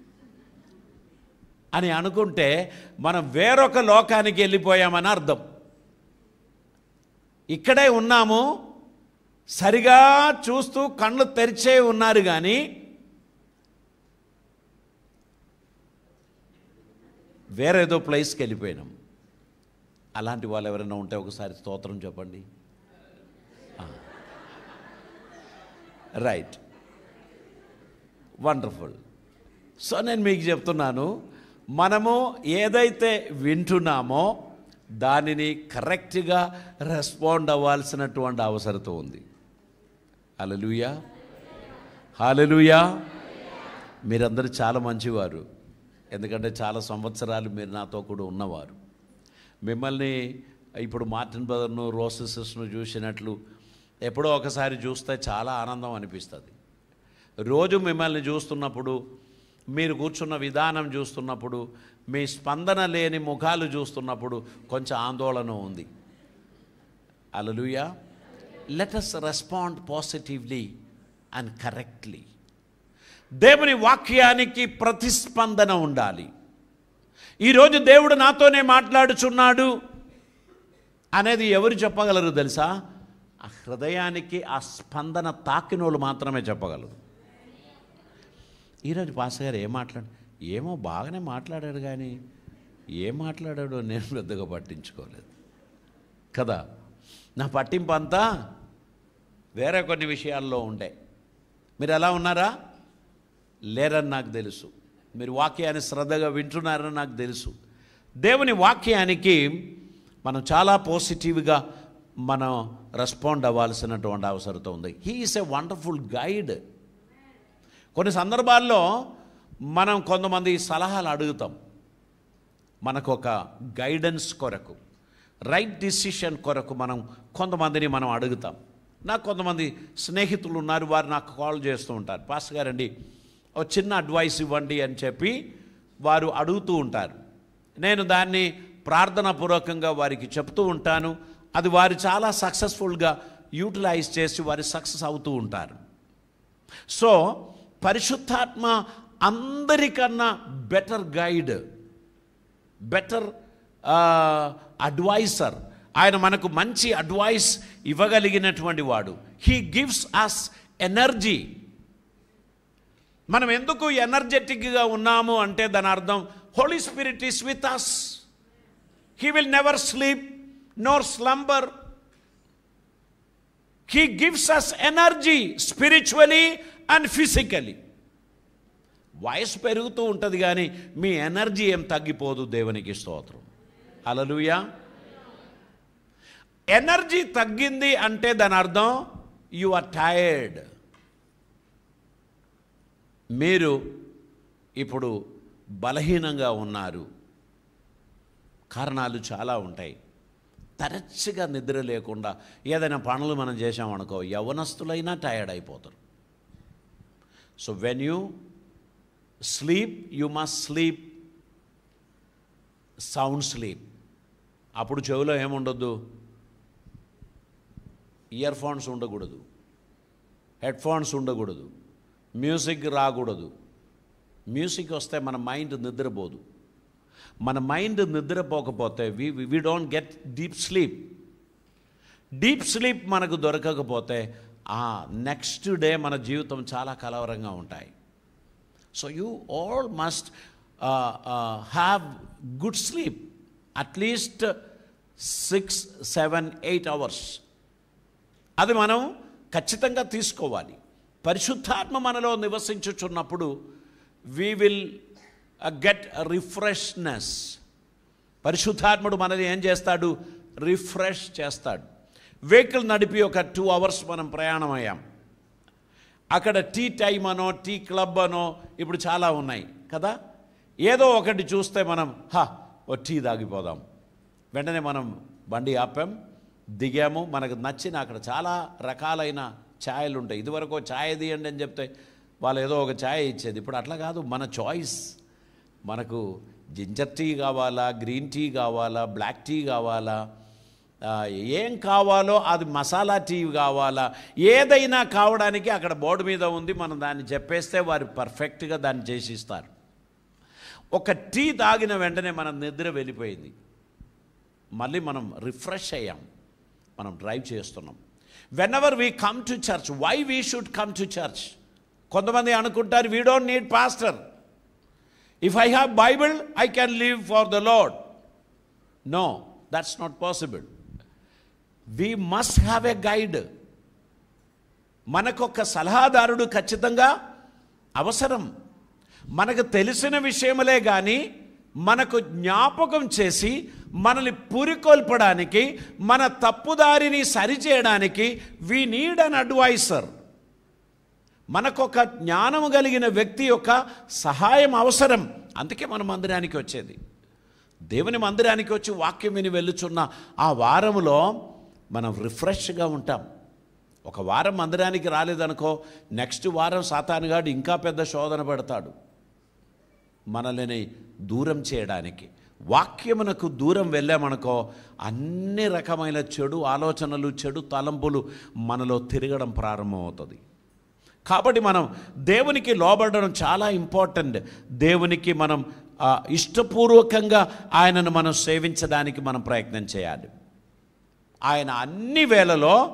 అని అనుకుంటే మనం వేరొక లోకానికి వెళ్ళిపోయామని అర్థం ఇక్కడే ఉన్నాము సరిగా చూస్తూ కళ్ళు తెరిచే ఉన్నారు కానీ వేరేదో ప్లేస్కి వెళ్ళిపోయినాం అలాంటి వాళ్ళు ఎవరైనా ఉంటే ఒకసారి స్తోత్రం చెప్పండి రైట్ వండర్ఫుల్ సో నేను మీకు చెప్తున్నాను మనము ఏదైతే వింటున్నామో దానిని కరెక్ట్గా రెస్పాండ్ అవ్వాల్సినటువంటి అవసరత ఉంది హలలుయా హాలలుయా మీరందరూ చాలా మంచివారు ఎందుకంటే చాలా సంవత్సరాలు మీరు నాతో కూడా ఉన్నవారు మిమ్మల్ని ఇప్పుడు మార్టిన్ బ్రదర్ను రోసెసెస్ను చూసినట్లు ఎప్పుడో ఒకసారి చూస్తే చాలా ఆనందం అనిపిస్తుంది రోజు మిమ్మల్ని చూస్తున్నప్పుడు మీరు కూర్చున్న విధానం చూస్తున్నప్పుడు మీ స్పందన లేని ముఖాలు చూస్తున్నప్పుడు కొంచెం ఆందోళన ఉంది అలలుయా let us respond positively and correctly దేవుని వాక్యానికి ప్రతిస్పందన ఉండాలి ఈరోజు దేవుడు నాతోనే మాట్లాడుచున్నాడు అనేది ఎవరు చెప్పగలరు తెలుసా ఆ హృదయానికి ఆ స్పందన తాకిన వాళ్ళు మాత్రమే చెప్పగలరు ఈరోజు పాస్ గారు ఏం మాట్లాడు ఏమో బాగానే మాట్లాడాడు కానీ ఏం మాట్లాడాడో నేను పెద్దగా పట్టించుకోలేదు కదా నా పట్టింపు అంతా వేరే కొన్ని విషయాల్లో ఉండే మీరు ఎలా ఉన్నారా లేరని నాకు తెలుసు మీరు వాక్యాన్ని శ్రద్ధగా వింటున్నారని నాకు తెలుసు దేవుని వాక్యానికి మనం చాలా పాజిటివ్గా మనం రెస్పాండ్ అవ్వాల్సినటువంటి అవసరత ఉంది he is a wonderful guide కొన్ని సందర్భాల్లో మనం కొంతమంది సలహాలు అడుగుతాం మనకు ఒక గైడెన్స్ కొరకు రైట్ డిసిషన్ కొరకు మనం కొంతమందిని మనం అడుగుతాం నాకు కొంతమంది స్నేహితులు ఉన్నారు వారు నాకు కాల్ చేస్తూ ఉంటారు పాస్టర్ గారండి ఒక చిన్న అడ్వైస్ ఇవ్వండి అని చెప్పి వారు అడుగుతూ ఉంటారు నేను దాన్ని ప్రార్థనాపూర్వకంగా వారికి చెప్తూ ఉంటాను అది వారు చాలా సక్సెస్ఫుల్గా యూటిలైజ్ చేసి వారు సక్సెస్ అవుతూ ఉంటారు సో పరిశుద్ధాత్మ అందరికన్నా బెటర్ గైడ్ బెటర్ అడ్వైసర్ ఆయన మనకు మంచి అడ్వైస్ ఇవ్వగలిగినటువంటి వాడు హీ గివ్స్ అస్ ఎనర్జీ మనం ఎందుకు ఎనర్జెటిక్గా ఉన్నాము అంటే దాని అర్థం Holy Spirit is with us he will never sleep nor slumber he gives us energy spiritually and physically వయసు పెరుగుతూ ఉంటుంది కానీ మీ ఎనర్జీ ఏం తగ్గిపోదు దేవునికి స్తోత్రం అలలుయా ఎనర్జీ తగ్గింది అంటే దాని అర్థం యు ఆర్ టైర్డ్ మీరు ఇప్పుడు బలహీనంగా ఉన్నారు కారణాలు చాలా ఉంటాయి తరచుగా నిద్ర లేకుండా ఏదైనా పనులు మనం చేసామనుకో యవనస్తులైనా టయర్డ్ అయిపోతారు so when you sleep you must sleep sound sleep అప్పుడు చెవిలో ఏముండొద్దు ఇయర్ ఫోన్స్ ఉండకూడదు హెడ్ ఫోన్స్ ఉండకూడదు మ్యూజిక్ రాకూడదు మ్యూజిక్ వస్తే మన మైండ్ నిద్రపోదు మన మైండ్ నిద్రపోకపోతే we we don't get deep sleep deep sleep మనకు దొరకకపోతే ఆ నెక్స్ట్ డే మన జీవితం చాలా కలవరంగా ఉంటాయి so you all must have good sleep at least six seven eight hours అది మనం ఖచ్చితంగా తీసుకోవాలి పరిశుద్ధాత్మ మనలో నివసించుచున్నప్పుడు వీ విల్ గెట్ రిఫ్రెష్నెస్ పరిశుద్ధాత్ముడు మనది ఏం చేస్తాడు రిఫ్రెష్ చేస్తాడు వెహికల్ నడిపి ఒక టూ అవర్స్ మనం ప్రయాణం అయ్యాం అక్కడ టీ టైం అనో టీ క్లబ్ అనో ఇప్పుడు చాలా ఉన్నాయి కదా ఏదో ఒకటి చూస్తే మనం హా ఓ టీ తాగిపోదాం వెంటనే మనం బండి ఆపాం దిగాము మనకు నచ్చిన అక్కడ చాలా రకాలైన ఛాయలు ఉంటాయి ఇదివరకు ఛాయ్ తీయండి అని చెప్తే వాళ్ళు ఏదో ఒక ఛాయ్ ఇచ్చేది ఇప్పుడు అట్లా కాదు మన చాయిస్ మనకు జింజర్ టీ కావాలా గ్రీన్ టీ కావాలా బ్లాక్ టీ కావాలా ఆ, ఏం కావాలో అది మసాలా టీ కావాలా ఏదైనా కావడానికి అక్కడ బోర్డు మీద ఉంది మనం దాన్ని చెప్పేస్తే వారు పర్ఫెక్ట్గా దాన్ని చేసి ఇస్తారు ఒక టీ తాగిన వెంటనే మన నిద్ర వెళ్ళిపోయింది మళ్ళీ మనం రిఫ్రెష్ అయ్యాం మనం డ్రైవ్ చేస్తున్నాం whenever we come to church why we should come to church కొంతమంది అనుకుంటారు we don't need pastor if I have Bible I can live for the Lord no that's not possible we must have a guide మనకొక సలహాదారుడు ఖచ్చితంగా అవసరం మనకు తెలిసిన విషయములే కానీ మనకు జ్ఞాపకం చేసి మనల్ని పురికొల్పడానికి మన తప్పుదారిని సరిచేయడానికి వీ నీడ్ అన్ అడ్వైసర్ మనకొక జ్ఞానము కలిగిన వ్యక్తి యొక్క సహాయం అవసరం అందుకే మన మందిరానికి వచ్చేది దేవుని మందిరానికి వచ్చి వాక్యం విని వెళ్ళుచున్న ఆ వారములో మనం రిఫ్రెష్గా ఉంటాం ఒక వారం మందిరానికి రాలేదనుకో నెక్స్ట్ వారం సాతానుగాడు ఇంకా పెద్ద శోధన పెడతాడు మనల్ని దూరం చేయడానికి వాక్యమునకు దూరం వెళ్ళామనుకో అన్ని రకమైన చెడు ఆలోచనలు చెడు తలంపులు మనలో తిరగడం ప్రారంభమవుతుంది కాబట్టి మనం దేవునికి లోబడడం చాలా ఇంపార్టెంట్ దేవునికి మనం ఆ, ఇష్టపూర్వకంగా ఆయనను మనం సేవించడానికి మనం ప్రయత్నం చేయాలి ఆయన అన్ని వేళలో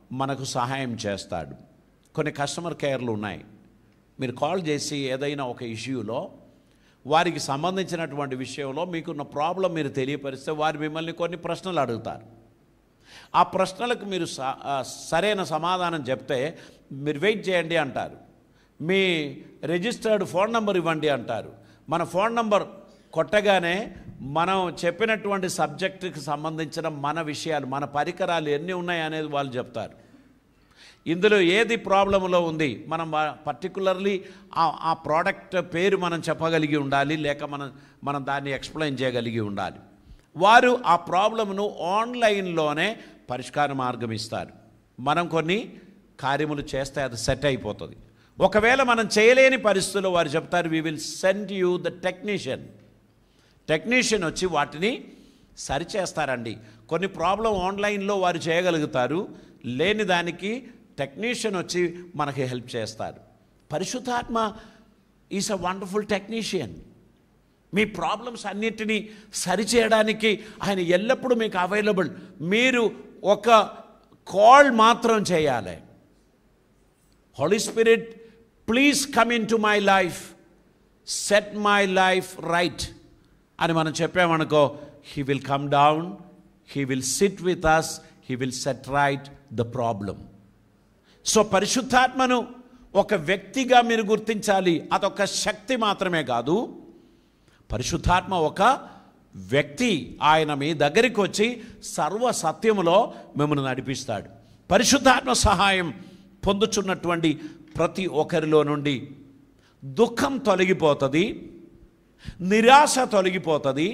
మనకు సహాయం చేస్తాడు కొన్ని కస్టమర్ కేర్లు ఉన్నాయి మీరు కాల్ చేసి ఏదైనా ఒక ఇష్యూలో వారికి సంబంధించినటువంటి విషయంలో మీకున్న ప్రాబ్లం మీరు తెలియపరిస్తే వారు మిమ్మల్ని కొన్ని ప్రశ్నలు అడుగుతారు ఆ ప్రశ్నలకు మీరు స- ఆ, సరైన సమాధానం చెప్తే మీరు వెయిట్ చేయండి అంటారు మీ రిజిస్టర్డ్ ఫోన్ నంబర్ ఇవ్వండి అంటారు మన ఫోన్ నంబర్ కొట్టగానే మనం చెప్పినటువంటి సబ్జెక్టుకి సంబంధించిన మన విషయాలు మన పరికరాలు ఎన్ని ఉన్నాయి అనేది వాళ్ళు చెప్తారు ఇందులో ఏది ప్రాబ్లంలో ఉంది మనం పర్టికులర్లీ ఆ ప్రోడక్ట్ పేరు మనం చెప్పగలిగి ఉండాలి లేక మనం మనం దాన్ని ఎక్స్ప్లెయిన్ చేయగలిగి ఉండాలి వారు ఆ ప్రాబ్లమ్ను ఆన్లైన్లోనే పరిష్కార మార్గం ఇస్తారు మనం కొన్ని కార్యములు చేస్తే అది సెట్ అయిపోతుంది ఒకవేళ మనం చేయలేని పరిస్థితుల్లో వారు చెప్తారు we will send you the technician technician వచ్చి వాటిని సరిచేస్తారండి కొన్ని ప్రాబ్లం ఆన్లైన్లో వారు చేయగలుగుతారు లేని దానికి టెక్నీషియన్ వచ్చి మనకి హెల్ప్ చేస్తారు పరిశుద్ధాత్మ ఈజ్ అ వండర్ఫుల్ టెక్నీషియన్ మీ ప్రాబ్లమ్స్ అన్నిటినీ సరిచేయడానికి ఆయన ఎల్లప్పుడూ మీకు అవైలబుల్ మీరు ఒక కాల్ మాత్రం చేయాలి holy spirit please come into my life set my life right అని మనం చెప్పామనుకో he will come down he will sit with us he will set right the problem so పరిశుద్ధాత్మను ఒక వ్యక్తిగా మీరు గుర్తించాలి అదొక శక్తి మాత్రమే కాదు పరిశుద్ధాత్మ ఒక వ్యక్తి ఆయన మీ దగ్గరికి వచ్చి సర్వ సత్యములో మిమ్మల్ని నడిపిస్తాడు పరిశుద్ధాత్మ సహాయం పొందుచున్నటువంటి ప్రతి ఒక్కరిలో నుండి దుఃఖం తొలగిపోతుంది నిరాశ తొలగిపోతుంది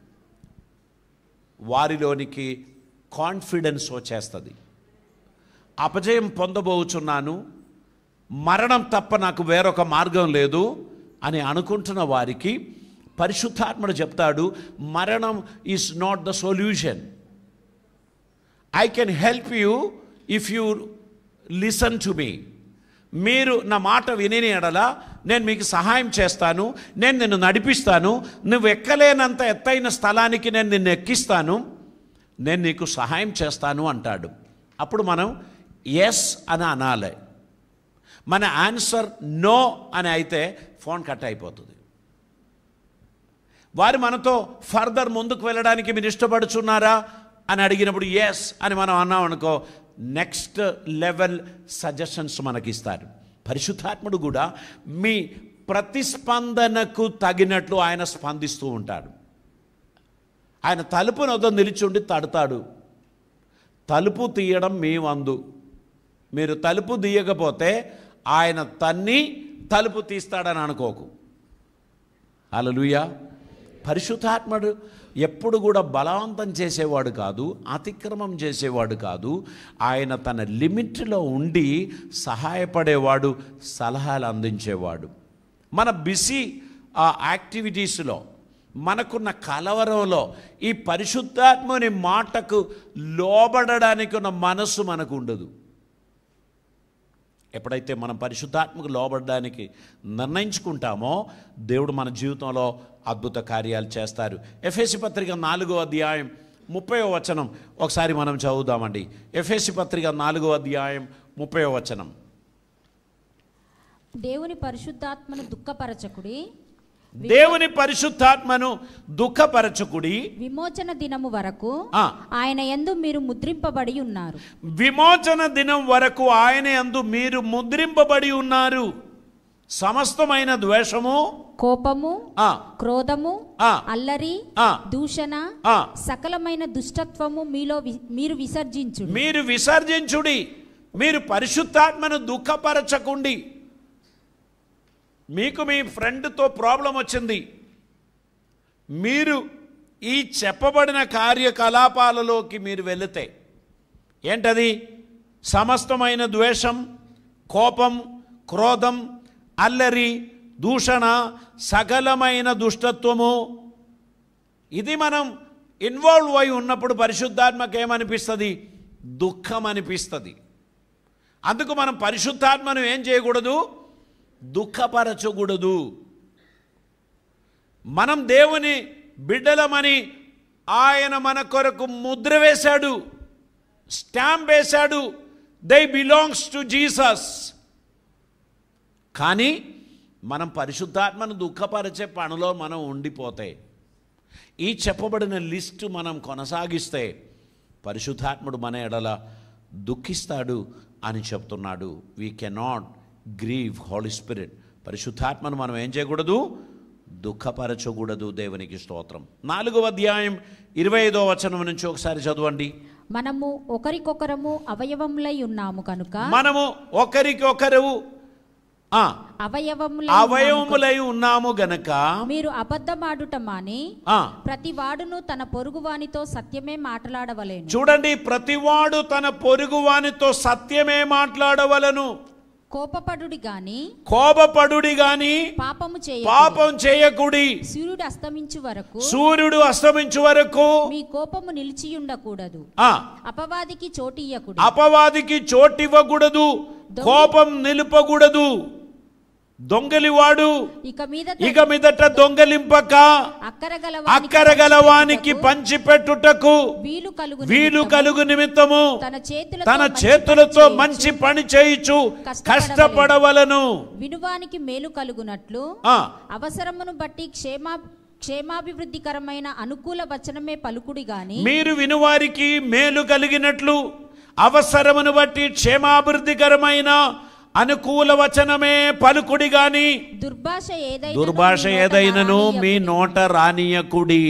వారిలోనికి కాన్ఫిడెన్స్ వచ్చేస్తుంది అపజయం పొందబోచున్నాను మరణం తప్ప నాకు వేరొక మార్గం లేదు అని అనుకుంటున్న వారికి పరిశుద్ధాత్ముడు చెప్తాడు మరణం is not the solution I can help you if you listen to me మీరు నా మాట విని ఎడల నేను మీకు సహాయం చేస్తాను నేను నిన్ను నడిపిస్తాను నువ్వు ఎక్కలేనంత ఎత్తైన స్థలానికి నేను నిన్ను ఎక్కిస్తాను నేను నీకు సహాయం చేస్తాను అంటాడు అప్పుడు మనం ఎస్ అని అనాలి మన ఆన్సర్ నో అని అయితే ఫోన్ కట్ అయిపోతుంది వారు మనతో ఫర్దర్ ముందుకు వెళ్ళడానికి మీరు ఇష్టపడుచున్నారా అని అడిగినప్పుడు ఎస్ అని మనం అన్నాం అనుకో నెక్స్ట్ లెవెల్ సజెషన్స్ మనకి ఇస్తారు పరిశుద్ధాత్ముడు కూడా మీ ప్రతిస్పందనకు తగినట్లు ఆయన స్పందిస్తూ ఉంటాడు ఆయన తలుపు నొద్ద నిలిచుండి తడతాడు తలుపు తీయడం మీ వందు మీరు తలుపు తీయకపోతే ఆయన తన్ని తలుపు తీస్తాడని అనుకోకు అలలుయా పరిశుద్ధాత్ముడు ఎప్పుడు కూడా బలవంతం చేసేవాడు కాదు అతిక్రమం చేసేవాడు కాదు ఆయన తన లిమిట్లో ఉండి సహాయపడేవాడు సలహాలు అందించేవాడు మన బిజీ ఆ యాక్టివిటీస్లో మనకున్న కలవరంలో ఈ పరిశుద్ధాత్మని మాటకు లోబడడానికి ఉన్న మనస్సు మనకు ఉండదు ఎప్పుడైతే మనం పరిశుద్ధాత్మకు లోబడడానికి నిర్ణయించుకుంటామో దేవుడు మన జీవితంలో అద్భుత కార్యాలు చేస్తారు ఎఫ్ఎసి పత్రిక నాలుగో అధ్యాయం ముప్పై వచనం ఒకసారి మనం చదువుదామండి ఎఫ్ఎసి పత్రిక నాలుగో అధ్యాయం ముప్పై వచనం దేవుని పరిశుద్ధాత్మను దుఃఖపరచకుడి దేవుని పరిశుద్ధాత్మను దుఃఖపరచుకుడి విమోచన దినము వరకు ఆ. ఆయన యందు మీరు ముద్రింపబడి ఉన్నారు విమోచన దినం వరకు ఆయన యందు మీరు ముద్రింపబడి ఉన్నారు సమస్తమైన ద్వేషము కోపము ఆ, క్రోధము ఆ, అల్లరి ఆ, దూషణ ఆ. సకలమైన దుష్టత్వము మీలో వి- మీరు విసర్జించు మీరు విసర్జించుడి మీరు పరిశుద్ధాత్మను దుఃఖపరచకుండి మీకు మీ ఫ్రెండ్తో ప్రాబ్లం వచ్చింది మీరు ఈ చెప్పబడిన కార్యకలాపాలలోకి మీరు వెళితే ఏంటది సమస్తమైన ద్వేషం కోపం క్రోధం అల్లరి దూషణ సకలమైన దుష్టత్వము ఇది మనం ఇన్వాల్వ్ అయి ఉన్నప్పుడు పరిశుద్ధాత్మకు ఏమనిపిస్తుంది దుఃఖం అనిపిస్తుంది అందుకు మనం పరిశుద్ధాత్మను ఏం చేయకూడదు దుఃఖపరచకూడదు మనం దేవుని బిడ్డలమని ఆయన మన కొరకు ముద్ర వేశాడు స్టాంప్ వేశాడు దే బిలాంగ్స్ టు జీసస్ కానీ మనం పరిశుద్ధాత్మను దుఃఖపరిచే పనిలో మనం ఉండిపోతే ఈ చెప్పబడిన లిస్టు మనం కొనసాగిస్తే పరిశుద్ధాత్ముడు మన ఎడల దుఃఖిస్తాడు అని చెప్తున్నాడు we cannot grieve holy spirit పరిశుద్ధాత్మను మనం ఏం చేయకూడదు దుఃఖపరచకూడదు దేవునికి స్తోత్రం నాలుగవ అధ్యాయం ఇరవై ఐదో వచనం నుంచి ఒకసారి చదవండి మనము ఒకరికొకరము అవయవములై ఉన్నాము కనుక మనము ఒకరికొకరు ఆ, అవయవములై అవయవములై ఉన్నాము గనక మీరు అబద్ధమాడుట మాని ఆ, ప్రతి వాడును తన పొరుగువానితో సత్యమే మాట్లాడవలేను చూడండి ప్రతివాడు తన పొరుగువానితో సత్యమే మాట్లాడవలను కోపపడుడి గాని కోపపడుడి గాని పాపము చేయ పాపం చేయకుడి సూర్యుడు అస్తమించు వరకు సూర్యుడు అస్తమించు వరకు మీ కోపము నిలిచియుండకూడదు ఆ, అపవాదికి చోటియ్యకుడు అపవాదికి చోటివ్వకూడదు కోపం నిలుపకూడదు దొంగలివాడు ఇక మీద ఇక మీదట దొంగలింపక అక్కరగల అక్కరగలవానికి పంచిపెట్టుటకు వీలు కలుగు వీలు కలుగు నిమిత్తము తన చేతులతో తన మంచి చేతులతో పని మంచి పని చేయుచు కష్టపడవలెను. కష్టపడవలను వినువానికి మేలు కలుగునట్లు ఆ. అవసరమును బట్టి క్షేమా క్షేమాభివృద్ధికరమైన అనుకూల వచనమే పలుకుడి గాని మీరు వినువారికి మేలు కలిగినట్లు అవసరమును బట్టి క్షేమాభివృద్ధికరమైన అనుకూల వచనమే పలుకుడి గాని దుర్భాష ఏదైనా దుర్భాష ఏదైనను మీ నోట రానియకుడి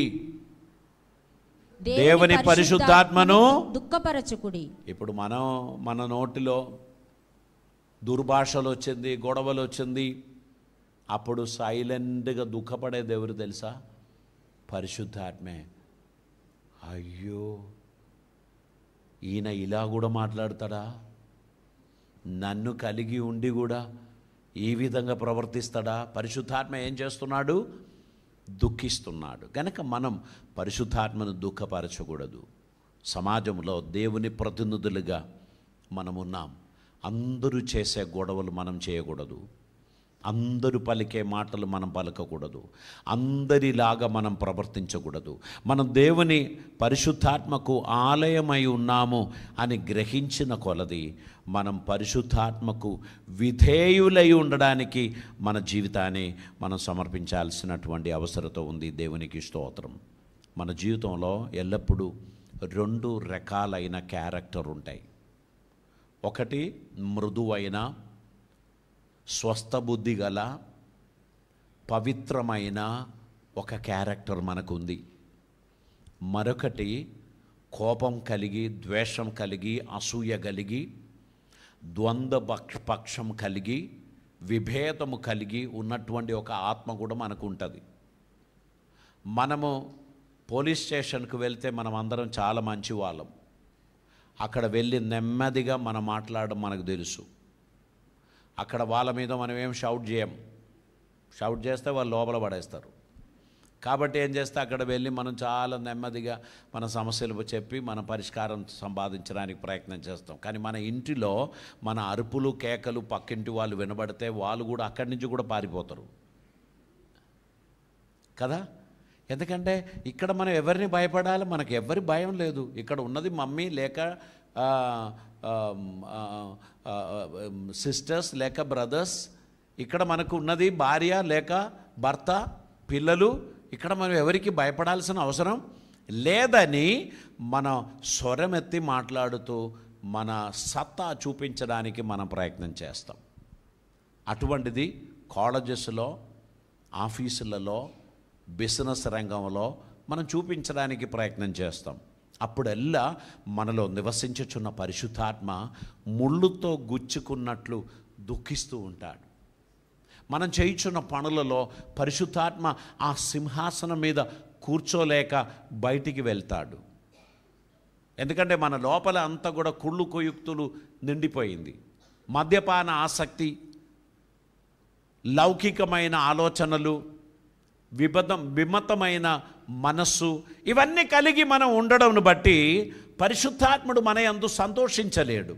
దేవుని పరిశుద్ధాత్మను దుఃఖపరచుకుడి ఇప్పుడు మనం మన నోటిలో దుర్భాషలు వచ్చింది గొడవలు వచ్చింది అప్పుడు సైలెంట్గా దుఃఖపడేది ఎవరు తెలుసా పరిశుద్ధాత్మే అయ్యో ఈయన ఇలా కూడా మాట్లాడతాడా నన్ను కలిగి ఉండి కూడా ఈ విధంగా ప్రవర్తిస్తాడా పరిశుద్ధాత్మ ఏం చేస్తున్నాడు దుఃఖిస్తున్నాడు గనక మనం పరిశుద్ధాత్మను దుఃఖపరచకూడదు సమాజంలో దేవుని ప్రతినిధులుగా మనం ఉన్నాం అందరూ చేసే గొడవలు మనం చేయకూడదు అందరూ పలికే మాటలు మనం పలకకూడదు అందరిలాగా మనం ప్రవర్తించకూడదు మనం దేవుని పరిశుద్ధాత్మకు ఆలయమై ఉన్నాము అని గ్రహించిన కొలది మనం పరిశుద్ధాత్మకు విధేయులై ఉండడానికి మన జీవితాన్ని మనం సమర్పించాల్సినటువంటి అవసరత ఉంది దేవునికి స్తోత్రం మన జీవితంలో ఎల్లప్పుడూ రెండు రకాలైన క్యారెక్టర్ ఉంటాయి ఒకటి మృదువైన స్వస్థ బుద్ధి గల పవిత్రమైన ఒక క్యారెక్టర్ మనకుంది మరొకటి కోపం కలిగి ద్వేషం కలిగి అసూయ కలిగి ద్వంద్వ పక్ష పక్షం కలిగి విభేదము కలిగి ఉన్నటువంటి ఒక ఆత్మ కూడా మనకు ఉంటుంది మనము పోలీస్ స్టేషన్కి వెళ్తే మనం అందరం చాలా మంచి వాళ్ళం అక్కడ వెళ్ళి నెమ్మదిగా మనం మాట్లాడడం మనకు తెలుసు అక్కడ వాళ్ళ మీద మనం ఏం షౌట్ చేయం షౌట్ చేస్తే వాళ్ళు లోపల పడేస్తారు కాబట్టి ఏం చేస్తే అక్కడ వెళ్ళి మనం చాలా నెమ్మదిగా మన సమస్యలు చెప్పి మన పరిష్కారం సంపాదించడానికి ప్రయత్నం చేస్తాం కానీ మన ఇంటిలో మన అరుపులు కేకలు పక్కింటి వాళ్ళు వినబడితే వాళ్ళు కూడా అక్కడి నుంచి కూడా పారిపోతారు కదా ఎందుకంటే ఇక్కడ మనం ఎవరిని భయపడాలి మనకు ఎవరి భయం లేదు ఇక్కడ ఉన్నది మమ్మీ లేక సిస్టర్స్ లేక బ్రదర్స్ ఇక్కడ మనకు ఉన్నది భార్య లేక భర్త పిల్లలు ఇక్కడ మనం ఎవరికి భయపడాల్సిన అవసరం లేదని మనం స్వరమెత్తి మాట్లాడుతూ మన సత్తా చూపించడానికి మనం ప్రయత్నం చేస్తాం అటువంటిది కాలేజెస్లో ఆఫీసులలో బిజినెస్ రంగంలో మనం చూపించడానికి ప్రయత్నం చేస్తాం అప్పుడల్లా మనలో నివసించుచున్న పరిశుద్ధాత్మ ముళ్ళుతో గుచ్చుకున్నట్లు దుఃఖిస్తూ ఉంటాడు మనం చేయుచున్న పనులలో పరిశుద్ధాత్మ ఆ సింహాసనం మీద కూర్చోలేక బయటికి వెళ్తాడు ఎందుకంటే మన లోపల అంతా కూడా కుళ్ళు కుయుక్తులు నిండిపోయింది మద్యపాన ఆసక్తి లౌకికమైన ఆలోచనలు విబదం విమతమైన మనస్సు ఇవన్నీ కలిగి మనం ఉండడం బట్టి పరిశుద్ధాత్ముడు మన యందు సంతోషించలేడు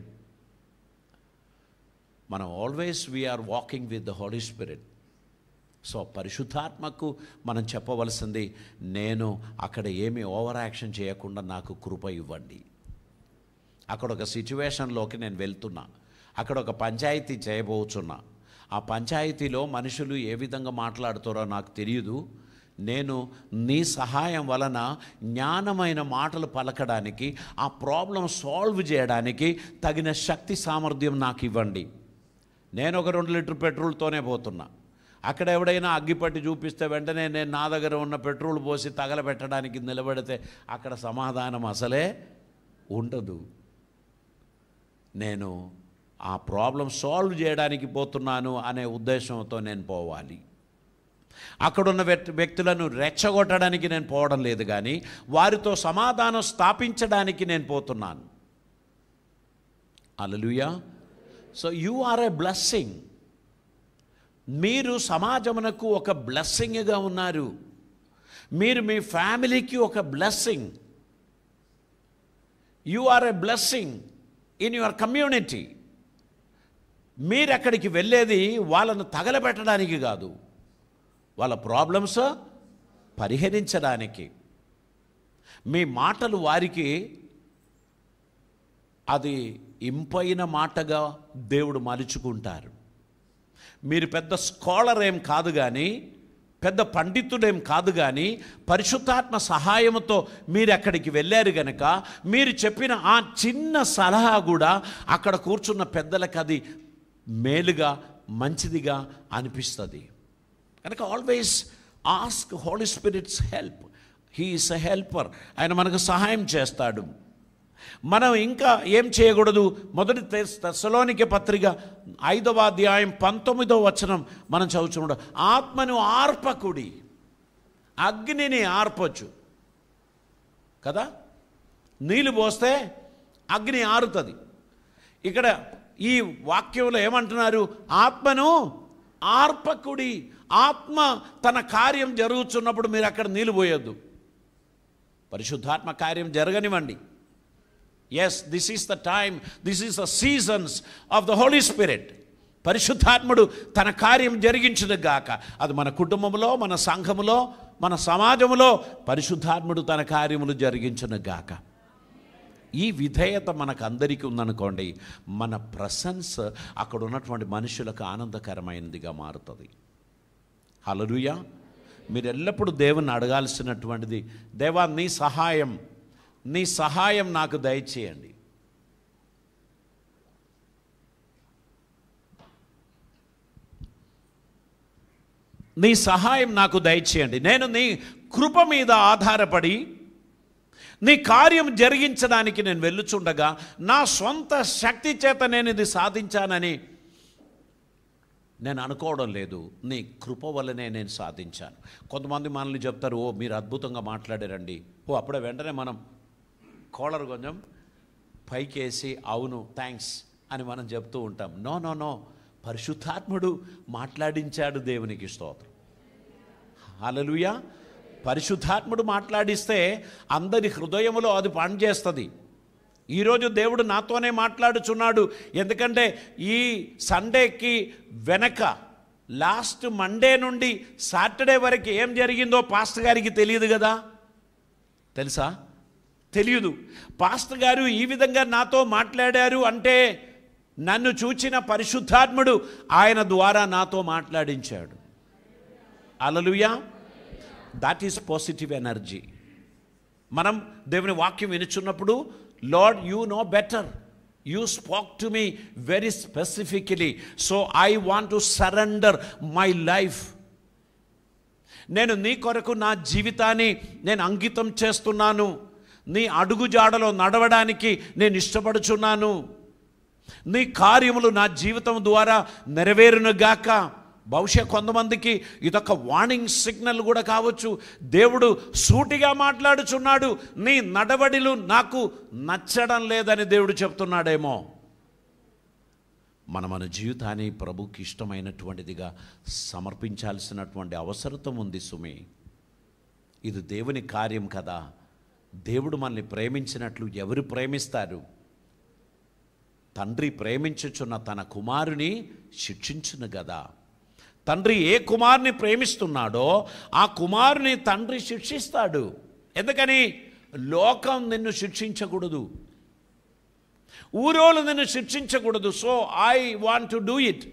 మనం always we are walking with the Holi spirit so పరిశుద్ధాత్మకు మనం చెప్పవలసింది నేను అక్కడ ఏమి ఓవర్ యాక్షన్ చేయకుండా నాకు కృప ఇవ్వండి అక్కడ ఒక సిచ్యువేషన్లోకి నేను వెళ్తున్నా అక్కడ ఒక పంచాయతీ చేయబోతున్నా ఆ పంచాయతీలో మనుషులు ఏ విధంగా మాట్లాడుతారో నాకు తెలియదు నేను నీ సహాయం వలన జ్ఞానమైన మాటలు పలకడానికి ఆ ప్రాబ్లం సాల్వ్ చేయడానికి తగిన శక్తి సామర్థ్యం నాకు ఇవ్వండి నేను ఒక రెండు లీటర్ పెట్రోల్తోనే పోతున్నా అక్కడ ఎవడైనా అగ్గిపట్టి చూపిస్తే వెంటనే నేను నా దగ్గర ఉన్న పెట్రోల్ పోసి తగలబెట్టడానికి నిలబడితే అక్కడ సమాధానం అసలే ఉండదు నేను ఆ ప్రాబ్లం సాల్వ్ చేయడానికి పోతున్నాను అనే ఉద్దేశంతో నేను పోవాలి అక్కడున్న వ్యక్తి వ్యక్తులను రెచ్చగొట్టడానికి నేను పోవడం లేదు కానీ వారితో సమాధానం స్థాపించడానికి నేను పోతున్నాను hallelujah so you are a blessing మీరు సమాజమునకు ఒక బ్లెస్సింగ్గా ఉన్నారు మీరు మీ ఫ్యామిలీకి ఒక blessing you are a blessing in your community మీరు అక్కడికి వెళ్ళేది వాళ్ళను తగలబెట్టడానికి కాదు వాళ్ళ ప్రాబ్లమ్స్ పరిహరించడానికి మీ మాటలు వారికి అది ఇంపైన మాటగా దేవుడు మలుచుకుంటారు మీరు పెద్ద స్కాలర్ ఏం కాదు కానీ పెద్ద పండితుడేం కాదు కానీ పరిశుద్ధాత్మ సహాయంతో మీరు అక్కడికి వెళ్ళారు గనక మీరు చెప్పిన ఆ చిన్న సలహా కూడా అక్కడ కూర్చున్న పెద్దలకు అది మేలుగా మంచిదిగా అనిపిస్తుంది కనుక always ask holy spirits help he is a helper ఆయన మనకు సహాయం చేస్తాడు మనం ఇంకా ఏం చేయకూడదు మొదటి తెసలోనికి పత్రిక ఐదవ అధ్యాయం పంతొమ్మిదవ వచనం మనం చదువుతున్నాడు ఆత్మను ఆర్పకుడి అగ్నిని ఆర్పొచ్చు కదా నీళ్ళు పోస్తే అగ్ని ఆరుతుంది ఇక్కడ ఈ వాక్యంలో ఏమంటున్నారు ఆత్మను ఆర్పకుడి ఆత్మ తన కార్యం జరుగుతున్నప్పుడు మీరు అక్కడ నీళ్ళు పోయొద్దు పరిశుద్ధాత్మ కార్యం జరగనివ్వండి yes this is the time this is the seasons of the Holi spirit పరిశుద్ధాత్ముడు తన కార్యం జరిగించును గాక అది మన కుటుంబంలో మన సంఘములో మన సమాజంలో పరిశుద్ధాత్ముడు తన కార్యములు జరిగించును గాక ఈ విధేయత మనకు అందరికీ ఉందనుకోండి మన ప్రశంస అక్కడ ఉన్నటువంటి మనుషులకు ఆనందకరమైనదిగా మారుతుంది హలలుయా మీరు ఎల్లప్పుడూ దేవుని అడగాల్సినటువంటిది దేవా నీ సహాయం నీ సహాయం నాకు దయచేయండి నీ సహాయం నాకు దయచేయండి నేను నీ కృప మీద ఆధారపడి నీ కార్యం జరిగించడానికి నేను వెళ్ళుచుండగా నా సొంత శక్తి చేత నేను ఇది సాధించానని నేను అనుకోవడం లేదు నీ కృప వల్లనే నేను సాధించాను కొంతమంది మనల్ని చెప్తారు ఓ మీరు అద్భుతంగా మాట్లాడారండి ఓ అప్పుడే వెంటనే మనం కోళరు కొంచెం పైకేసి అవును థ్యాంక్స్ అని మనం చెప్తూ ఉంటాం నో నో నో పరిశుద్ధాత్ముడు మాట్లాడించాడు దేవునికి స్తోత్రం హల్లెలూయా పరిశుద్ధాత్ముడు మాట్లాడిస్తే అందరి హృదయములో అది పనిచేస్తుంది ఈరోజు దేవుడు నాతోనే మాట్లాడుచున్నాడు ఎందుకంటే ఈ సండేకి వెనక లాస్ట్ మండే నుండి సాటర్డే వరకు ఏం జరిగిందో పాస్టర్ గారికి తెలియదు కదా తెలుసా తెలియదు పాస్టర్ గారు ఈ విధంగా నాతో మాట్లాడారు అంటే నన్ను చూచిన పరిశుద్ధాత్ముడు ఆయన ద్వారా నాతో మాట్లాడించాడు hallelujah that is positive energy మనం దేవుని వాక్యం వినుచున్నప్పుడు lord you know better you spoke to me very specifically so I want to surrender my life నేను నీ కొరకు నా జీవితాన్ని నేను అంకితం చేస్తున్నాను నీ అడుగుజాడలో నడవడానికి నేను ఇష్టపడుచున్నాను నీ కార్యములు నా జీవితం ద్వారా నెరవేరునుగాక బహుశా కొంతమందికి ఇదొక వార్నింగ్ సిగ్నల్ కూడా కావచ్చు దేవుడు సూటిగా మాట్లాడుచున్నాడు నీ నడవడిలు నాకు నచ్చడం లేదని దేవుడు చెప్తున్నాడేమో మన మన జీవితాన్ని ప్రభుకి ఇష్టమైనటువంటిదిగా సమర్పించాల్సినటువంటి అవసరత ఉంది సుమి ఇది దేవుని కార్యం కదా దేవుడు మనల్ని ప్రేమించినట్లు ఎవరు ప్రేమిస్తారు తండ్రి ప్రేమించుచున్న తన కుమారుని శిక్షించును కదా తండ్రి ఏ కుమారుని ప్రేమిస్తున్నాడో ఆ కుమారుని తండ్రి శిక్షిస్తాడు ఎందుకని లోకం నిన్ను శిక్షించకూడదు ఊరోలు నిన్ను శిక్షించకూడదు so I want to do it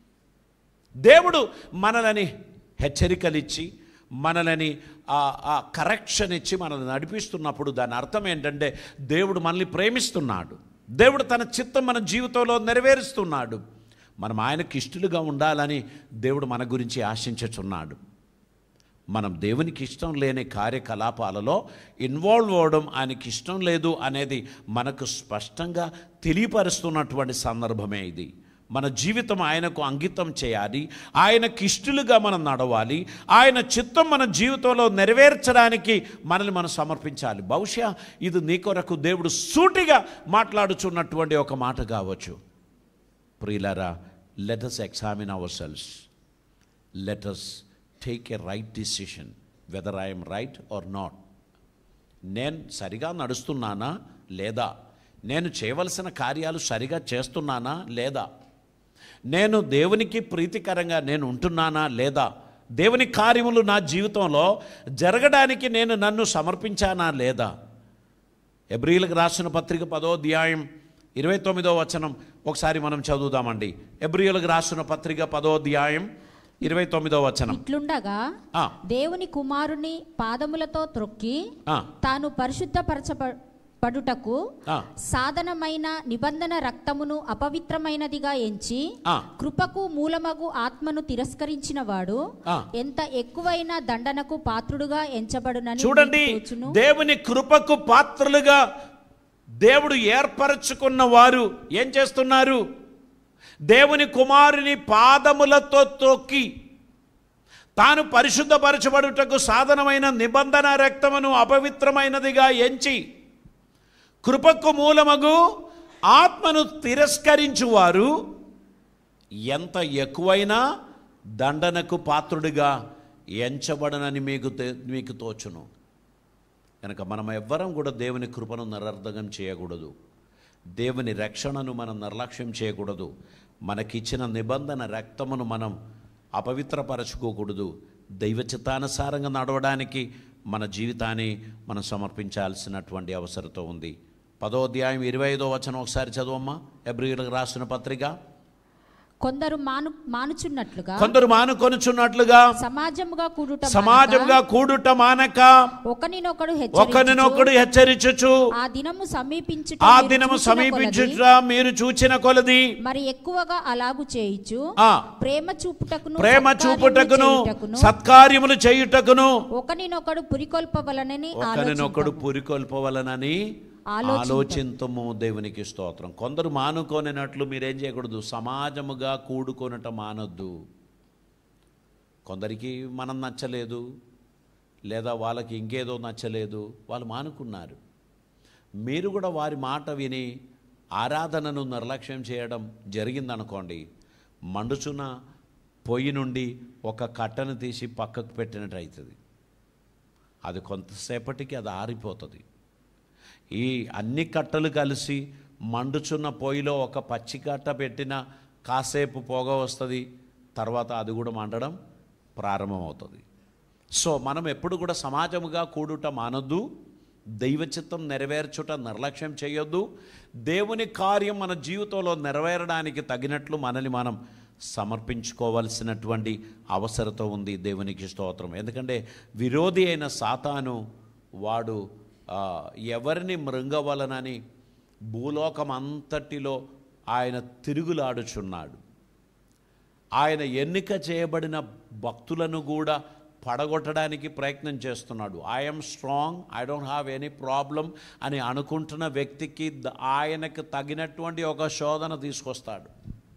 దేవుడు మనలని హెచ్చరికలిచ్చి మనలని ఆ కరెక్షన్ ఇచ్చి మనల్ని నడిపిస్తున్నప్పుడు దాని అర్థం ఏంటంటే దేవుడు మనల్ని ప్రేమిస్తున్నాడు దేవుడు తన చిత్తం మన జీవితంలో నెరవేరుస్తున్నాడు మనం ఆయనకి ఇష్టలుగా ఉండాలని దేవుడు మన గురించి ఆశించుచున్నాడు మనం దేవునికి ఇష్టం లేని కార్యకలాపాలలో ఇన్వాల్వ్ అవ్వడం ఆయనకి ఇష్టం లేదు అనేది మనకు స్పష్టంగా తెలియపరుస్తున్నటువంటి సందర్భమే ఇది మన జీవితం ఆయనకు అంకితం చేయాలి ఆయనకి ఇష్టలుగా మనం నడవాలి ఆయన చిత్తం మన జీవితంలో నెరవేర్చడానికి మనల్ని మనం సమర్పించాలి బహుశా ఇది నీ కొరకు దేవుడు సూటిగా మాట్లాడుచున్నటువంటి ఒక మాట కావచ్చు ప్రియులరా let us examine ourselves let us take a right decision whether I'm right or not నేను సరిగా నడుస్తున్నానా లేదా నేను చేయవలసిన కార్యాలు సరిగా చేస్తున్నానా లేదా నేను దేవునికి ప్రీతికరంగా నేను ఉంటున్నానా లేదా దేవుని కార్యములు నా జీవితంలో జరగడానికి నేను నన్ను సమర్పించానా లేదా ఎబ్రిలకు రాసిన పత్రిక పదో అధ్యాయం ఇరవై తొమ్మిదో వచనం ఒకసారి మనం చదువుదామండి ఎబ్రియులకు రాసిన పత్రిక పదో అధ్యాయం ఇరవై తొమ్మిదో వచనం ఇట్లుండగా ఆ. దేవుని కుమారుని పాదములతో త్రొక్కి ఆ. తాను పరిశుద్ధపరచబడుటకు ఆ. సాధనమైన నిబంధన రక్తమును అపవిత్రమైనదిగా ఎంచి ఆ. కృపకు మూలమగు ఆత్మను తిరస్కరించిన వాడు ఆ. ఎంత ఎక్కువైన దండనకు పాత్రుడుగా ఎంచబడునని చూడండి మీకు తోచును. దేవుని కృపకు పాత్రలుగా దేవుడు ఏర్పరచుకున్న వారు ఏం చేస్తున్నారు దేవుని కుమారుని పాదములతో తొక్కి తాను పరిశుద్ధపరచబడుటకు సాధనమైన నిబంధన రక్తమును అపవిత్రమైనదిగా ఎంచి కృపకు మూలమగు ఆత్మను తిరస్కరించువారు ఎంత ఎక్కువైనా దండనకు పాత్రుడిగా ఎంచబడనని మీకు తె- మీకు తోచును కనుక మనం ఎవ్వరం కూడా దేవుని కృపను నిరర్ధకం చేయకూడదు దేవుని రక్షణను మనం నిర్లక్ష్యం చేయకూడదు మనకిచ్చిన నిబంధన రక్తమును మనం అపవిత్రపరచుకోకూడదు దైవ చిత్తానుసారంగా నడవడానికి మన జీవితాన్ని మనం సమర్పించాల్సినటువంటి అవసరత ఉంది పదో అధ్యాయం ఇరవై ఐదో వచనం ఒకసారి చదవమ్మా ఎబ్రిలకు రాసిన పత్రిక కొందరు మాను మానుచున్నట్లుగా కొందరు మానుకొనుచున్నట్లుగా సమాజముగా కూడుట సమాజంగా కూడుట మానక ఒకనినొకడు ఒకరినొకడు హెచ్చరించుచు ఆ దినము సమీపించుట ఆ మీరు దినము చూచిన సమీపించుట కొలది, మీరు చూచిన కొలది మరి ఎక్కువగా అలాగు చేయిచు ఆ. ప్రేమ చూపుటకును ప్రేమ సత్కార్యములు చూపుటకును చేయుటకును, సత్కార్యములు చేయుటకును ఒకనినొకడు పురికొల్పవలనని ఒకరినొకడు పురికొల్పవలనని ఆలోచింప- ఆలోచింతము దేవునికి స్తోత్రం కొందరు మానుకోనినట్లు మీరేం చేయకూడదు సమాజముగా కూడుకొనట మానొద్దు కొందరికి మనం నచ్చలేదు లేదా వాళ్ళకి ఇంకేదో నచ్చలేదు వాళ్ళు మానుకున్నారు మీరు కూడా వారి మాట విని ఆరాధనను నిర్లక్ష్యం చేయడం జరిగిందనుకోండి మండుచున్న పొయ్యి నుండి ఒక కట్టను తీసి పక్కకు పెట్టినట్టు అవుతుంది అది కొంతసేపటికి అది ఆరిపోతుంది ఈ అన్ని కట్టలు కలిసి మండుచున్న పొయ్యిలో ఒక పచ్చి కట్ట పెట్టిన కాసేపు పొగ వస్తుంది తర్వాత అది కూడా మండడం ప్రారంభమవుతుంది సో మనం ఎప్పుడు కూడా సమాజముగా కూడుట మానొద్దు దైవ చిత్తం నెరవేర్చుట నిర్లక్ష్యం చేయొద్దు దేవుని కార్యం మన జీవితంలో నెరవేరడానికి తగినట్లు మనల్ని మనం సమర్పించుకోవాల్సినటువంటి అవసరత ఉంది దేవునికి స్తోత్రం ఎందుకంటే విరోధి అయిన సాతాను వాడు ఆ, ఎవరిని మృంగవలనని భూలోకం అంతటిలో ఆయన తిరుగులాడుచున్నాడు ఆయన ఎన్నిక చేయబడిన భక్తులను కూడా పడగొట్టడానికి ప్రయత్నం చేస్తున్నాడు I'm strong I don't have any problem అని అనుకుంటున్న వ్యక్తికి ద- ఆయనకు తగినటువంటి ఒక శోధన తీసుకొస్తాడు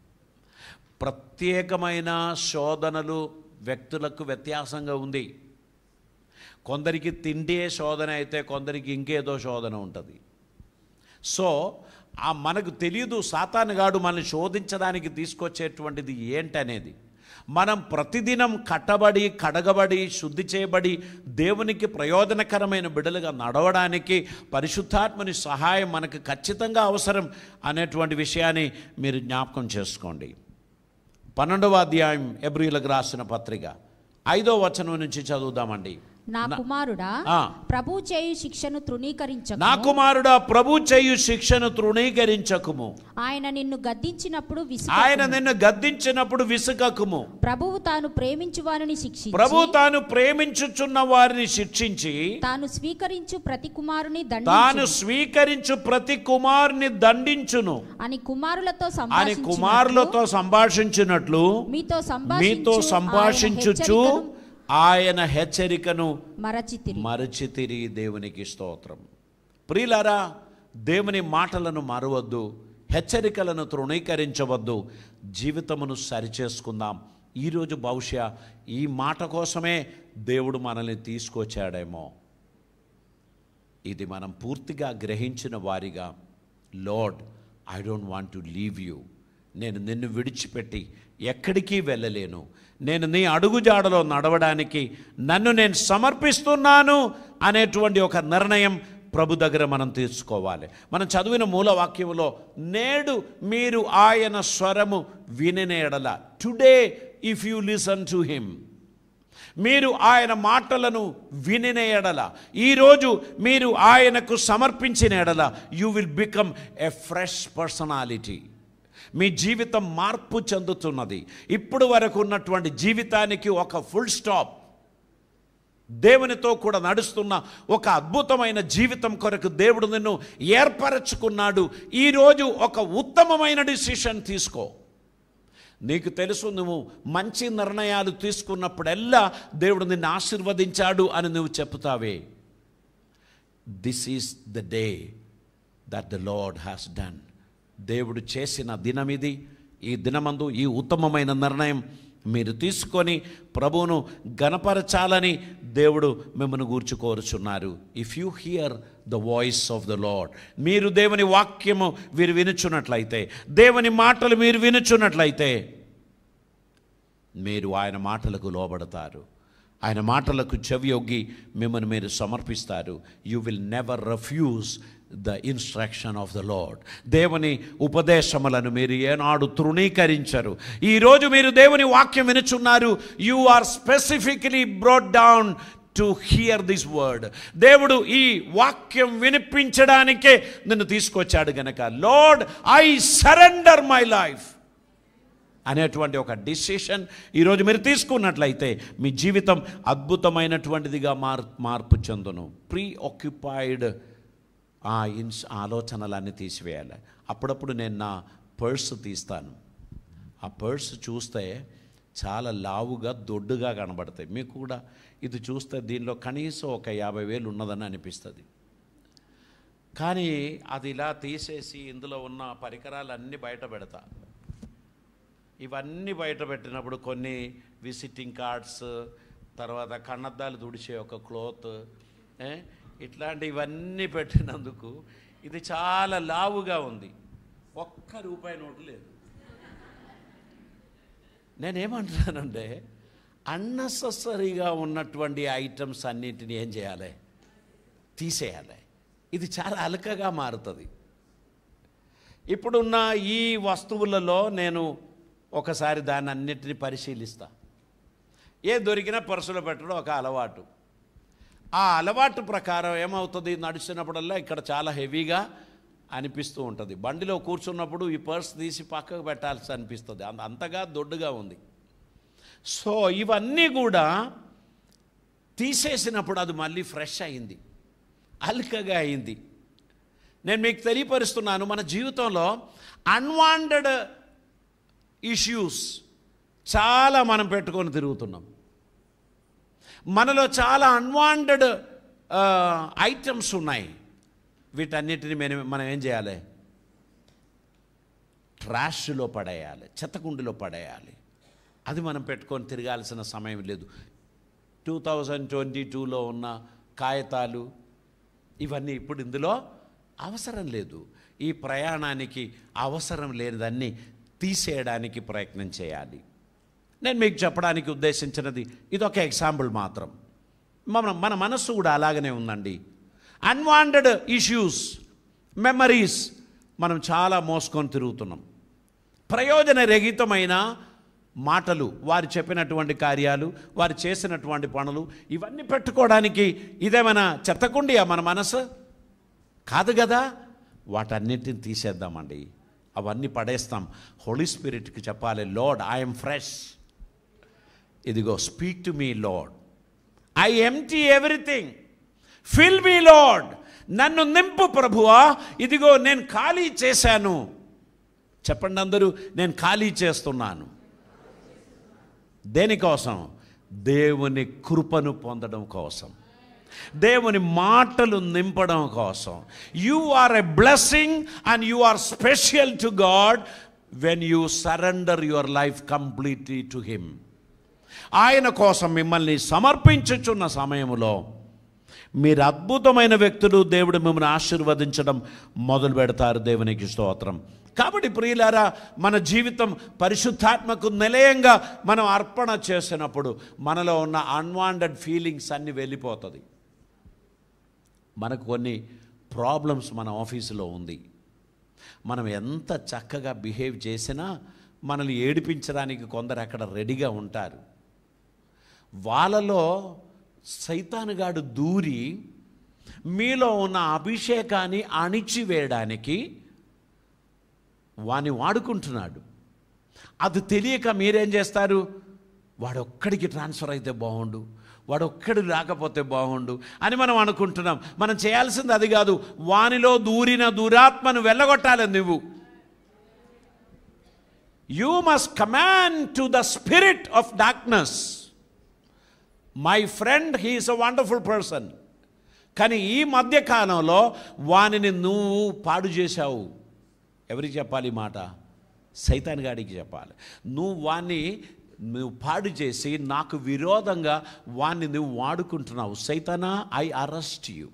ప్రత్యేకమైన శోధనలు వ్యక్తులకు వ్యత్యాసంగా ఉంది కొందరికి తిండే శోధన అయితే కొందరికి ఇంకేదో శోధన ఉంటుంది సో ఆ మనకు తెలియదు సాతానుగాడు మనల్ని శోధించడానికి తీసుకొచ్చేటువంటిది ఏంటనేది మనం ప్రతిదినం కట్టబడి కడగబడి శుద్ధి చేయబడి దేవునికి ప్రయోజనకరమైన బిడలుగా నడవడానికి పరిశుద్ధాత్మని సహాయం మనకు ఖచ్చితంగా అవసరం అనేటువంటి విషయాన్ని మీరు జ్ఞాపకం చేసుకోండి పన్నెండవ అధ్యాయం ఎబ్రిలకు రాసిన పత్రిక ఐదో వచనం నుంచి చదువుదామండి నా నా- కుమారుడా ఆ. ప్రభు చేయు శిక్షను తృణీకరించకు నా కుమారుడా ప్రభు చేయు శిక్షను తృణీకరించకుము ఆయన నిన్ను గద్దించినప్పుడు ఆయన విసుగకుము. నిన్ను గద్దించినప్పుడు విసుకకుము ప్రభువు తాను ప్రేమించు వారిని శిక్షించి ప్రభు తాను ప్రేమించుచున్న వారిని శిక్షించి తాను స్వీకరించు ప్రతి కుమారుని తాను దండించు స్వీకరించు ప్రతి కుమారుని దండించును అని కుమారులతో అని సంభాషించినట్లు కుమారులతో సంభాషించినట్లు మీతో మీతో సంభాషించు సంభాషించుచు ఆయన ఆయన హెచ్చరికను హెచ్చరికను మరచితిరి మరచితిరి దేవునికి స్తోత్రం ప్రియులారా దేవుని మాటలను మరవద్దు హెచ్చరికలను తృణీకరించవద్దు జీవితమును సరిచేసుకుందాం ఈరోజు బహుశా ఈ మాట కోసమే దేవుడు మనల్ని తీసుకొచ్చాడేమో ఇది మనం పూర్తిగా గ్రహించిన వారిగా lord I don't want to leave you నేను నిన్ను విడిచిపెట్టి ఎక్కడికి వెళ్ళలేను నేను నీ అడుగుజాడలో నడవడానికి నన్ను నేను సమర్పిస్తున్నాను అనేటువంటి ఒక నిర్ణయం ప్రభు దగ్గర మనం తీసుకోవాలి మనం చదివిన మూల వాక్యంలో నేడు మీరు ఆయన స్వరము విననేడల today if you listen to him మీరు ఆయన మాటలను వినిన ఎడల ఈరోజు మీరు ఆయనకు సమర్పించిన ఎడల you will become a fresh personality మీ జీవితం మార్పు చెందుతున్నది ఇప్పుడు వరకు ఉన్నటువంటి జీవితానికి ఒక ఫుల్ స్టాప్ దేవునితో కూడా నడుస్తున్న ఒక అద్భుతమైన జీవితం కొరకు దేవుడు నిన్ను ఏర్పరచుకున్నాడు ఈరోజు ఒక ఉత్తమమైన డిసిషన్ తీసుకో నీకు తెలుసు నువ్వు మంచి నిర్ణయాలు తీసుకున్నప్పుడల్లా దేవుడు నిన్ను ఆశీర్వదించాడు అని నువ్వు చెప్తావే this is the day that the lord has done దేవుడు చేసిన దినం ఇది ఈ దినమందు ఈ ఉత్తమమైన నిర్ణయం మీరు తీసుకొని ప్రభువును గణపరచాలని దేవుడు మిమ్మల్ని గూర్చి కోరుచున్నారు if you hear the voice of the lord మీరు దేవుని వాక్యము మీరు వినుచున్నట్లయితే దేవుని మాటలు మీరు వినుచున్నట్లయితే మీరు ఆయన మాటలకు లోబడతారు ఆయన మాటలకు చెవియొగ్గి మిమ్మల్ని మీరు సమర్పిస్తారు you will never refuse the instruction of the lord దేవుని ఉపదేశములను మీరు ఏనాడు తృణీకరించరు ఈరోజు మీరు దేవుని వాక్యం వినుచున్నారు you are specifically brought down to hear this word దేవుడు ఈ వాక్యం వినిపించడానికే నిన్ను తీసుకొచ్చాడు గనక lord I surrender my life అనేటువంటి ఒక డిసిషన్ ఈరోజు మీరు తీసుకున్నట్లయితే మీ జీవితం అద్భుతమైనటువంటిదిగా మార్ మార్పు చెందును ప్రీ ఆక్యుపైడ్ ఆ ఇన్స్ ఆలోచనలన్నీ తీసివేయాలి అప్పుడప్పుడు నేను నా పర్సు తీస్తాను ఆ పర్సు చూస్తే చాలా లావుగా దొడ్డుగా కనబడతాయి మీకు కూడా ఇది చూస్తే దీనిలో కనీసం ఒక యాభై వేలు ఉన్నదని అనిపిస్తుంది కానీ అది ఇలా తీసేసి ఇందులో ఉన్న పరికరాలన్నీ బయట పెడతా ఇవన్నీ బయట పెట్టినప్పుడు కొన్ని విజిటింగ్ కార్డ్స్ తర్వాత కన్నద్దాలు తుడిచే ఒక క్లోత్ ఏ, ఇట్లాంటి ఇవన్నీ పెట్టినందుకు ఇది చాలా లావుగా ఉంది ఒక్క రూపాయి నోటు లేదు నేనేమంటున్నానంటే అన్నెసెసరీగా ఉన్నటువంటి ఐటమ్స్ అన్నింటిని ఏం చేయాలి తీసేయాలి ఇది చాలా అలకగా మారుతుంది ఇప్పుడున్న ఈ వస్తువులలో నేను ఒకసారి దాన్ని అన్నిటిని పరిశీలిస్తా ఏ దొరికినా పర్సులో పెట్టడం ఒక అలవాటు ఆ అలవాటు ప్రకారం ఏమవుతుంది నడిచినప్పుడల్లా ఇక్కడ చాలా హెవీగా అనిపిస్తూ ఉంటుంది బండిలో కూర్చున్నప్పుడు ఈ పర్స్ తీసి పక్కకు పెట్టాల్సి అనిపిస్తుంది అంత అంతగా దొడ్డుగా ఉంది సో ఇవన్నీ కూడా తీసేసినప్పుడు అది మళ్ళీ ఫ్రెష్ అయింది అల్కగా అయింది నేను మీకు తెలియపరుస్తున్నాను మన జీవితంలో అన్వాంటెడ్ ఇష్యూస్ చాలా మనం పెట్టుకొని తిరుగుతున్నాం మనలో చాలా అన్వాంటెడ్ ఐటమ్స్ ఉన్నాయి వీటన్నిటిని మనం మనం ఏం చేయాలి ట్రాష్లో పడేయాలి చెత్తకుండిలో పడేయాలి అది మనం పెట్టుకొని తిరగాల్సిన సమయం లేదు టూ థౌజండ్ ట్వంటీ టూలో ఉన్న కాగితాలు ఇవన్నీ ఇప్పుడు ఇందులో అవసరం లేదు ఈ ప్రయాణానికి అవసరం లేనిదన్నీ తీసేయడానికి ప్రయత్నం చేయాలి నేను మీకు చెప్పడానికి ఉద్దేశించినది ఇది ఒక ఎగ్జాంపుల్ మాత్రం మన మన మనస్సు కూడా అలాగనే ఉందండి అన్వాంటెడ్ ఇష్యూస్ మెమరీస్ మనం చాలా మోసుకొని తిరుగుతున్నాం ప్రయోజన రహితమైన మాటలు వారు చెప్పినటువంటి కార్యాలు వారు చేసినటువంటి పనులు ఇవన్నీ పెట్టుకోవడానికి ఇదేమైనా చెత్తకుండియా మన మనసు కాదు కదా వాటన్నిటిని తీసేద్దామండి అవన్నీ పడేస్తాం హోలీ స్పిరిట్కి చెప్పాలి లార్డ్ ఐఎమ్ ఫ్రెష్ ఇదిగో speak to me lord I empty everything fill me lord నన్ను నింపు ప్రభువా ఇదిగో నేను ఖాళీ చేశాను చెప్పండి అందరూ నేను ఖాళీ చేస్తున్నాను దేనికోసం దేవుని కృపను పొందడం కోసం దేవుని మాటలు నింపడం కోసం you are a blessing and you are special to God when you surrender your life completely to him ఆయన కోసం మిమ్మల్ని సమర్పించుచున్న సమయంలో మీరు అద్భుతమైన వ్యక్తులు దేవుడు మిమ్మల్ని ఆశీర్వదించడం మొదలు పెడతారు దేవునికి స్తోత్రం కాబట్టి ప్రియులారా మన జీవితం పరిశుద్ధాత్మకు నిలయంగా మనం అర్పణ చేసినప్పుడు మనలో ఉన్న అన్వాంటెడ్ ఫీలింగ్స్ అన్నీ వెళ్ళిపోతుంది మనకు కొన్ని ప్రాబ్లమ్స్ మన ఆఫీసులో ఉంది మనం ఎంత చక్కగా బిహేవ్ చేసినా మనల్ని ఏడిపించడానికి కొందరు అక్కడ రెడీగా ఉంటారు వాళ్ళలో సైతానుగాడు దూరి మీలో ఉన్న అభిషేకాన్ని అణిచివేయడానికి వాని వాడుకుంటున్నాడు అది తెలియక మీరేం చేస్తారు వాడొక్కడికి ట్రాన్స్ఫర్ అయితే బాగుండు వాడొక్కడు రాకపోతే బాగుండు అని మనం అనుకుంటున్నాం మనం చేయాల్సింది అది కాదు వానిలో దూరిన దురాత్మను వెళ్ళగొట్టాలి నువ్వు you must command to the spirit of darkness my friend he is a wonderful person కానీ ఈ మధ్యకాలంలో వానిని నువ్వు పాడు చేశావు ఎవరికి చెప్పాలి ఈ మాట సైతాన్ గాడికి చెప్పాలి నువ్వు వాణ్ణి నువ్వు పాడు చేసి నాకు విరోధంగా వాణ్ణి నువ్వు వాడుకుంటున్నావు సైతానా I arrest you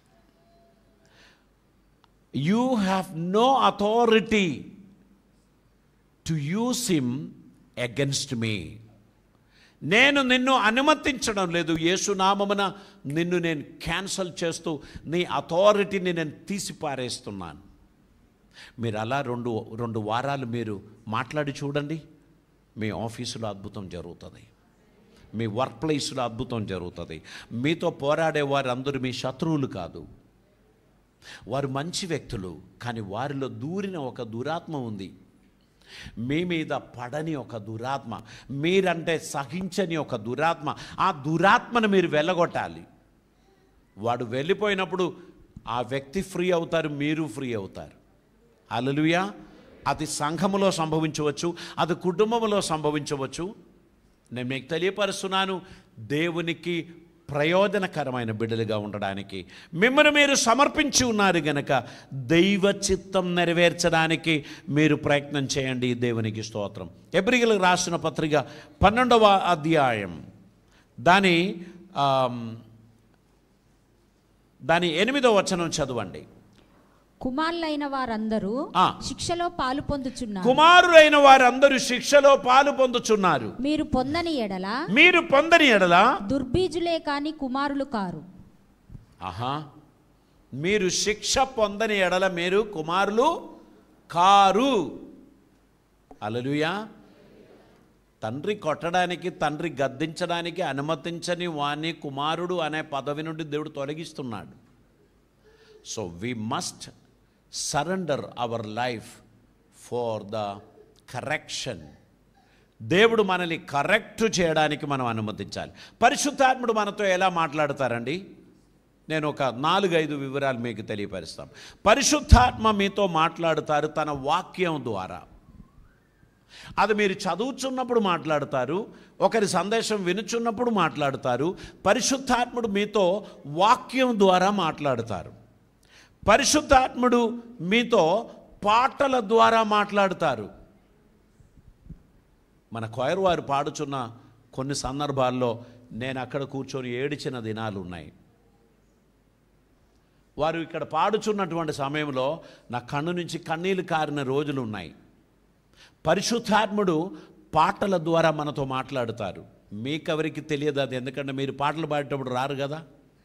you have no authority to use him against me నేను నిన్ను అనుమతించడం లేదు యేసునామమున నిన్ను నేను క్యాన్సల్ చేస్తూ నీ అథారిటీని నేను తీసి పారేస్తున్నాను మీరు అలా రెండు రెండు వారాలు మీరు మాట్లాడి చూడండి మీ ఆఫీసులో అద్భుతం జరుగుతుంది మీ వర్క్ ప్లేస్లో అద్భుతం జరుగుతుంది మీతో పోరాడే వారందరూ మీ శత్రువులు కాదు వారు మంచి వ్యక్తులు కానీ వారిలో దూరిన ఒక దురాత్మ ఉంది మీ మీద పడని ఒక దురాత్మ మీరంటే సహించని ఒక దురాత్మ ఆ దురాత్మను మీరు వెళ్ళగొట్టాలి వాడు వెళ్ళిపోయినప్పుడు ఆ వ్యక్తి ఫ్రీ అవుతారు మీరు ఫ్రీ అవుతారు అలలుయా అది సంఘములో సంభవించవచ్చు అది కుటుంబంలో సంభవించవచ్చు నేను మీకు తెలియపరుస్తున్నాను దేవునికి ప్రయోజనకరమైన బిడ్డలుగా ఉండడానికి మిమ్మల్ని మీరు సమర్పించి ఉన్నారు గనక దైవ చిత్తం నెరవేర్చడానికి మీరు ప్రయత్నం చేయండి దేవునికి స్తోత్రం ఎబ్రిగిలకు రాసిన పత్రిక పన్నెండవ అధ్యాయం దాని ఆమ్, దాని ఎనిమిదవ వచనం చదవండి కుమారులైన వారందరూ ఆ. శిక్షలో పాలు పొందుచున్నారు కుమారులైన వారందరూ శిక్షలో పాలు పొందుచున్నారు మీరు పొందని ఎడల మీరు పొందని ఎడలా దుర్బీజులే కాని కుమారులు కారు ఆహా మీరు శిక్ష పొందని ఎడల మీరు కుమారులు కారు అలలుయా తండ్రి కొట్టడానికి తండ్రి గద్దించడానికి అనుమతించని వాణ్ణి కుమారుడు అనే పదవి నుండి దేవుడు తొలగిస్తున్నాడు so we must surrender our life for the correction దేవుడు మనల్ని కరెక్ట్ చేయడానికి మనం అనుమతించాలి పరిశుద్ధాత్ముడు మనతో ఎలా మాట్లాడతారండి నేను ఒక నాలుగైదు వివరాలు మీకు తెలియపరుస్తాం పరిశుద్ధాత్మ మీతో మాట్లాడుతారు తన వాక్యం ద్వారా అది మీరు చదువుచున్నప్పుడు మాట్లాడతారు ఒకరి సందేశం వినుచున్నప్పుడు మాట్లాడతారు పరిశుద్ధాత్ముడు మీతో వాక్యం ద్వారా మాట్లాడతారు పరిశుద్ధాత్ముడు మీతో పాటల ద్వారా మాట్లాడతారు మన కొయరు వారు పాడుచున్న కొన్ని సందర్భాల్లో నేను అక్కడ కూర్చొని ఏడిచిన దినాలు ఉన్నాయి వారు ఇక్కడ పాడుచున్నటువంటి సమయంలో నా కన్ను నుంచి కన్నీళ్లు కారిన రోజులు ఉన్నాయి పరిశుద్ధాత్ముడు పాటల ద్వారా మనతో మాట్లాడుతారు మీకెవరికి తెలియదు అది ఎందుకంటే మీరు పాటలు పాడేటప్పుడు రారు కదా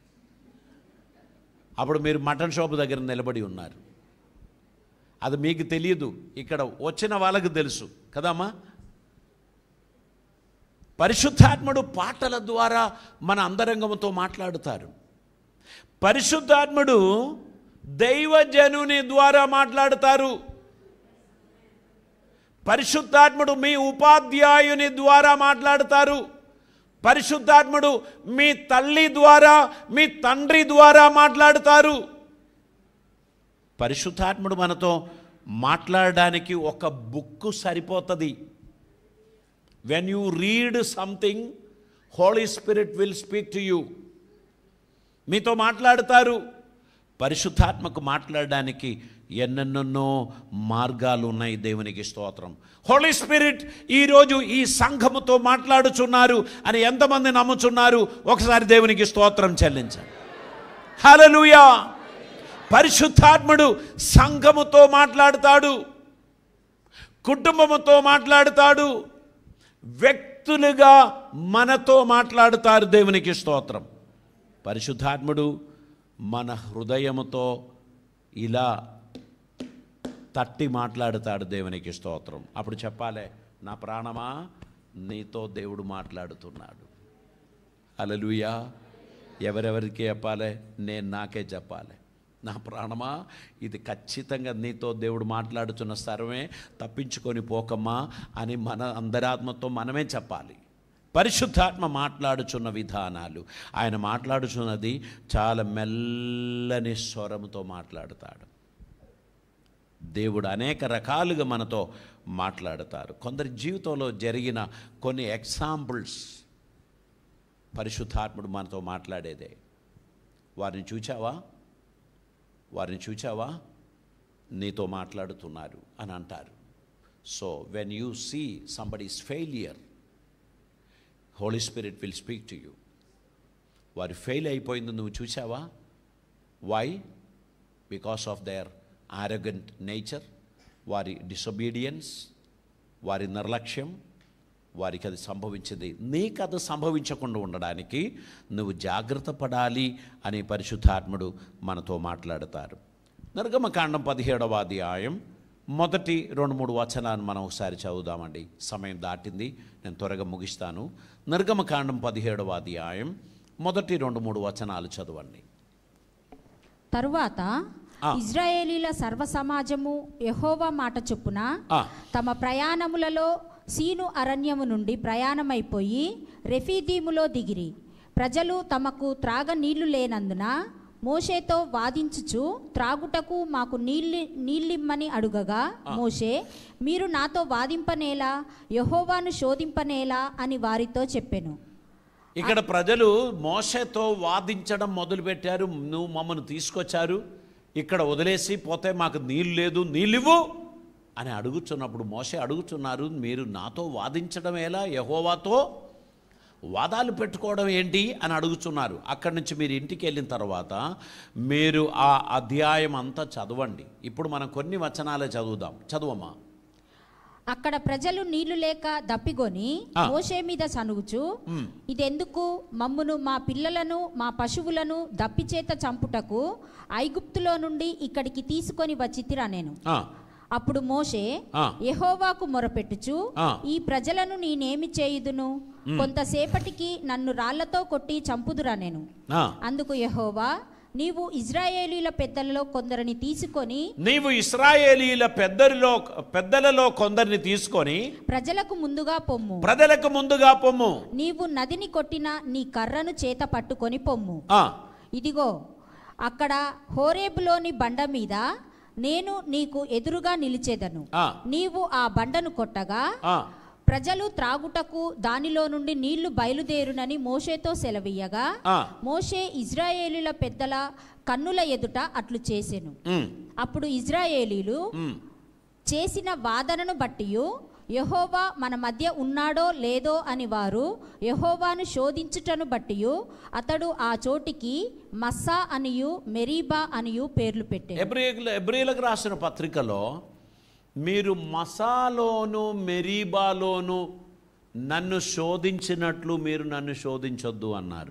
అప్పుడు మీరు మటన్ షాప్ దగ్గర నిలబడి ఉన్నారు అది మీకు తెలియదు ఇక్కడ వచ్చిన వాళ్ళకి తెలుసు కదమ్మా పరిశుద్ధాత్ముడు పాటల ద్వారా మన అంతరంగంతో మాట్లాడుతారు పరిశుద్ధాత్ముడు దైవజనుని ద్వారా మాట్లాడుతారు పరిశుద్ధాత్ముడు మీ ఉపాధ్యాయుని ద్వారా మాట్లాడుతారు పరిశుద్ధాత్ముడు మీ తల్లి ద్వారా మీ తండ్రి ద్వారా మాట్లాడుతారు పరిశుద్ధాత్ముడు మనతో మాట్లాడడానికి ఒక బుక్ సరిపోతుంది when you read something holy spirit will speak to you మీతో మాట్లాడతారు పరిశుద్ధాత్మకు మాట్లాడడానికి ఎన్నెన్నెన్నో మార్గాలు ఉన్నాయి దేవునికి స్తోత్రం హోలీ స్పిరిట్ ఈరోజు ఈ సంఘముతో మాట్లాడుచున్నారు అని ఎంతమంది నమ్ముచున్నారు ఒకసారి దేవునికి స్తోత్రం చెల్లించండి హలలుయా పరిశుద్ధాత్ముడు సంఘముతో మాట్లాడుతాడు కుటుంబముతో మాట్లాడుతాడు వ్యక్తులుగా మనతో మాట్లాడుతారు దేవునికి స్తోత్రం పరిశుద్ధాత్ముడు మన హృదయముతో ఇలా తట్టి మాట్లాడుతాడు దేవునికి స్తోత్రం అప్పుడు చెప్పాలే నా ప్రాణమా నీతో దేవుడు మాట్లాడుతున్నాడు అలలుయా ఎవరెవరికి చెప్పాలి నేను నాకే చెప్పాలి నా ప్రాణమా ఇది ఖచ్చితంగా నీతో దేవుడు మాట్లాడుతున్న స్థరమే తప్పించుకొని పోకమ్మా అని మన అందరాత్మతో మనమే చెప్పాలి పరిశుద్ధాత్మ మాట్లాడుచున్న విధానాలు ఆయన మాట్లాడుచున్నది చాలా మెల్లని స్వరముతో మాట్లాడుతాడు దేవుడు అనేక రకాలుగా మనతో మాట్లాడతారు కొందరి జీవితంలో జరిగిన కొన్ని ఎగ్జాంపుల్స్ పరిశుద్ధాత్ముడు మనతో మాట్లాడేదే వారిని చూచావా వారిని చూచావా నీతో మాట్లాడుతున్నారు అని అంటారు so when you see somebody's failure holy spirit will speak to you వారు ఫెయిల్ అయిపోయింది నువ్వు చూసావా why because of their arrogant nature వారి డిసొబీడియన్స్ వారి నిర్లక్ష్యం వారికి అది సంభవించింది నీకు అది సంభవించకుండా ఉండడానికి నువ్వు జాగ్రత్త పడాలి అని పరిశుద్ధాత్ముడు మనతో మాట్లాడతారు నిర్గమకాండం పదిహేడవ అధ్యాయం మొదటి రెండు మూడు వచనాన్ని మనం ఒకసారి చదువుదామండి సమయం దాటింది నేను త్వరగా ముగిస్తాను నిర్గమకాండం పదిహేడవ అధ్యాయం మొదటి రెండు మూడు వచనాలు చదవండి తరువాత ఆ. ఇజ్రాయేలీల సర్వ సమాజము యెహోవా మాట చొప్పున ఆ. తమ ప్రయాణములలో సీను అరణ్యము నుండి ప్రయాణమైపోయి రెఫీదీములో దిగిరి ప్రజలు తమకు త్రాగ నీళ్లు లేనందున మోషేతో వాదించుచు త్రాగుటకు మాకు నీళ్ళు నీళ్ళిమ్మని అడుగగా మోషే మీరు నాతో వాదింపనేలా యెహోవాను శోధింపనేలా అని వారితో చెప్పెను ఇక్కడ ప్రజలు మోసతో వాదించడం మొదలుపెట్టారు నువ్వు మమ్మల్ని తీసుకొచ్చారు ఇక్కడ వదిలేసి పోతే మాకు నీళ్ళు లేదు నీళ్ళివ్వు అని అడుగుతున్నప్పుడు మోసే అడుగుతున్నారు మీరు నాతో వాదించడం ఎలా యహోవాతో వాదాలు పెట్టుకోవడం ఏంటి అని అడుగుతున్నారు అక్కడి నుంచి మీరు ఇంటికి వెళ్ళిన తర్వాత మీరు ఆ అధ్యాయం అంతా చదవండి ఇప్పుడు మనం కొన్ని వచనాలే చదువుదాం చదువమ్మా అక్కడ ప్రజలు నీళ్లు లేక దప్పిగొని ఆ. మోషే మీద సనుగుచు మ్. ఇదెందుకు మమ్మును మా పిల్లలను మా పశువులను దప్పిచేత చంపుటకు ఐగుప్తులో నుండి ఇక్కడికి తీసుకొని వచ్చితిరా నేను ఆ, అప్పుడు మోషే ఆ. యెహోవాకు మొరపెట్టుచు ఆ. ఈ ప్రజలను నేనేమి చేయుదును మ్. కొంతసేపటికి నన్ను రాళ్లతో కొట్టి చంపుదురా నేను ఆ. అందుకు యెహోవా నీవు ఇజ్రాయేలీల పెద్దలలో కొందరిని తీసుకొని నీవు ఇస్రాయేలీల పెద్దరిలో పెద్దలలో కొందరిని తీసుకొని ప్రజలకు ముందుగా పొమ్ము ప్రజలకు ముందుగా పొమ్ము నీవు నదిని కొట్టిన నీ కర్రను చేత పట్టుకొని పొమ్ము ఆ, ఇదిగో అక్కడ హోరేబులోని బండ మీద నేను నీకు ఎదురుగా నిలిచేదను ఆ. నీవు ఆ బండను కొట్టగా ఆ, ప్రజలు త్రాగుటకు దానిలో నుండి నీళ్లు బయలుదేరునని మోషేతో సెలవీయగా ఆ. మోషే ఇజ్రాయేలీల పెద్దల కన్నుల ఎదుట అట్లు చేసెను ఉమ్, అప్పుడు ఇజ్రాయేలీలు ఉమ్. చేసిన వాదనను బట్టి యహోవా మన మధ్య ఉన్నాడో లేదో అని వారు యహోవాను శోధించుటను బట్టి అతడు ఆ చోటికి మస్సా అనియు మెరీబా అనియు పేర్లు పెట్టారు ఎబ్రియుల ఎబ్రియులకు రాసిన పత్రికలో మీరు మసాలోను మెరీబాలోను నన్ను శోధించినట్లు మీరు నన్ను శోధించొద్దు అన్నారు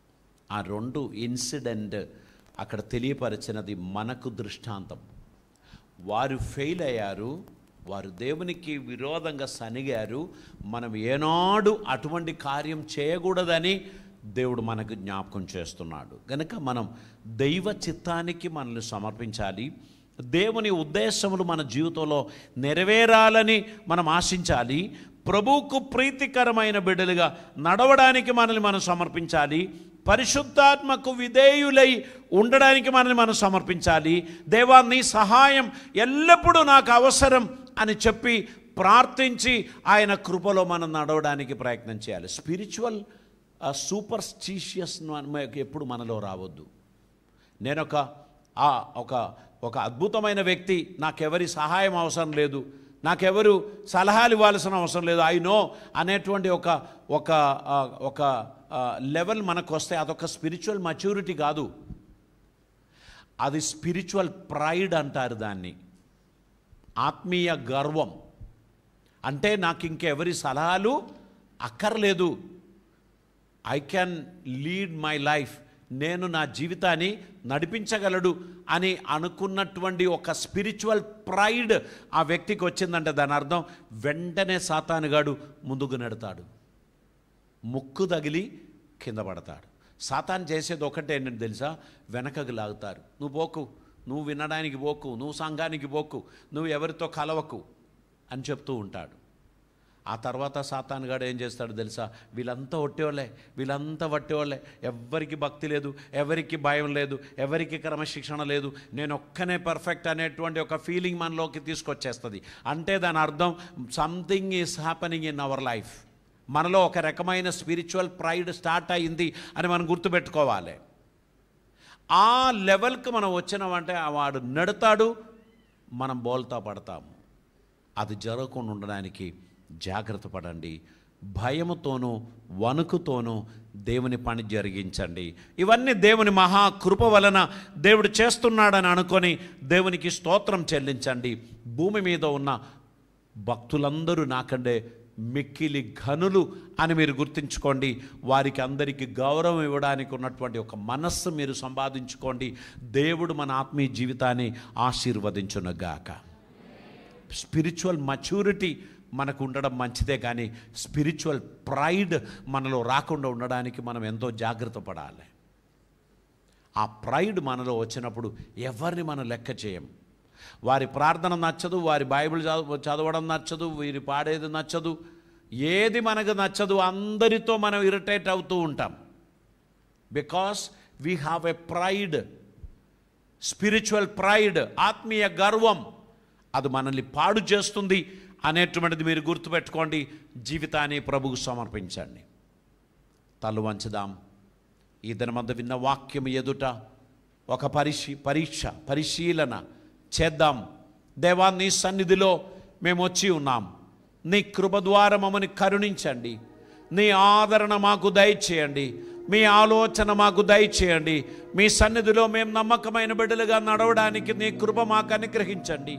ఆ రెండు ఇన్సిడెంట్ అక్కడ తెలియపరిచినది మనకు దృష్టాంతం వారు ఫెయిల్ అయ్యారు వారు దేవునికి విరోధంగా సనిగారు మనం ఏనాడు అటువంటి కార్యం చేయకూడదని దేవుడు మనకు జ్ఞాపకం చేస్తున్నాడు కనుక మనం దైవ చిత్తానికి మనల్ని సమర్పించాలి దేవుని ఉద్దేశములు మన జీవితంలో నెరవేరాలని మనం ఆశించాలి ప్రభువుకు ప్రీతికరమైన బిడ్డలుగా నడవడానికి మనల్ని మనం సమర్పించాలి పరిశుద్ధాత్మకు విధేయులై ఉండడానికి మనల్ని మనం సమర్పించాలి దేవా నీ సహాయం ఎల్లప్పుడూ నాకు అవసరం అని చెప్పి ప్రార్థించి ఆయన కృపలో మనం నడవడానికి ప్రయత్నం చేయాలి స్పిరిచువల్ సూపర్ స్టీషియస్ ఎప్పుడు మనలో రావద్దు నేను ఒక ఆ ఒక ఒక అద్భుతమైన వ్యక్తి నాకెవరి సహాయం అవసరం లేదు నాకెవరు సలహాలు ఇవ్వాల్సిన అవసరం లేదు ఐ నో అనేటువంటి ఒక ఒక ఆ, ఒక లెవెల్ మనకు వస్తే అదొక స్పిరిచువల్ మచ్యూరిటీ కాదు అది స్పిరిచువల్ ప్రైడ్ అంటారు దాన్ని ఆత్మీయ గర్వం అంటే నాకు ఇంకెవరి సలహాలు అక్కర్లేదు I can lead my life నేను నా జీవితాన్ని నడిపించగలడు అని అనుకున్నటువంటి ఒక స్పిరిచువల్ ప్రైడ్ ఆ వ్యక్తికి వచ్చిందంటే దాని అర్థం వెంటనే సాతానుగాడు ముందుకు నెడతాడు ముక్కు తగిలి కింద పడతాడు సాతాన్ చేసేది ఒకటే ఏంటంటే తెలుసా వెనకకు లాగుతారు నువ్వు పోకు నువ్వు వినడానికి పోకు నువ్వు సంఘానికి పోకు నువ్వు ఎవరితో కలవకు అని చెప్తూ ఉంటాడు ఆ తర్వాత సాతానుగాడు ఏం చేస్తాడు తెలుసా వీళ్ళంతా ఒట్టేవాళ్ళే వీళ్ళంతా వట్టేవాళ్ళే ఎవ్వరికి భక్తి లేదు ఎవరికి భయం లేదు ఎవరికి క్రమశిక్షణ లేదు నేను ఒక్కనే పర్ఫెక్ట్ అనేటువంటి ఒక ఫీలింగ్ మనలోకి తీసుకొచ్చేస్తుంది అంటే దాని అర్థం something is happening in our life మనలో ఒక రకమైన స్పిరిచువల్ ప్రైడ్ స్టార్ట్ అయింది అని మనం గుర్తుపెట్టుకోవాలి ఆ లెవెల్కి మనం వచ్చినామంటే ఆ వాడు నడతాడు మనం బోల్తా పడతాము అది జరగకుండా ఉండడానికి జాగ్రత్త పడండి భయముతోనూ వణుకుతోనూ దేవుని పని జరిగించండి ఇవన్నీ దేవుని మహా కృప వలన దేవుడు చేస్తున్నాడని అనుకొని దేవునికి స్తోత్రం చెల్లించండి భూమి మీద ఉన్న భక్తులందరూ నాకండే మిక్కిలి ఘనులు అని మీరు గుర్తుంచుకోండి వారికి అందరికీ గౌరవం ఇవ్వడానికి ఉన్నటువంటి ఒక మనస్సు మీరు సంపాదించుకోండి దేవుడు మన ఆత్మీయ జీవితాన్ని ఆశీర్వదించునుగాక స్పిరిచువల్ మచ్యూరిటీ మనకు ఉండడం మంచిదే కానీ స్పిరిచువల్ ప్రైడ్ మనలో రాకుండా ఉండడానికి మనం ఎంతో జాగ్రత్త పడాలి ఆ ప్రైడ్ మనలో వచ్చినప్పుడు ఎవరిని మనం లెక్క చేయం వారి ప్రార్థన నచ్చదు వారి బైబిల్ చదవ చదవడం నచ్చదు వీరి పాడేది నచ్చదు ఏది మనకు నచ్చదు అందరితో మనం ఇరిటేట్ అవుతూ ఉంటాం because we have a pride spiritual pride ఆత్మీయ గర్వం అది మనల్ని పాడు చేస్తుంది అనేటువంటిది మీరు గుర్తుపెట్టుకోండి జీవితాన్ని ప్రభువుకు సమర్పించండి తల్లు వంచుదాం ఈ దినమందు విన్న వాక్యం ఎదుట ఒక పరిశీ పరీక్ష పరిశీలన చేద్దాం దేవా నీ సన్నిధిలో మేము వచ్చి ఉన్నాం నీ కృప ద్వారా మమ్మల్ని కరుణించండి నీ ఆదరణ మాకు దయచేయండి మీ ఆలోచన మాకు దయచేయండి మీ సన్నిధిలో మేము నమ్మకమైన బిడ్డలుగా నడవడానికి నీ కృప మాకు అనుగ్రహించండి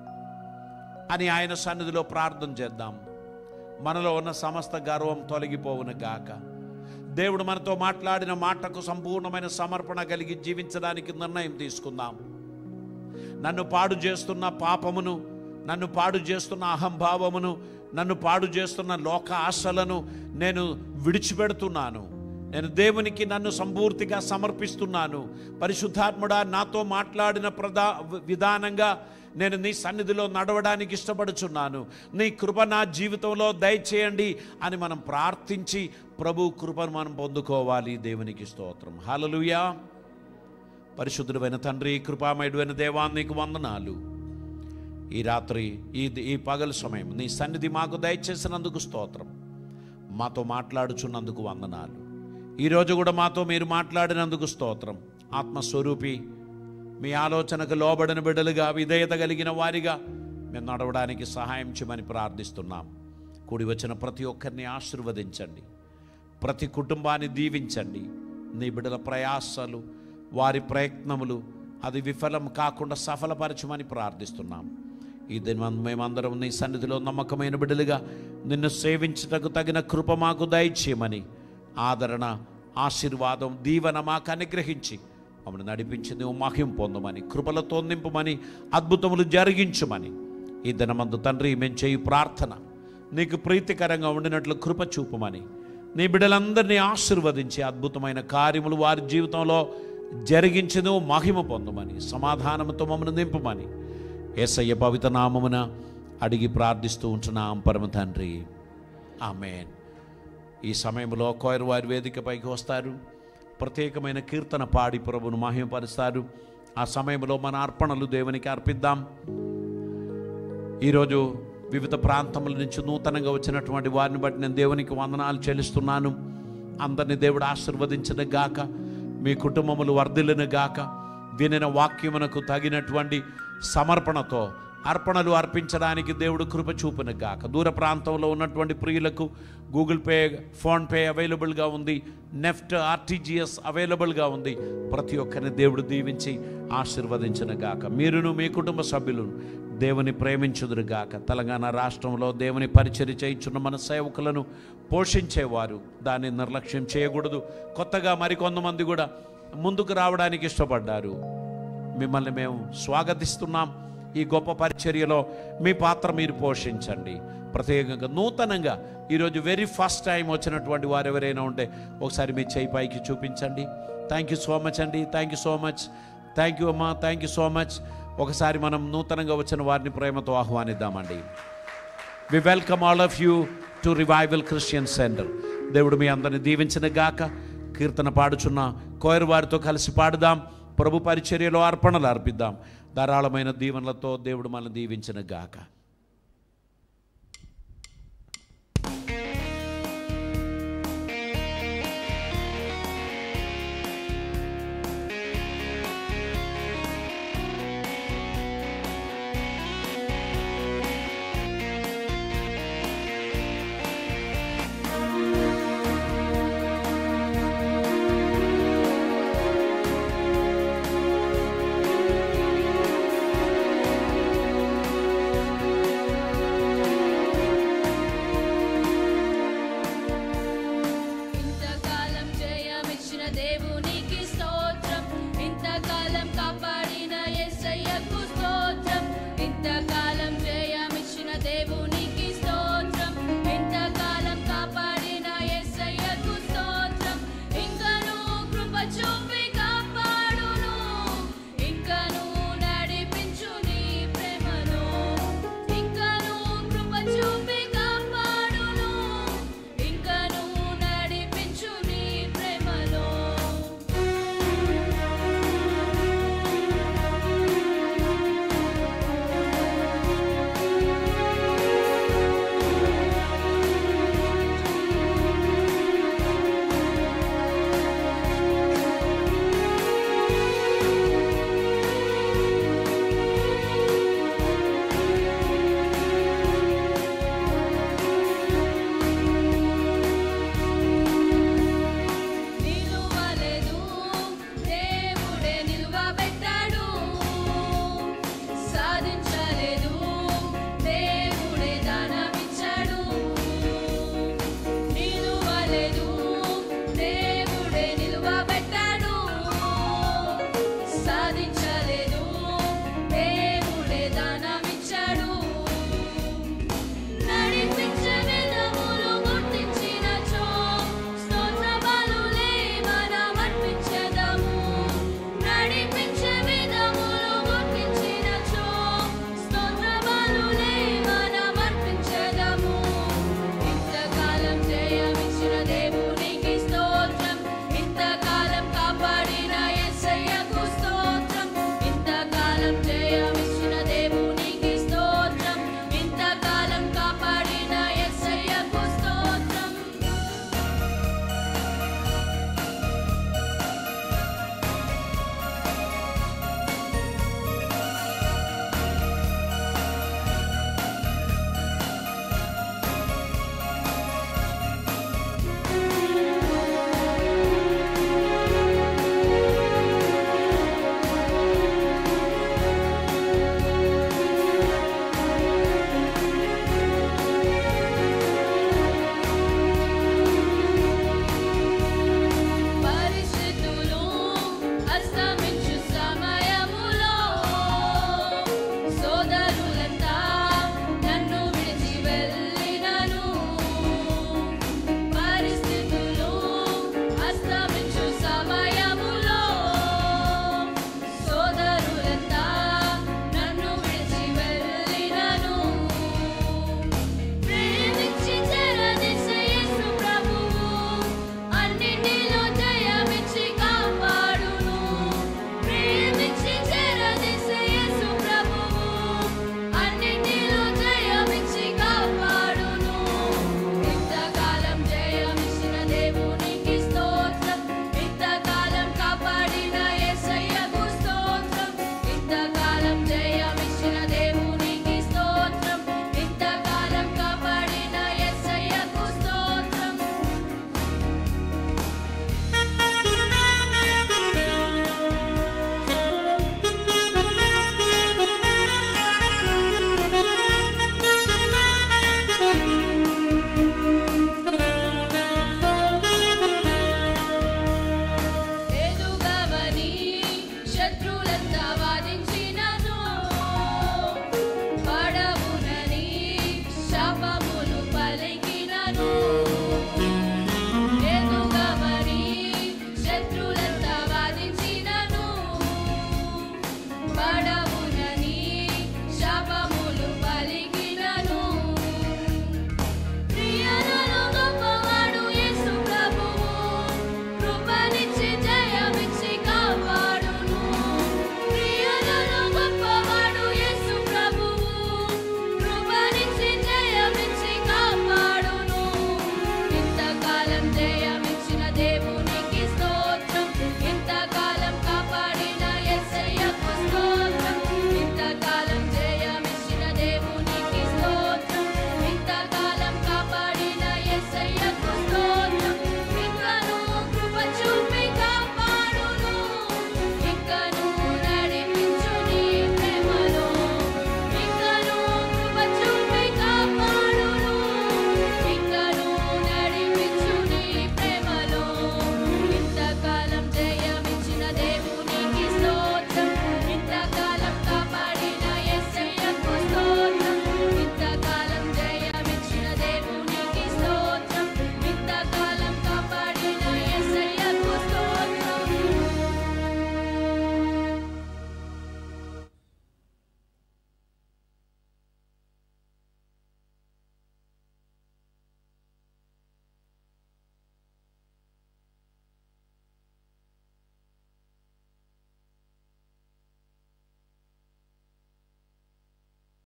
అని ఆయన సన్నిధిలో ప్రార్థన చేద్దాం మనలో ఉన్న సమస్త గర్వం తొలగిపోవును గాక దేవుడు మనతో మాట్లాడిన మాటకు సంపూర్ణమైన సమర్పణ కలిగి జీవించడానికి నిర్ణయం తీసుకుందాం నన్ను పాడు చేస్తున్న పాపమును నన్ను పాడు చేస్తున్న అహంభావమును నన్ను పాడు చేస్తున్న లోక ఆశలను నేను విడిచిపెడుతున్నాను నేను దేవునికి నన్ను సంపూర్తిగా సమర్పిస్తున్నాను పరిశుద్ధాత్ముడా నాతో మాట్లాడిన ప్రధా విధానంగా నేను నీ సన్నిధిలో నడవడానికి ఇష్టపడుచున్నాను నీ కృప నా జీవితంలో దయచేయండి అని మనం ప్రార్థించి ప్రభు కృపను మనం పొందుకోవాలి దేవునికి స్తోత్రం హలలుయా పరిశుద్ధుడైన తండ్రి కృపామయుడైన దేవా నీకు వందనాలు ఈ రాత్రి ఈ ఈ పగలు సమయం నీ సన్నిధి మాకు దయచేసినందుకు స్తోత్రం మాతో మాట్లాడుచున్నందుకు వందనాలు ఈరోజు కూడా మాతో మీరు మాట్లాడినందుకు స్తోత్రం ఆత్మస్వరూపి మీ ఆలోచనకు లోబడిన బిడ్డలుగా విధేయత కలిగిన వారిగా మేము నడవడానికి సహాయం చేయమని ప్రార్థిస్తున్నాం కూడి వచ్చిన ప్రతి ఒక్కరిని ఆశీర్వదించండి ప్రతి కుటుంబాన్ని దీవించండి నీ బిడ్డల ప్రయాసాలు వారి ప్రయత్నములు అది విఫలం కాకుండా సఫలపరచమని ప్రార్థిస్తున్నాం ఈ దినం మేమందరం నీ సన్నిధిలో నమ్మకమైన బిడ్డలుగా నిన్ను సేవించుటకు తగిన కృప మాకు దయచేయమని ఆదరణ ఆశీర్వాదం దీవెన మాకు అనుగ్రహించి మమ్మల్ని నడిపించి నువ్వు మహిం పొందమని కృపలతో నింపమని అద్భుతములు జరిగించమని ఈ దినమందు తండ్రి మేము చేయి ప్రార్థన నీకు ప్రీతికరంగా ఉండినట్లు కృప చూపమని నీ బిడ్డలందరినీ ఆశీర్వదించి అద్భుతమైన కార్యములు వారి జీవితంలో జరిగించను మహిమ పొందమని సమాధానంతో మమ్మల్ని నింపమని ఏసయ్య పవిత నామమున అడిగి ప్రార్థిస్తూ ఉంటున్నాం పరమ తండ్రి ఆమెన్ ఈ సమయంలో కోయరు వారి వేదికపైకి వస్తారు ప్రత్యేకమైన కీర్తన పాడి ప్రభును మహిమపరుస్తారు ఆ సమయంలో మన అర్పణలు దేవునికి అర్పిద్దాం ఈరోజు వివిధ ప్రాంతముల నుంచి నూతనంగా వచ్చినటువంటి వారిని బట్టి నేను దేవునికి వందనాలు చెల్లిస్తున్నాను అందరిని దేవుడు ఆశీర్వదించిన గాక మీ కుటుంబములు వర్ధిల్లిన గాక వినిన వాక్యమునకు తగినటువంటి సమర్పణతో అర్పణలు అర్పించడానికి దేవుడు కృప చూపిన గాక దూర ప్రాంతంలో ఉన్నటువంటి ప్రియులకు గూగుల్ పే ఫోన్పే అవైలబుల్గా ఉంది నెఫ్ట్ ఆర్టీజీఎస్ అవైలబుల్గా ఉంది ప్రతి ఒక్కరిని దేవుడు దీవించి ఆశీర్వదించిన గాక మీరును మీ కుటుంబ సభ్యులను దేవుని ప్రేమించుదురు గాక తెలంగాణ రాష్ట్రంలో దేవుని పరిచర్య చేయించున్న మన సేవకులను పోషించేవారు దాన్ని నిర్లక్ష్యం చేయకూడదు కొత్తగా మరికొంతమంది కూడా ముందుకు రావడానికి ఇష్టపడ్డారు మిమ్మల్ని మేము స్వాగతిస్తున్నాం ఈ గొప్ప పరిచర్యలో మీ పాత్ర మీరు పోషించండి ప్రత్యేకంగా నూతనంగా ఈరోజు వెరీ ఫస్ట్ టైం వచ్చినటువంటి వారు ఎవరైనా ఉంటే ఒకసారి మీ చేయి పైకి చూపించండి థ్యాంక్ యూ సో మచ్ అండి thank you so much thank you అమ్మా థ్యాంక్ యూ సో మచ్ ఒకసారి మనం నూతనంగా వచ్చిన వారిని ప్రేమతో ఆహ్వానిద్దామండి we welcome all of you to Revival Christian Centre దేవుడు మీ అందరిని దీవించిన గాక కీర్తన పాడుచున్న కోయరు వారితో కలిసి పాడుదాం ప్రభు పరిచర్యలో అర్పణలు అర్పిద్దాం ధారాళమైన దీవెనలతో దేవుడు మనల్ని దీవించిన గాక